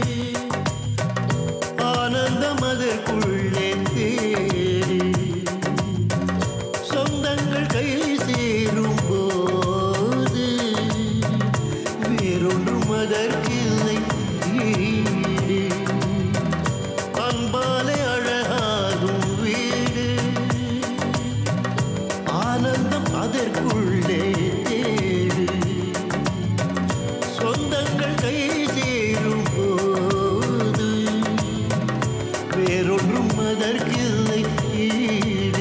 ஆனந்தம் அதற்குள்ளே தேடி சொந்தங்கள் கை சேரும் போது வேறொன்றும் அதற்கில்லை ஈடு அன்பாலே அழகாகும் வீடு ஆனந்தம் அதற்குள்ளே தேடு சொந்தங்கள் கை சேரும் போது வேறொன்றும் அதற்கில்லை ஈடு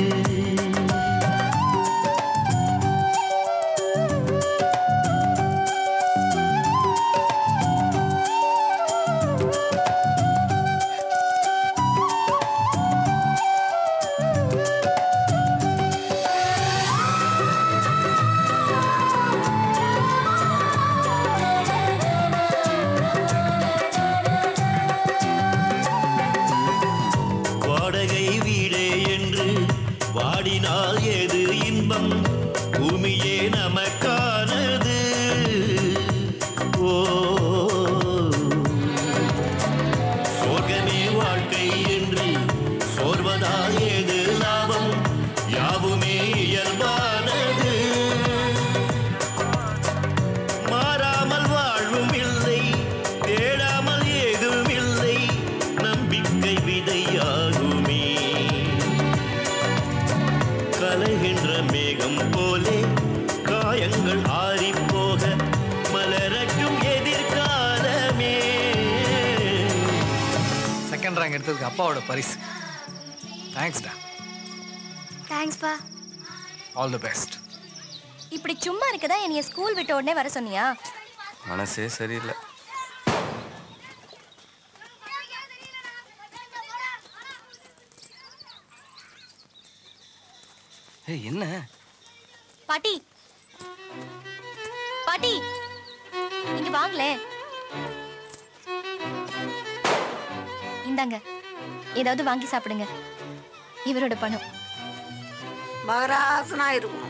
வாடகை வீடே என்று வாடினால் ஏது இன்பம் பூமியே நமக்கானது ஓ சோகமே வாழ்க்கை என்று சோர்வதால் ஏது லாபம் யாவுமே இயல்பானது மாறாமல் வாழ்வும் இல்லை தேடாமல் ஏதும் இல்லை நம்பிக்கை விதையாகுமே கலைகின்ற மேகம் போலே காயங்கள் ஆறிப் போக மலரட்டும் எதிர்காலமே செகண்ட் ரேங்க் எடுத்ததுக்கு அப்பாவோட பரிசு தேங்க்ஸ்டா தேங்க்ஸ்ப்பா ஆல் தி பெஸ்ட் இப்படி சும்மா இருக்கதா என்னைய ஸ்கூல் விட்ட உடனே வர சொன்னியா மனசே சரியில்லை ஏய் என்ன பாட்டி பாட்டி இங்க வாங்களே இந்தாங்க ஏதாவது வாங்கி சாப்பிடுங்க இவரோட பணம் மகராசனா இருக்கும்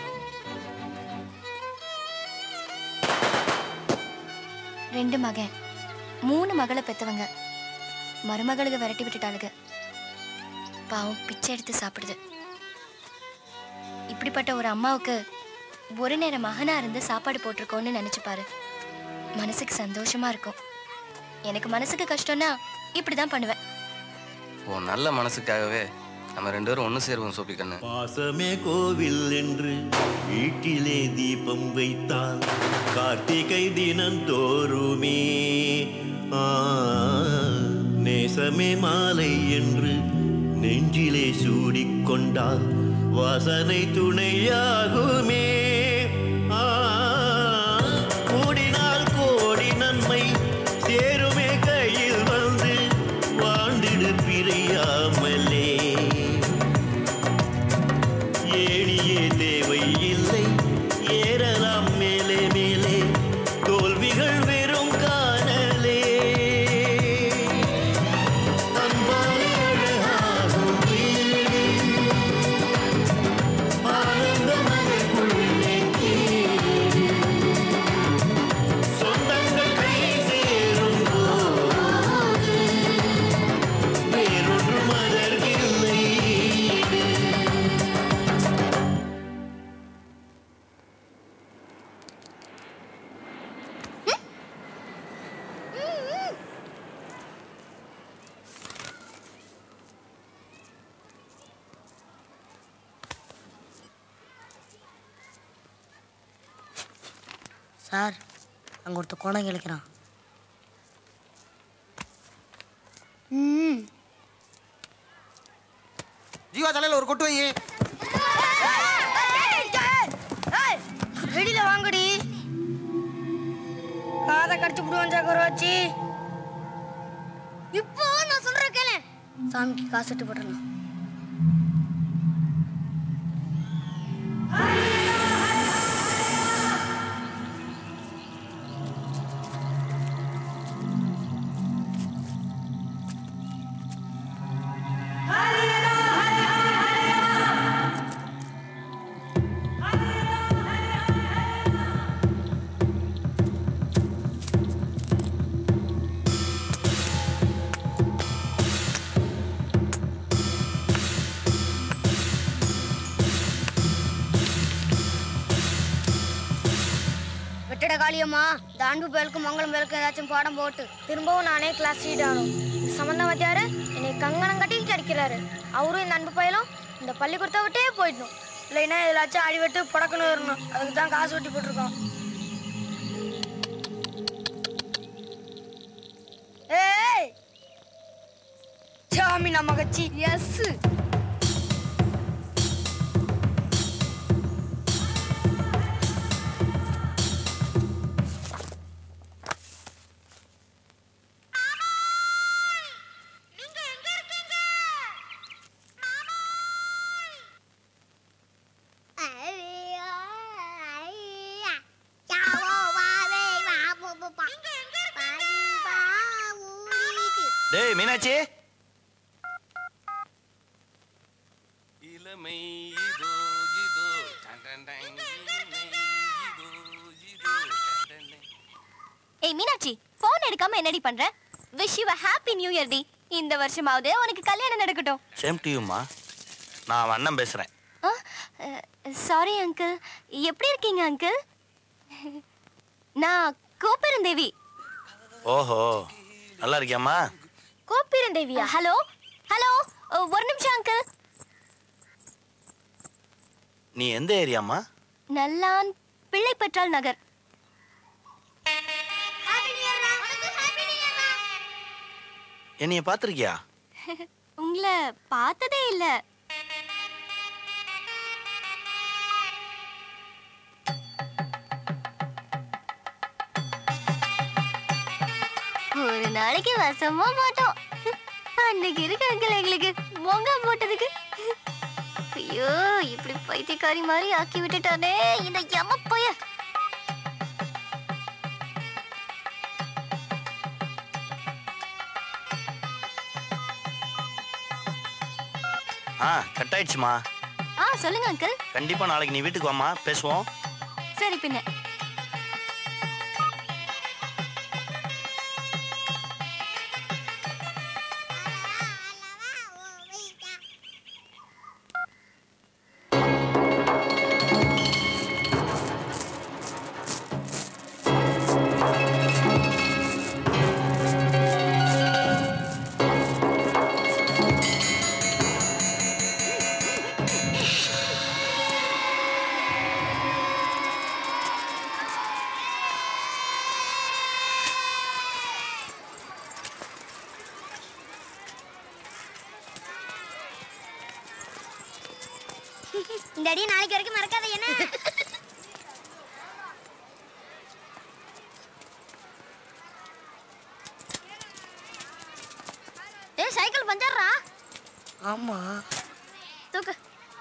ரெண்டு மகன் மூணு மகளை பெத்தவங்க மருமகளுக்கு விரட்டி விட்டுட்டாளுங்க பாவம் பிச்சை எடுத்து சாப்பிடுது இப்படிப்பட்ட ஒரு அம்மாவுக்கு ஒரு நேரம் மகனா இருந்து சாப்பாடு போட்டிருக்கோன்னு நினைச்சு பாரு மனசுக்கு சந்தோஷமா இருக்கும் எனக்கு மனசுக்கு கஷ்டம்னா இப்படிதான் பண்ணுவேன் உன் நல்ல மனசுக்காகவே நம்ம ரெண்டு பேரும் ஒன்று சேருவோம் சோப்பி கண்ணு பாசமே கோவில் என்று வீட்டிலே தீபம் வைத்தால் கார்த்திகை தினம் தோறுமே ஆ, நேசமே மாலை என்று நெஞ்சிலே சூடிக்கொண்டால் வாசனை துணையாகுமே ஆ, கூடினால் கோடி நன்மை சேருமே கையில் வந்து வாழ்ந்திடு பிரியாமலே ஏணியே தேவை இல்லை ஏறலாம் மேலே மேலே தோல்விகள் வெறும் காணலே அன்பாலே அழகாகும் வீடு. ஆனந்தம் அதற்குள்ளே தேடு. சொந்தங்கள் கை சேரும் போது வேறொன்றும் அதற்கில்லை சார் அங்கே ஒருத்த கோணம் கிழக்கிறான் ம் ஜீவா தலையில ஒரு கொட்டு வை வெளியில வாங்கடி காதை கடிச்சு விடுவான் சாக்கர வச்சு இப்போ நான் சொல்றேன் கேளு சாமிக்கு காசு எடுத்து போட்டுருங்க வெட்டட காளியம்மா இந்த அன்பு பயலுக்கும் மங்களம் பயலுக்கும் ஏதாச்சும் பாடம் போட்டு திரும்பவும் நானே கிளாஸ் லீட் ஆகணும் சம்பந்தம் வாத்தியாரு என்னை கங்கணம் கட்டிக்கிட்டு அடிக்கிறாரு அவரும் இந்த அன்பு பயலும் இந்த பள்ளிக்கூடத்தை விட்டே போயிடணும் இல்லைன்னா எதாச்சும் அடிபட்டு புடக்கணும் வரணும் அதுக்கு தான் காசு வெட்டி போட்டிருக்கோம் ஏய் சாமி நம்ம கட்சி எஸ் டேய் மீனாட்சி இளமை இதோ இதோ டன் டன் டன். இளமை இதோ இதோ டன் டன் டன். ஏய் மீனாட்சி போன் எடுக்காம என்னடி பண்ற wish you happy new year டி இந்த வருஷமாவது உனக்கு கல்யாணம் நடக்கட்டும் சேம் டியூமா நான் அவன் அண்ணன் பேசுகிறேன் சாரி அங்கிள் எப்படி இருக்கீங்க அங்கிள் நான் கோப்பெருந்தேவி ஓஹோ நல்லா இருக்கியாம்மா கோப்பெருந்தேவியா ஹலோ ஹலோ ஒரு நிமிஷம் அங்கிள் நீ எந்த ஏரியாம்மா நல்லான் பிள்ளைப்பற்றால் நகர் என்னைய பார்த்துருக்கியா உங்களை பார்த்ததே இல்ல ஒரு நாளைக்கு வசமா மாட்டோம் அன்னைக்கு இருக்கு அங்கிள் எங்களுக்கு மொங்க போட்டதுக்கு ஐயோ இப்படி பைத்தியக்காரி மாதிரி ஆக்கி விட்டுட்டானே இந்த எம பைய ஆ கட் ஆயிடுச்சுமா ஆ சொல்லுங்க அங்கிள் கண்டிப்பா நாளைக்கு நீ வீட்டுக்கு வாமா பேசுவோம் சரி பின்ன இந்த அடியை நாளைக்கு வரைக்கும் மறக்காத என்ன ஏய் சைக்கிள் பஞ்சர்ரா ஆமா தூக்கு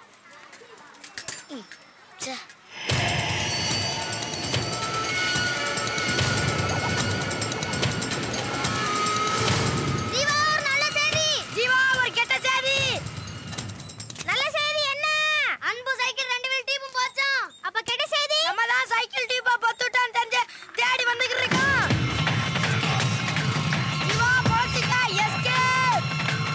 ஜீவா ஒரு நல்ல செய்தி ஜீவா ஒரு கெட்ட செய்தி நல்ல செய்தி என்ன அன்பு சைக்கிள் ரெண்டு பேர் டீமும் போச்சோம் அப்ப கெட்ட செய்தி நம்ம தான் சைக்கிள் டீப்பா பத்துட்டான்னு தெரிஞ்சு தேடி வந்துகிட்டு இருக்கோம் ஜீவா போச்சுக்கா எஸ்கேப்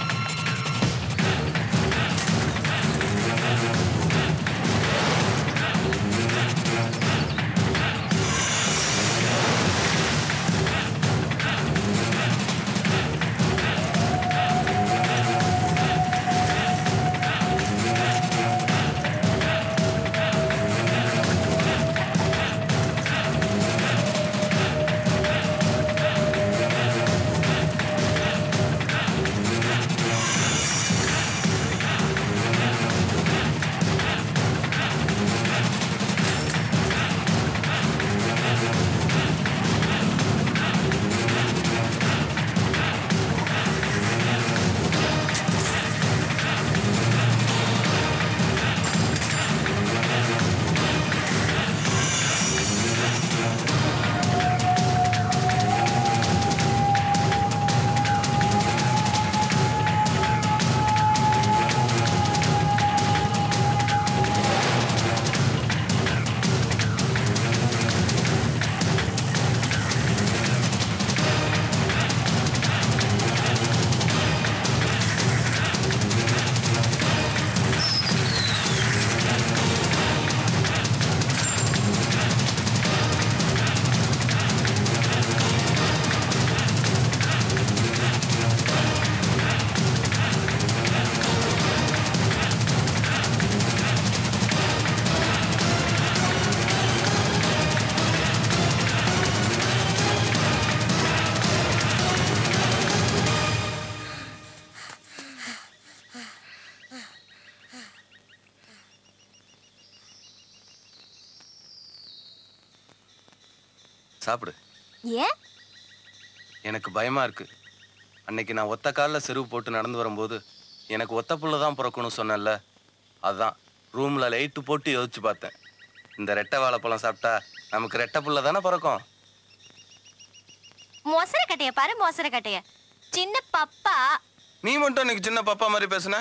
சாப்பிடு ஏன் எனக்கு பயமா இருக்கு அன்னைக்கு நான் ஒத்த காலில் செருவு போட்டு நடந்து வரும்போது எனக்கு ஒத்த புள்ள தான் பிறக்கணும் சொன்னேன்ல அதான் ரூம்ல லைட்டு போட்டு யோசிச்சு பார்த்தேன் இந்த ரெட்டை வாழைப்பழம் சாப்பிட்டா நமக்கு ரெட்டை புள்ள தானே பிறக்கும் மொசர கட்டைய பாரு மொசர கட்டைய சின்ன பப்பா நீ மட்டும் எனக்கு சின்ன பாப்பா மாதிரி பேசுன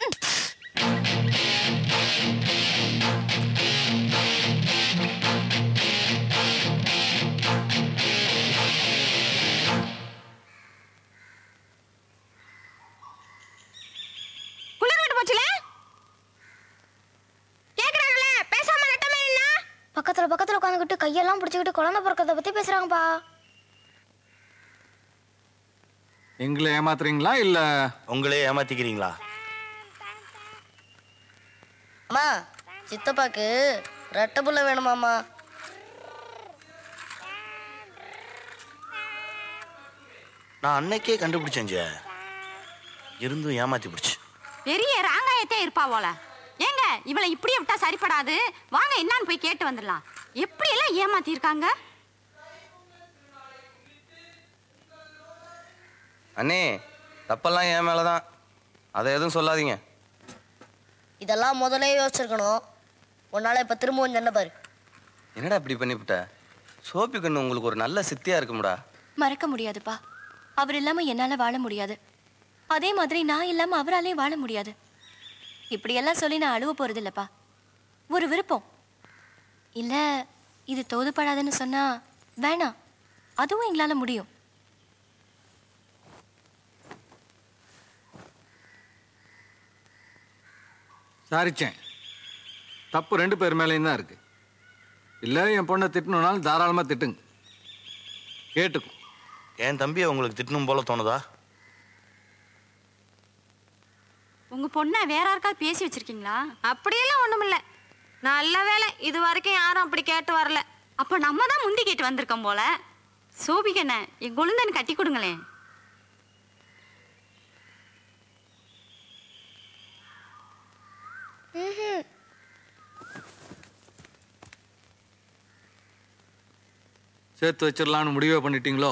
குளிர் விட்டு போச்சுல கேக்குறாங்கல்ல பேசாம நட்டமே என்ன பக்கத்துல பக்கத்துல உட்காந்துக்கிட்டு கையெல்லாம் பிடிச்சிக்கிட்டு குழந்தை பிறக்கிறத பத்தி பேசுறாங்கப்பா எங்களை ஏமாத்துறீங்களா இல்ல உங்களே ஏமாத்திக்கிறீங்களா அம்மா சித்தப்பாக்கு ரெட்டை புள்ள வேணுமாம்மா நான் அன்னைக்கே கண்டுபிடிச்சேன் ஜெய. இருந்தும் ஏமாத்தி பிடிச்சு பெரிய ராங்காயத்தே இருப்பா போல ஏங்க இவளை இப்படியே விட்டா சரிப்படாது வாங்க என்னன்னு போய் கேட்டு வந்துடலாம் எப்படி எல்லாம் ஏமாத்தி இருக்காங்க அண்ணே தப்பெல்லாம் என் மேலே தான் அதை எதுவும் சொல்லாதீங்க இதெல்லாம் முதலே யோசிச்சிருக்கணும் உன்னால இப்ப திரும்பவும் சொன்ன பாரு என்னடா இப்படி பண்ணிவிட்ட சோப்பி கண்ணு உங்களுக்கு ஒரு நல்ல சித்தியா இருக்கும்டா மறக்க முடியாதுப்பா அவர் இல்லாம என்னால வாழ முடியாது அதே மாதிரி நான் இல்லாம அவராலே வாழ முடியாது இப்படியெல்லாம் சொல்லி நான் அழுவ போறது இல்லப்பா ஒரு விருப்பம் இல்ல இது தோதுப்படாதுன்னு சொன்னா வேணாம் அதுவும் எங்களால முடியும் சாரிச்சேன் தப்பு ரெண்டு பேர் மேலேயும் தான் இருக்கு இல்லை என் பொண்ணை திட்டணும்னாலும் தாராளமாக திட்டுங்க கேட்டுக்கும் என் தம்பியை உங்களுக்கு திட்டணும் போல தோணுதா உங்க பொண்ணை வேற யாருக்காவது பேசி வச்சிருக்கீங்களா அப்படியெல்லாம் ஒண்ணுமில்ல நல்ல வேலை இது வரைக்கும் யாரும் அப்படி கேட்டு வரல அப்ப நம்ம தான் முந்தி கேட்டு வந்திருக்கோம் போல சோபிகண்ண என் குழந்தைன்னு கட்டி கொடுங்களேன் சேர்த்து வச்சிடலான்னு முடிவே பண்ணிட்டீங்களோ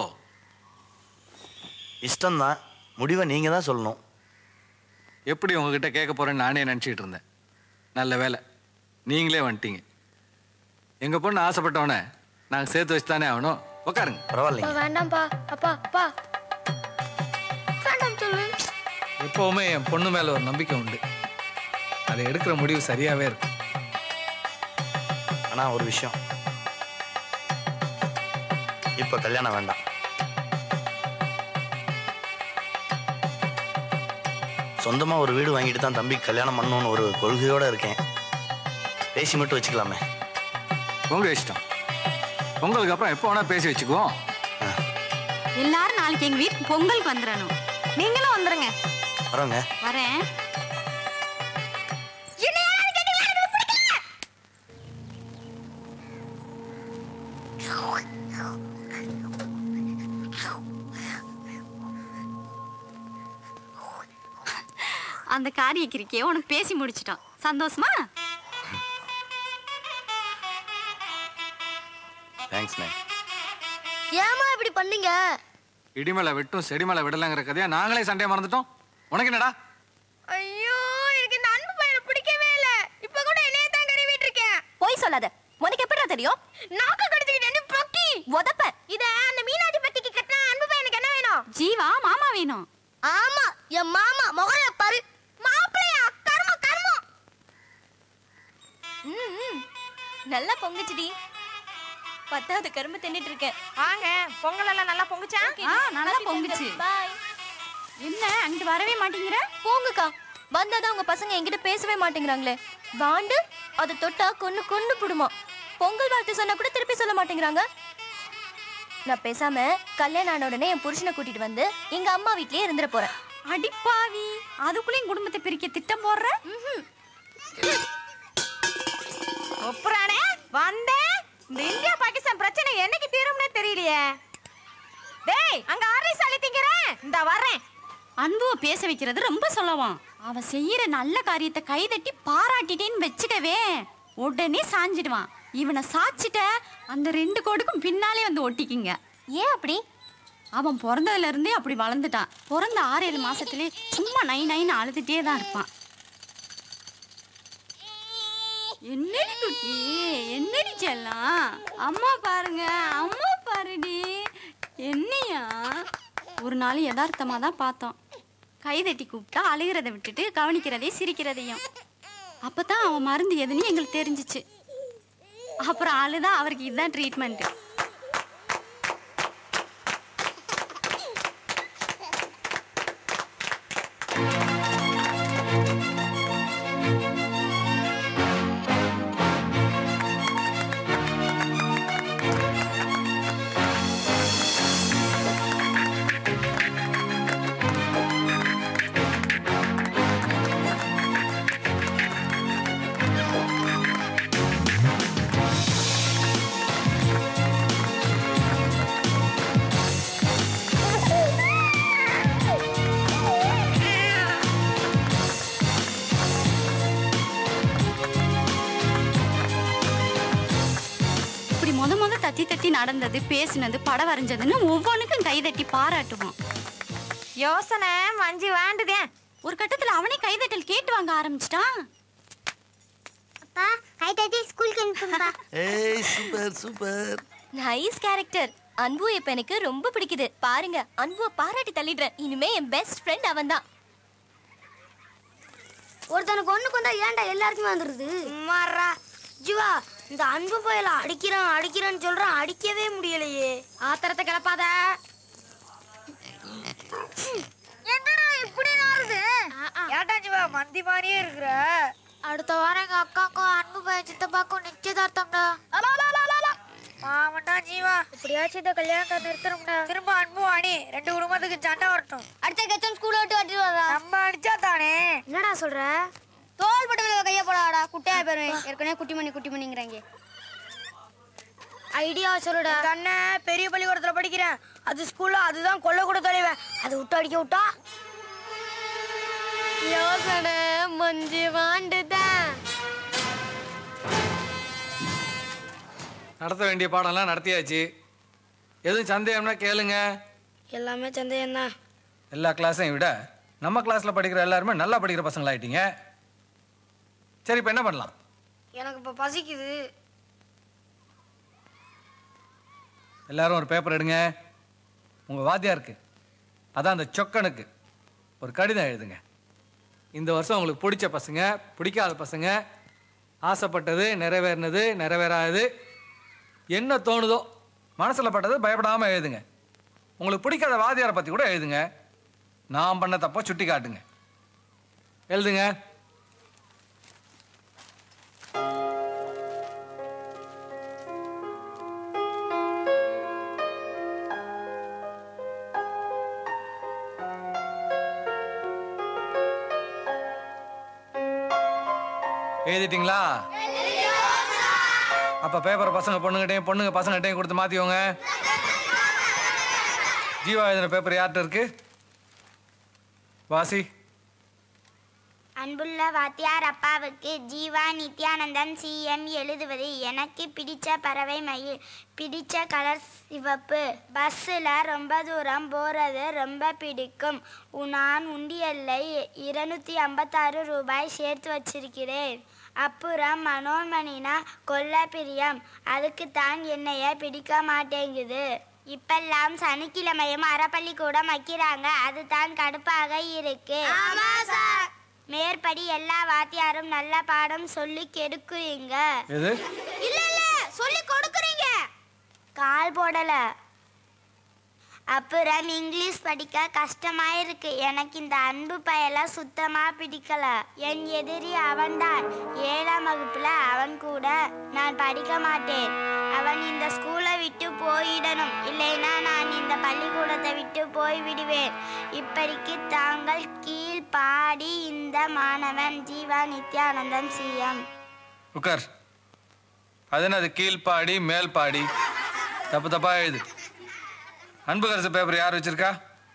இஷ்டம்தான் முடிவை நீங்கள் தான் சொல்லணும் எப்படி உங்ககிட்ட கேட்க போறேன்னு நானே நினச்சிட்டு இருந்தேன் நல்ல வேலை நீங்களே வந்துட்டீங்க எங்கள் பொண்ணு ஆசைப்பட்டவனே நாங்கள் சேர்த்து வச்சு தானே ஆகணும் உட்காருங்க பரவாயில்லைங்க அப்பா வேண்டாம்ப்பா அப்பா அப்பா வேண்டாம் சொல்லு எப்போவுமே என் பொண்ணு மேலே ஒரு நம்பிக்கை உண்டு அதை எடுக்கிற முடிவு சரியாகவே இருக்கு ஆனால் ஒரு விஷயம் இப்போ கல்யாணம் வேண்டாம் சொந்தமாக ஒரு வீடு வாங்கிட்டு தான் தம்பிக்கு கல்யாணம் பண்ணணும்னு ஒரு கொள்கையோடு இருக்கேன் பேசி மட்டும் வச்சுக்கலாமே உங்க இஷ்டம் உங்களுக்கு அப்புறம் எப்போ வேணா பேசி வச்சுக்குவோம் எல்லாரும் நாளைக்கு எங்க வீட்டுக்கு பொங்கலுக்கு வந்துடணும் நீங்களும் வந்துருங்க வரோங்க வரேன் அந்த காரிய கிரிக்கையை உனக்கு பேசி முடிச்சிட்டோம் சந்தோஷமா தேங்க்ஸ்ண்ணே ஏமா இப்படி பண்ணீங்க இடிமலை வெட்டும் செடிமலை விடலைங்கிற கதையா நாங்களே சண்டையை மறந்துட்டோம் உனக்கு என்னடா ஐயோ எனக்கு இந்த அன்பு பையனை பிடிக்கவே இல்ல இப்ப கூட என்னைய தான் கருவிட்டு இருக்கேன் போய் சொல்லாத உனக்கு எப்படிடா தெரியும் நாக்க கடிச்சுக்கிட்டே பொக்கி உதப்ப இத அந்த மீனாட்சி பட்டிக்கு கட்டினா அன்பு பையனுக்கு என்ன வேணும் ஜீவா மாமா வேணும் ஆமா என் மாமா முகர பாரு மாப்பிள்ளையா கர்ம கர்மம் ம், ம். நல்லா பொங்குச்சுடி பத்தாவது கரும்பு தின்னுட்டு இருக்கேன் வாங்க பொங்கல் எல்லாம் நல்லா பொங்குச்சா ஆ நல்லா பொங்குச்சு பாய் என்ன அங்கிட்டு வரவே மாட்டேங்கிற போங்கக்கா வந்தாதான் உங்க பசங்க என்கிட்ட பேசவே மாட்டேங்கிறாங்களே வாண்டு அதை தொட்டா கொன்னு கொன்னு புடுமா பொங்கல் வாழ்த்து சொன்னா கூட திருப்பி சொல்ல மாட்டேங்கிறாங்க நான் பேசாம கல்யாணம் ஆன உடனே என் புருஷனை கூட்டிட்டு வந்து எங்க அம்மா வீட்லயே இருந்துட போறேன் அடிப்பாவி அதுக்குள்ளேயும் குடும்பத்தை பிரிக்க திட்டம் போடுற ஒப்புறானே வந்தேன் இந்த இந்தியா பாகிஸ்தான் பிரச்சனை என்னைக்கு தீரும்னே தெரியலையே டேய் அங்க ஆர்லிஸ் அள்ளி திங்கிறேன் இந்த வர்றேன் அன்புவ பேச வைக்கிறது ரொம்ப சொல்லவான் அவ செய்யற நல்ல காரியத்தை கைதட்டி பாராட்டிட்டேன்னு வச்சுக்கவே உடனே சாஞ்சிடுவான் இவனை சாச்சிட்ட அந்த ரெண்டு கோடுக்கும் பின்னாலே வந்து ஒட்டிக்கிங்க ஏன் அப்படி அவன் பிறந்ததுல இருந்தே அப்படி வளர்ந்துட்டான் பிறந்த ஆறு ஏழு மாசத்துலயே சும்மா நை நைன்னு அழுதுட்டே தான் இருப்பான் என்னடி குட்டி என்னடி செல்லம் அம்மா பாருங்க அம்மா பாருடி என்னையா ஒரு நாள் யதார்த்தமா தான் பார்த்தோம் கை தட்டி கூப்பிட்டா அழுகிறத விட்டுட்டு கவனிக்கிறதே சிரிக்கிறதையும் அப்பதான் அவன் மருந்து எதுன்னு எங்களுக்கு தெரிஞ்சிச்சு அப்புறம் அழுதான் அவருக்கு இதுதான் ட்ரீட்மெண்ட் இப்படி முத முத தத்தி தத்தி நடந்தது பேசினது படம் வரைஞ்சதுன்னு ஒவ்வொன்றுக்கும் கை தட்டி பாராட்டுவோம் யோசனை மஞ்சி வாண்டுதே ஒரு கட்டத்துல அவனே கைதட்டல் கேட்டு வாங்க ஆரம்பிச்சிட்டான் அப்பா கை தட்டி ஸ்கூலுக்கு அனுப்புங்கப்பா ஏய் சூப்பர் சூப்பர் நைஸ் கேரக்டர் அன்பு இப்ப எனக்கு ரொம்ப பிடிக்குது பாருங்க அன்புவை பாராட்டி தள்ளிடுறேன் இனிமே என் பெஸ்ட் ஃப்ரெண்ட் அவன் தான் ஒருத்தனுக்கு ஒண்ணுக்கு வந்தா ஏன்டா எல்லாருக்குமே வந்துருது மாறா ஜீவா இந்த அன்பு புயல அடிக்கிறான் அடிக்கிறான்னு சொல்றான் அடிக்கவே முடியலையே ஆத்திரத்தை கிளப்பாத என்னடா இப்படி நாறுது ஏன்டா ஜீவா மந்தி மாதிரியே இருக்கிற அடுத்த வாரம் எங்க அக்காக்கும் அன்பு பையன் சித்தப்பாக்கும் நிச்சயதார்த்தம்டா மாமண்டா ஜீவா இப்படியாச்சும் இந்த கல்யாணத்தை நிறுத்தணும்டா திரும்ப அன்பு வாணி ரெண்டு குடும்பத்துக்கு சண்டை வரட்டும் அடுத்த கச்சம் ஸ்கூல் விட்டு வட்டி வரா நம்ம அடிச்சா தானே என்னடா சொல்ற தோல் பட்டு கைய போடாடா குட்டையா போயிருவேன் ஏற்கனவே குட்டி மணி குட்டி மணிங்கிறாங்க ஐடியா சொல்லுடா எங்க அண்ணன் பெரிய பள்ளிக்கூடத்துல படிக்கிறேன் அது ஸ்கூல்ல அதுதான் கொல்ல கூட தலைவன் அதை விட்டு அடிக்க விட்டா யோசனை மஞ்சி வாண்டுதான் நடத்த வேண்டிய பாடம்லாம் நடத்தியாச்சு எதுவும் சந்தேகம்னா கேளுங்க எல்லாமே சந்தேகம் தான் எல்லா கிளாஸையும் விட நம்ம கிளாஸில் படிக்கிற எல்லாருமே நல்லா படிக்கிற பசங்களாயிட்டீங்க சரி இப்போ என்ன பண்ணலாம் எனக்கு இப்ப பசிக்குது எல்லாரும் ஒரு பேப்பர் எடுங்க உங்கள் வாத்தியாருக்கு அதான் அந்த சொக்கனுக்கு ஒரு கடிதம் எழுதுங்க இந்த வருஷம் உங்களுக்கு பிடிச்ச பசங்க பிடிக்காத பசங்க ஆசைப்பட்டது நிறைவேறினது நிறைவேறாதது என்ன தோணுதோ மனசில் பட்டது பயப்படாமல் எழுதுங்க உங்களுக்கு பிடிக்காத வாத்தியாரை பற்றி கூட எழுதுங்க நான் பண்ண தப்போ சுட்டி காட்டுங்க எழுதுங்க எழுதிட்டீங்களா அப்ப பேப்பர் பசங்க பொண்ணுகிட்டையும் பொண்ணுங்க பசங்ககிட்டையும் கொடுத்து மாத்திக்கோங்க ஜீவா எழுதின பேப்பர் யார்கிட்ட இருக்கு வாசி அன்புள்ள வாத்தியார் அப்பாவுக்கு ஜீவா நித்யானந்தன் சிஎம் எழுதுவது எனக்கு பிடிச்ச பறவை மயில் பிடிச்ச கலர் சிவப்பு பஸ்ஸில் ரொம்ப தூரம் போகிறது ரொம்ப பிடிக்கும் உ- நான் உண்டியல்லை இருநூத்தி ஐம்பத்தாறு ரூபாய் சேர்த்து வச்சிருக்கிறேன் அப்புறம் மனோன்மணினா கொல்ல பிரியம் அதுக்குத்தான் என்னைய பிடிக்க மாட்டேங்குது இப்பெல்லாம் சனிக்கிழமையும் அறப்பள்ளி கூட வைக்கிறாங்க அதுதான் கடுப்பாக இருக்கு மேற்படி எல்லா வாத்தியாரும் நல்ல பாடம் சொல்லி கெடுக்குறீங்க எது இல்ல இல்ல சொல்லி கொடுக்குறீங்க கால் போடல அப்புறம் இங்கிலீஷ் படிக்க கஷ்டமா இருக்கு எனக்கு இந்த அன்பு பயல சுத்தமா பிடிக்கல என் எதிரி அவன்தான் ஏழாம் வகுப்புல அவன் கூட நான் படிக்க மாட்டேன் அவன் இந்த ஸ்கூலை விட்டு போயிடணும் இல்லைன்னா நான் இந்த பள்ளிக்கூடத்தை விட்டு போய் விடுவேன் இப்படிக்கு தாங்கள் கீழ் பாடி இந்த மாணவன் ஜீவா நித்யானந்தன் சிஎம் உட்கார் அது என்னது கீழ்ப்பாடி மேல்பாடி தப்பு தப்பா எழுது அன்பு கரசு பேப்பர் யார் வச்சிருக்கா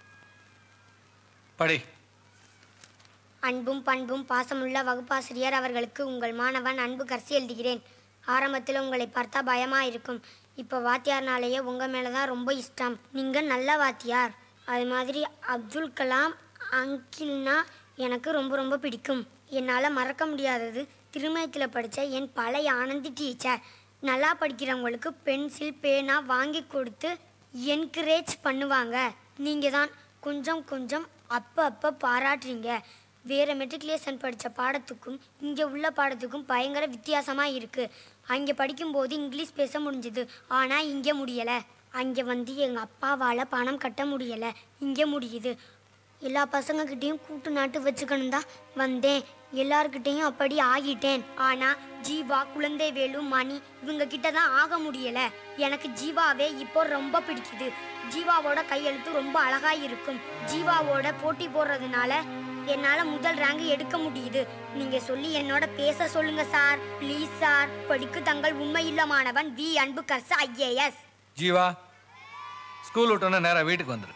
படி அன்பும் பண்பும் பாசமுள்ள வகுப்பாசிரியர் அவர்களுக்கு உங்கள் மாணவன் அன்பு கர்சி எழுதுகிறேன் ஆரம்பத்தில் உங்களை பார்த்தா பயமா இருக்கும் இப்போ வாத்தியார்னாலேயே உங்க மேல தான் ரொம்ப இஷ்டம் நீங்க நல்ல வாத்தியார் அது மாதிரி அப்துல் கலாம் அங்கிள்னா எனக்கு ரொம்ப ரொம்ப பிடிக்கும் என்னால் மறக்க முடியாதது திருமயத்தில் படித்த என் பழைய ஆனந்தி டீச்சர் நல்லா படிக்கிறவங்களுக்கு பென்சில் பேனா வாங்கி கொடுத்து என்கரேஜ் பண்ணுவாங்க நீங்கள் தான் கொஞ்சம் கொஞ்சம் அப்போ அப்போ பாராட்டுறீங்க வேறு மெட்ரிகுலேஷன் படித்த பாடத்துக்கும் இங்கே உள்ள பாடத்துக்கும் பயங்கர வித்தியாசமாக இருக்குது அங்கே படிக்கும்போது இங்கிலீஷ் பேச முடிஞ்சுது ஆனால் இங்கே முடியலை அங்கே வந்து எங்கள் அப்பாவால் பணம் கட்ட முடியலை இங்கே முடியுது எல்லா பசங்கக்கிட்டேயும் கூட்டு நாட்டு வச்சுக்கணும் தான் வந்தேன் எல்லார்கிட்டேயும் அப்படி ஆகிட்டேன் ஆனால் ஜீவா குழந்தை வேலு மணி இவங்க கிட்ட தான் ஆக முடியல எனக்கு ஜீவாவே இப்போ ரொம்ப பிடிக்குது ஜீவாவோட கையெழுத்து ரொம்ப அழகா இருக்கும் ஜீவாவோட போட்டி போடுறதுனால என்னால முதல் ரேங்க் எடுக்க முடியுது நீங்க சொல்லி என்னோட பேச சொல்லுங்க சார் ப்ளீஸ் சார் படிக்கு தங்கள் உண்மையுள்ள மாணவன் V Anbukarasu IAS Jeeva school விட்டோன்னே நேராக வீட்டுக்கு வந்துரு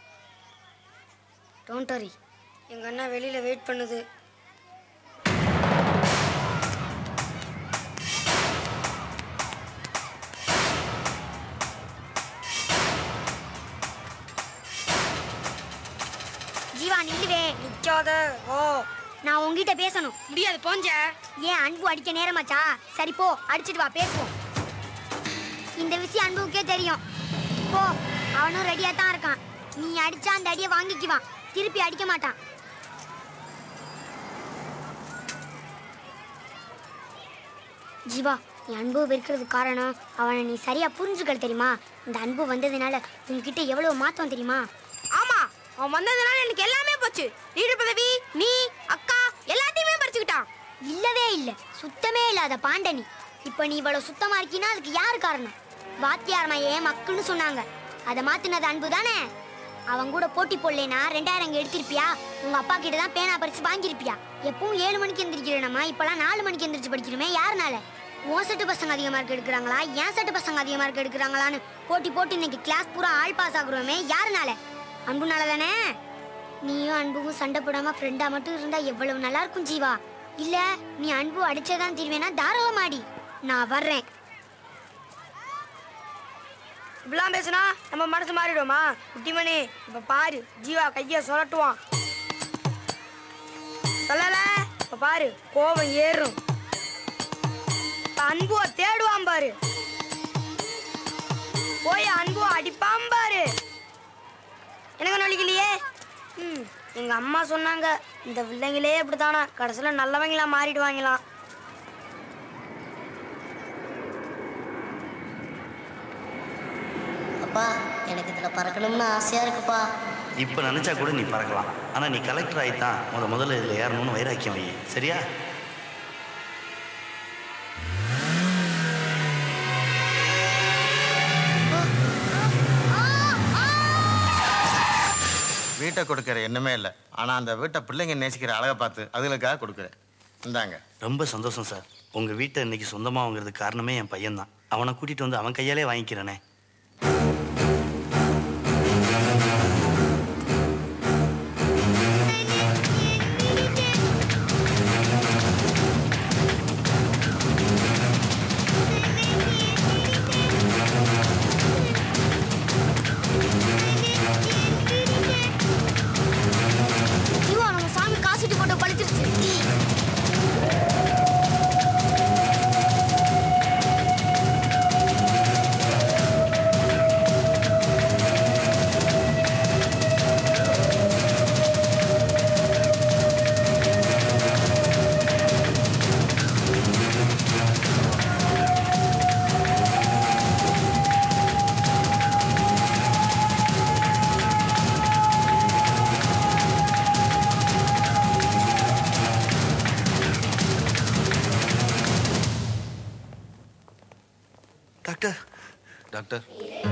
டோன்ட் வரி எங்கள் அண்ணா வெளியில் வெயிட் பண்ணுது அடிக்காத ஓ நான் உங்ககிட்ட பேசணும் முடியாது போஞ்ச ஏன் அன்பு அடிக்க நேரமாச்சா சரி போ அடிச்சிட்டு வா பேசுவோம் இந்த விஷயம் அன்புக்கே தெரியும் போ அவனும் ரெடியா தான் இருக்கான் நீ அடிச்சா அந்த அடியை வாங்கிக்குவான் திருப்பி அடிக்க மாட்டான் ஜீவா நீ அன்பு வெறுக்கிறதுக்கு காரணம் அவனை நீ சரியா புரிஞ்சுக்கல தெரியுமா இந்த அன்பு வந்ததுனால உன்கிட்ட எவ்வளவு மாத்தம் தெரியுமா ஆமா அவன் வந்ததுனால எனக்கு எல்லாமே போச்சு லீடர் பதவி நீ அக்கா எல்லாத்தையுமே பறிச்சுக்கிட்டான் இல்லவே இல்ல சுத்தமே இல்லாத பாண்டனி இப்ப நீ இவ்வளவு சுத்தமா இருக்கீன்னா அதுக்கு யாரு காரணம் வாத்தியார் மையே மக்குன்னு சொன்னாங்க அதை மாத்தினது அன்பு தானே அவன் கூட போட்டி போடலைனா ரெண்டாயிரம் இங்க எடுத்திருப்பியா உங்க அப்பா கிட்ட தான் பேனா பறிச்சு வாங்கியிருப்பியா எப்பவும் ஏழு மணிக்கு எந்திரிக்கிறேன் இப்பெல்லாம் நாலு மணிக்கு எந்திரிச்சு படிக்கிறோமே யாருனால உன் செட்டு பசங்க அதிக மார்க் எடுக்கிறாங்களா என் செட்டு பசங்க அதிக மார்க் எடுக்கிறாங்களான்னு போட்டி போட்டு இன்னைக்கு கிளாஸ் பூரா ஆள் பாஸ் ஆகுறோமே யாருனால அன்புனால தானே நீயும் அன்புவும் சண்டை போடாம ஃப்ரெண்டா மட்டும் இருந்தா எவ்வளவு நல்லா இருக்கும் ஜீவா இல்ல நீ அன்பு அடிச்சதான் தீர்வேனா தாராளமாடி நான் வர்றேன் இப்படிலாம் பேசுனா நம்ம மனசு மாறிடுமா குட்டிமணி இப்ப பாரு ஜீவா கைய சொல்லட்டுவான் சொல்லல இப்ப பாரு கோபம் ஏறும் இப்ப அன்புவ தேடுவான் பாரு போய் அன்புவ அடிப்பான் பாரு எனக்கு நொழிக்கலையே ம் எங்க அம்மா சொன்னாங்க இந்த பிள்ளைங்களே இப்படித்தானா கடைசியில் நல்லவங்களா மாறிடுவாங்களாம் அப்பா எனக்கு இதுல பறக்கணும்னு ஆசையா இருக்குப்பா இப்போ நினச்சா கூட நீ பறக்கலாம் ஆனால் நீ கலெக்டர் ஆகித்தான் முத முதல்ல இதில் ஏறணும்னு வைராக்கியம் வை சரியா வீட்டை கொடுக்கிற எண்ணமே இல்லை ஆனால் அந்த வீட்டை பிள்ளைங்க நேசிக்கிற அழகை பார்த்து அதுகளுக்காக கொடுக்குறேன் இந்தாங்க ரொம்ப சந்தோஷம் சார் உங்கள் வீட்டை இன்னைக்கு சொந்தமாக வாங்குறதுக்கு காரணமே என் பையன்தான் அவனை கூட்டிகிட்டு வந்து அவன் கையாலே வாங்கிக்கிறேனே ஜீவா நம்ம சாமி காசிட்டு போட்டு பழிச்சிருச்சு டாக்டர் டாக்டர்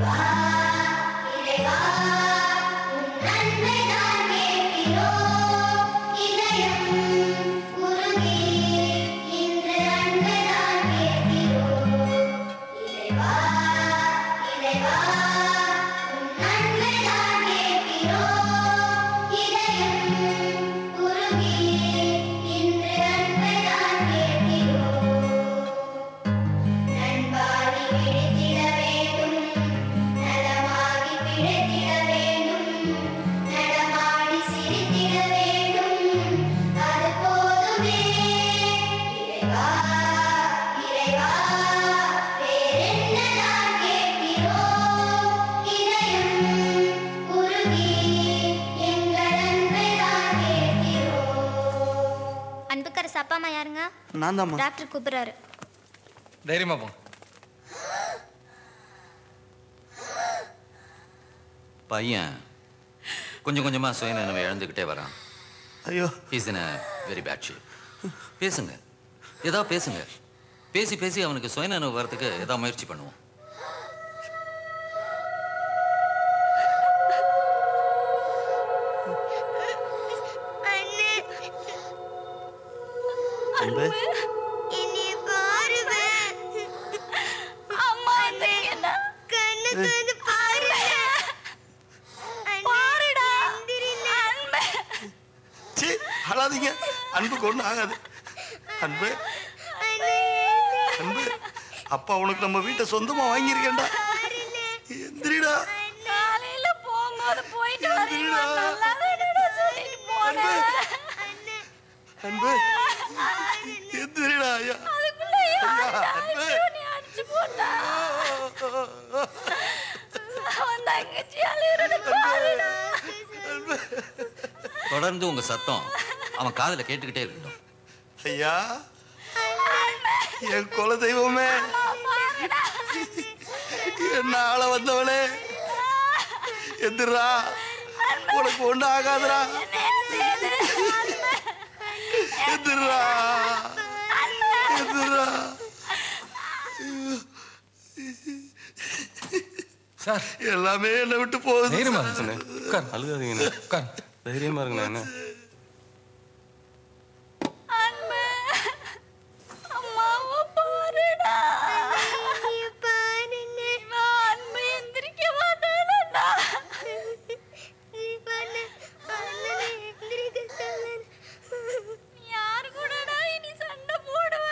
அன்புக்கரசு அப்பா அம்மா யாருங்க நான் தான்மா டாக்டர் கூப்பிடுறாரு தைரியமா போங்க பையன் கொஞ்சம் கொஞ்சமா சுயநினைவை இழந்துக்கிட்டே வரான் ஐயோ is in very bad shape பேசுங்க ஏதா பேசுங்க பேசி பேசி அவனுக்கு சுயநினைவு வரதுக்கு ஏதா முயற்சி பண்ணுவோம் அன்பு என்னைய பாருங்க அம்மா என்ன கண்ணு திறந்து பாருங்க பாருடா அன்பு சீ அழாதீங்க அன்புக்கு ஒன்றும் ஆகாது அன்பு அன்பு அப்பா உனக்கு நம்ம வீட்டை சொந்தமா வாங்கியிருக்கேன்டா எந்திரிடா காலையில போகும்போது போயிட்டு வரீங்களா நல்லா சொல்லிட்டு போனேன் அன்பு எந்திரிடா ஐயா ஐயா அன்பு தொடர்ந்து உங்க சத்தம் அவன் காதுல கேட்டுக்கிட்டே இருக்கட்டும் ஐயா என் குல தெய்வமே என்ன ஆள வந்தவளே எந்திரா உனக்கு ஒண்ணு ஆகாதுடா எந்திரா எந்திரா சார் எல்லாமே என்னை விட்டு போகுது தைரியமா இருங்க அழுகாதீங்கண்ணே தைரியமா இருங்கண்ணே என்ன அம்மாவை பாருடா பாருங்க அன்பு எந்திரிக்க மாட்டானடா யார் கூடடா இனி சண்டை போடுவ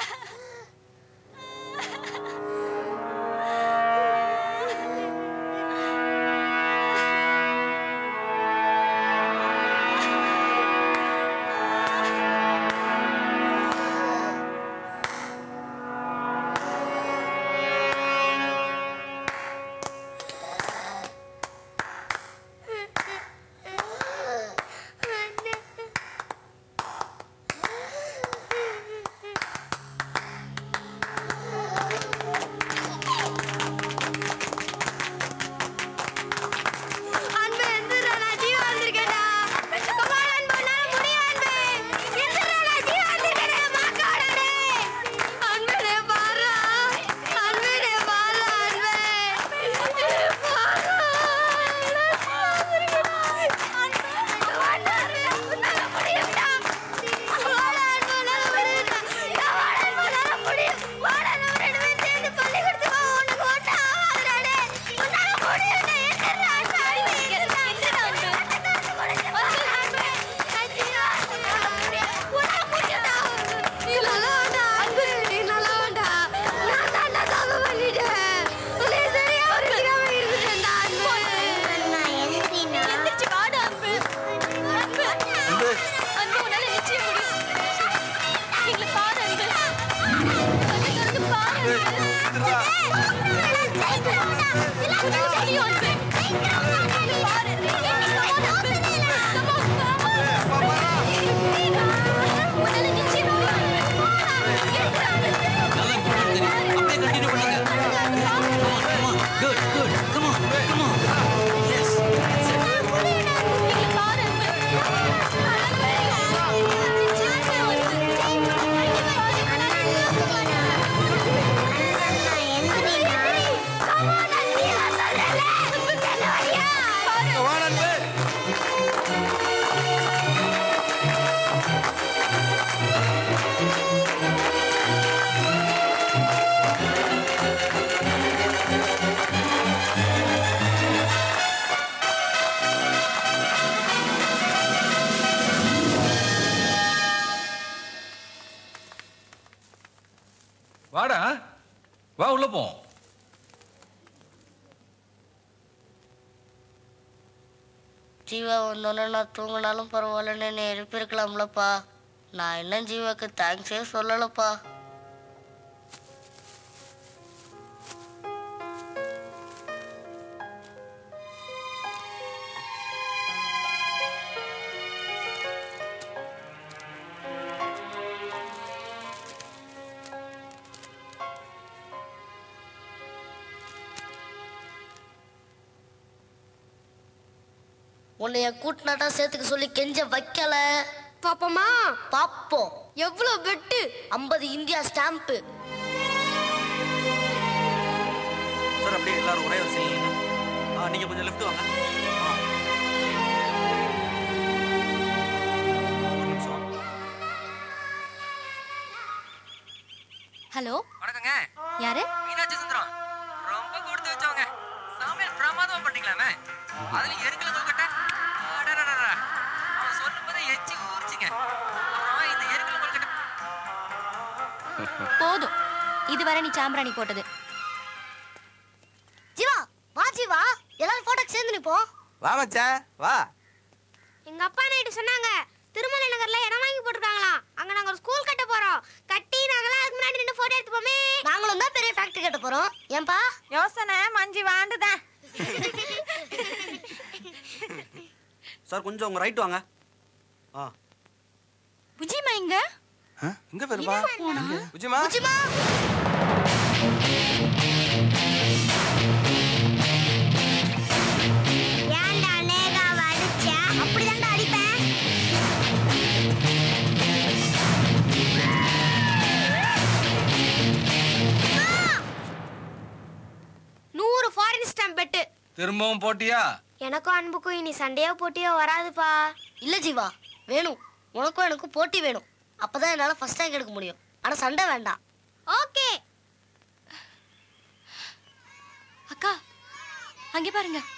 அன்பு எந்திரா நான் ஜீவா வந்திருக்கேன்டா கமால் அன்பு உன்னால முடியும் அன்பு எந்திரா நான் ஜீவா வந்திருக்கேன் மாக்காடனே அன்பு நே பாரா அன்பு நே பாரா அன்பு எந்திரிச்சு வாடா அன்பு அன்பு அன்பு உன்னால நிச்சயம் முடியும் எங்களை பாரு அன்பு கண்ணை திறந்து பாரு உன்னால முடியும் அன்பு பாரு உன்னால நிச்சயம் good good come on come on yes வாடா வா உள்ள போவோம் ஜீவா வந்தோடனே நான் தூங்கினாலும் பரவாயில்லன்னு என்னை எழுப்பியிருக்கலாம்லப்பா நான் என்ன ஜீவாக்கு தேங்க்ஸே சொல்லலப்பா உன்னைய கூட்டினாட்டா சேர்த்துக்க சொல்லி கெஞ்ச வைக்கல பாப்போமா பாப்போம் எவ்வளவு பெட்டு ஐம்பது இந்தியா ஸ்டாம்ப்பு சார் அப்படியே எல்லாரும் ஒரே வரிசையில் நில்லுங்க. ஆ நீங்க கொஞ்சம் லெஃப்ட் வாங்க ஆ. ஒரு நிமிஷம் ஹலோ வணக்கங்க யாரு மீனாட்சி சுந்தரம் ரொம்ப கொடுத்து வச்சவங்க சமையல் பிரமாதமா பண்ணிக்கலாமே அதுல எருக்கல கொக்கட்ட அடடடடா அவன் சொல்லும் போதே எச்சி ஊறிச்சுங்க அப்புறம் இந்த எருக்கல கொக்கட்ட போதும் இதுவரை நீ சாம்பிராணி போட்டது ஜீவா வா ஜீவா எல்லாரும் போட்டோ சேர்ந்து நிப்போம் வா மச்சான் வா எங்க அப்பா நைட்டு சொன்னாங்க திருமலை நகர்ல இடம் வாங்கி போட்டுருக்காங்களாம் அங்க நாங்க ஒரு ஸ்கூல் கட்ட போறோம் கட்டி நாங்களாம் அதுக்கு முன்னாடி நின்று போட்டோ எடுத்துப்போமே நாங்களும் தான் பெரிய ஃபேக்டரி கட்ட போறோம் ஏன்பா யோசனை மஞ்சி வாண்டுதான் சார் கொஞ்சம் உங்க ரைட் வாங்க ஆ புஜிமா இங்க எங்க பெருமா புஜிமா ஏன்டா நேகாவை அடிச்ச அப்படிதான்டா அடிப்பேன் நூறு ஃபாரின் ஸ்டாம்ப் பெட்டு திரும்பவும் போட்டியா எனக்கும் அன்புக்கும் இனி சண்டையோ போட்டியோ வராதுப்பா இல்ல ஜீவா வேணும் உனக்கும் எனக்கும் போட்டி வேணும் அப்பதான் என்னால ஃபர்ஸ்ட் ரேங்க் எடுக்க முடியும் ஆனா சண்டை வேண்டாம் ஓகே அக்கா அங்கே பாருங்க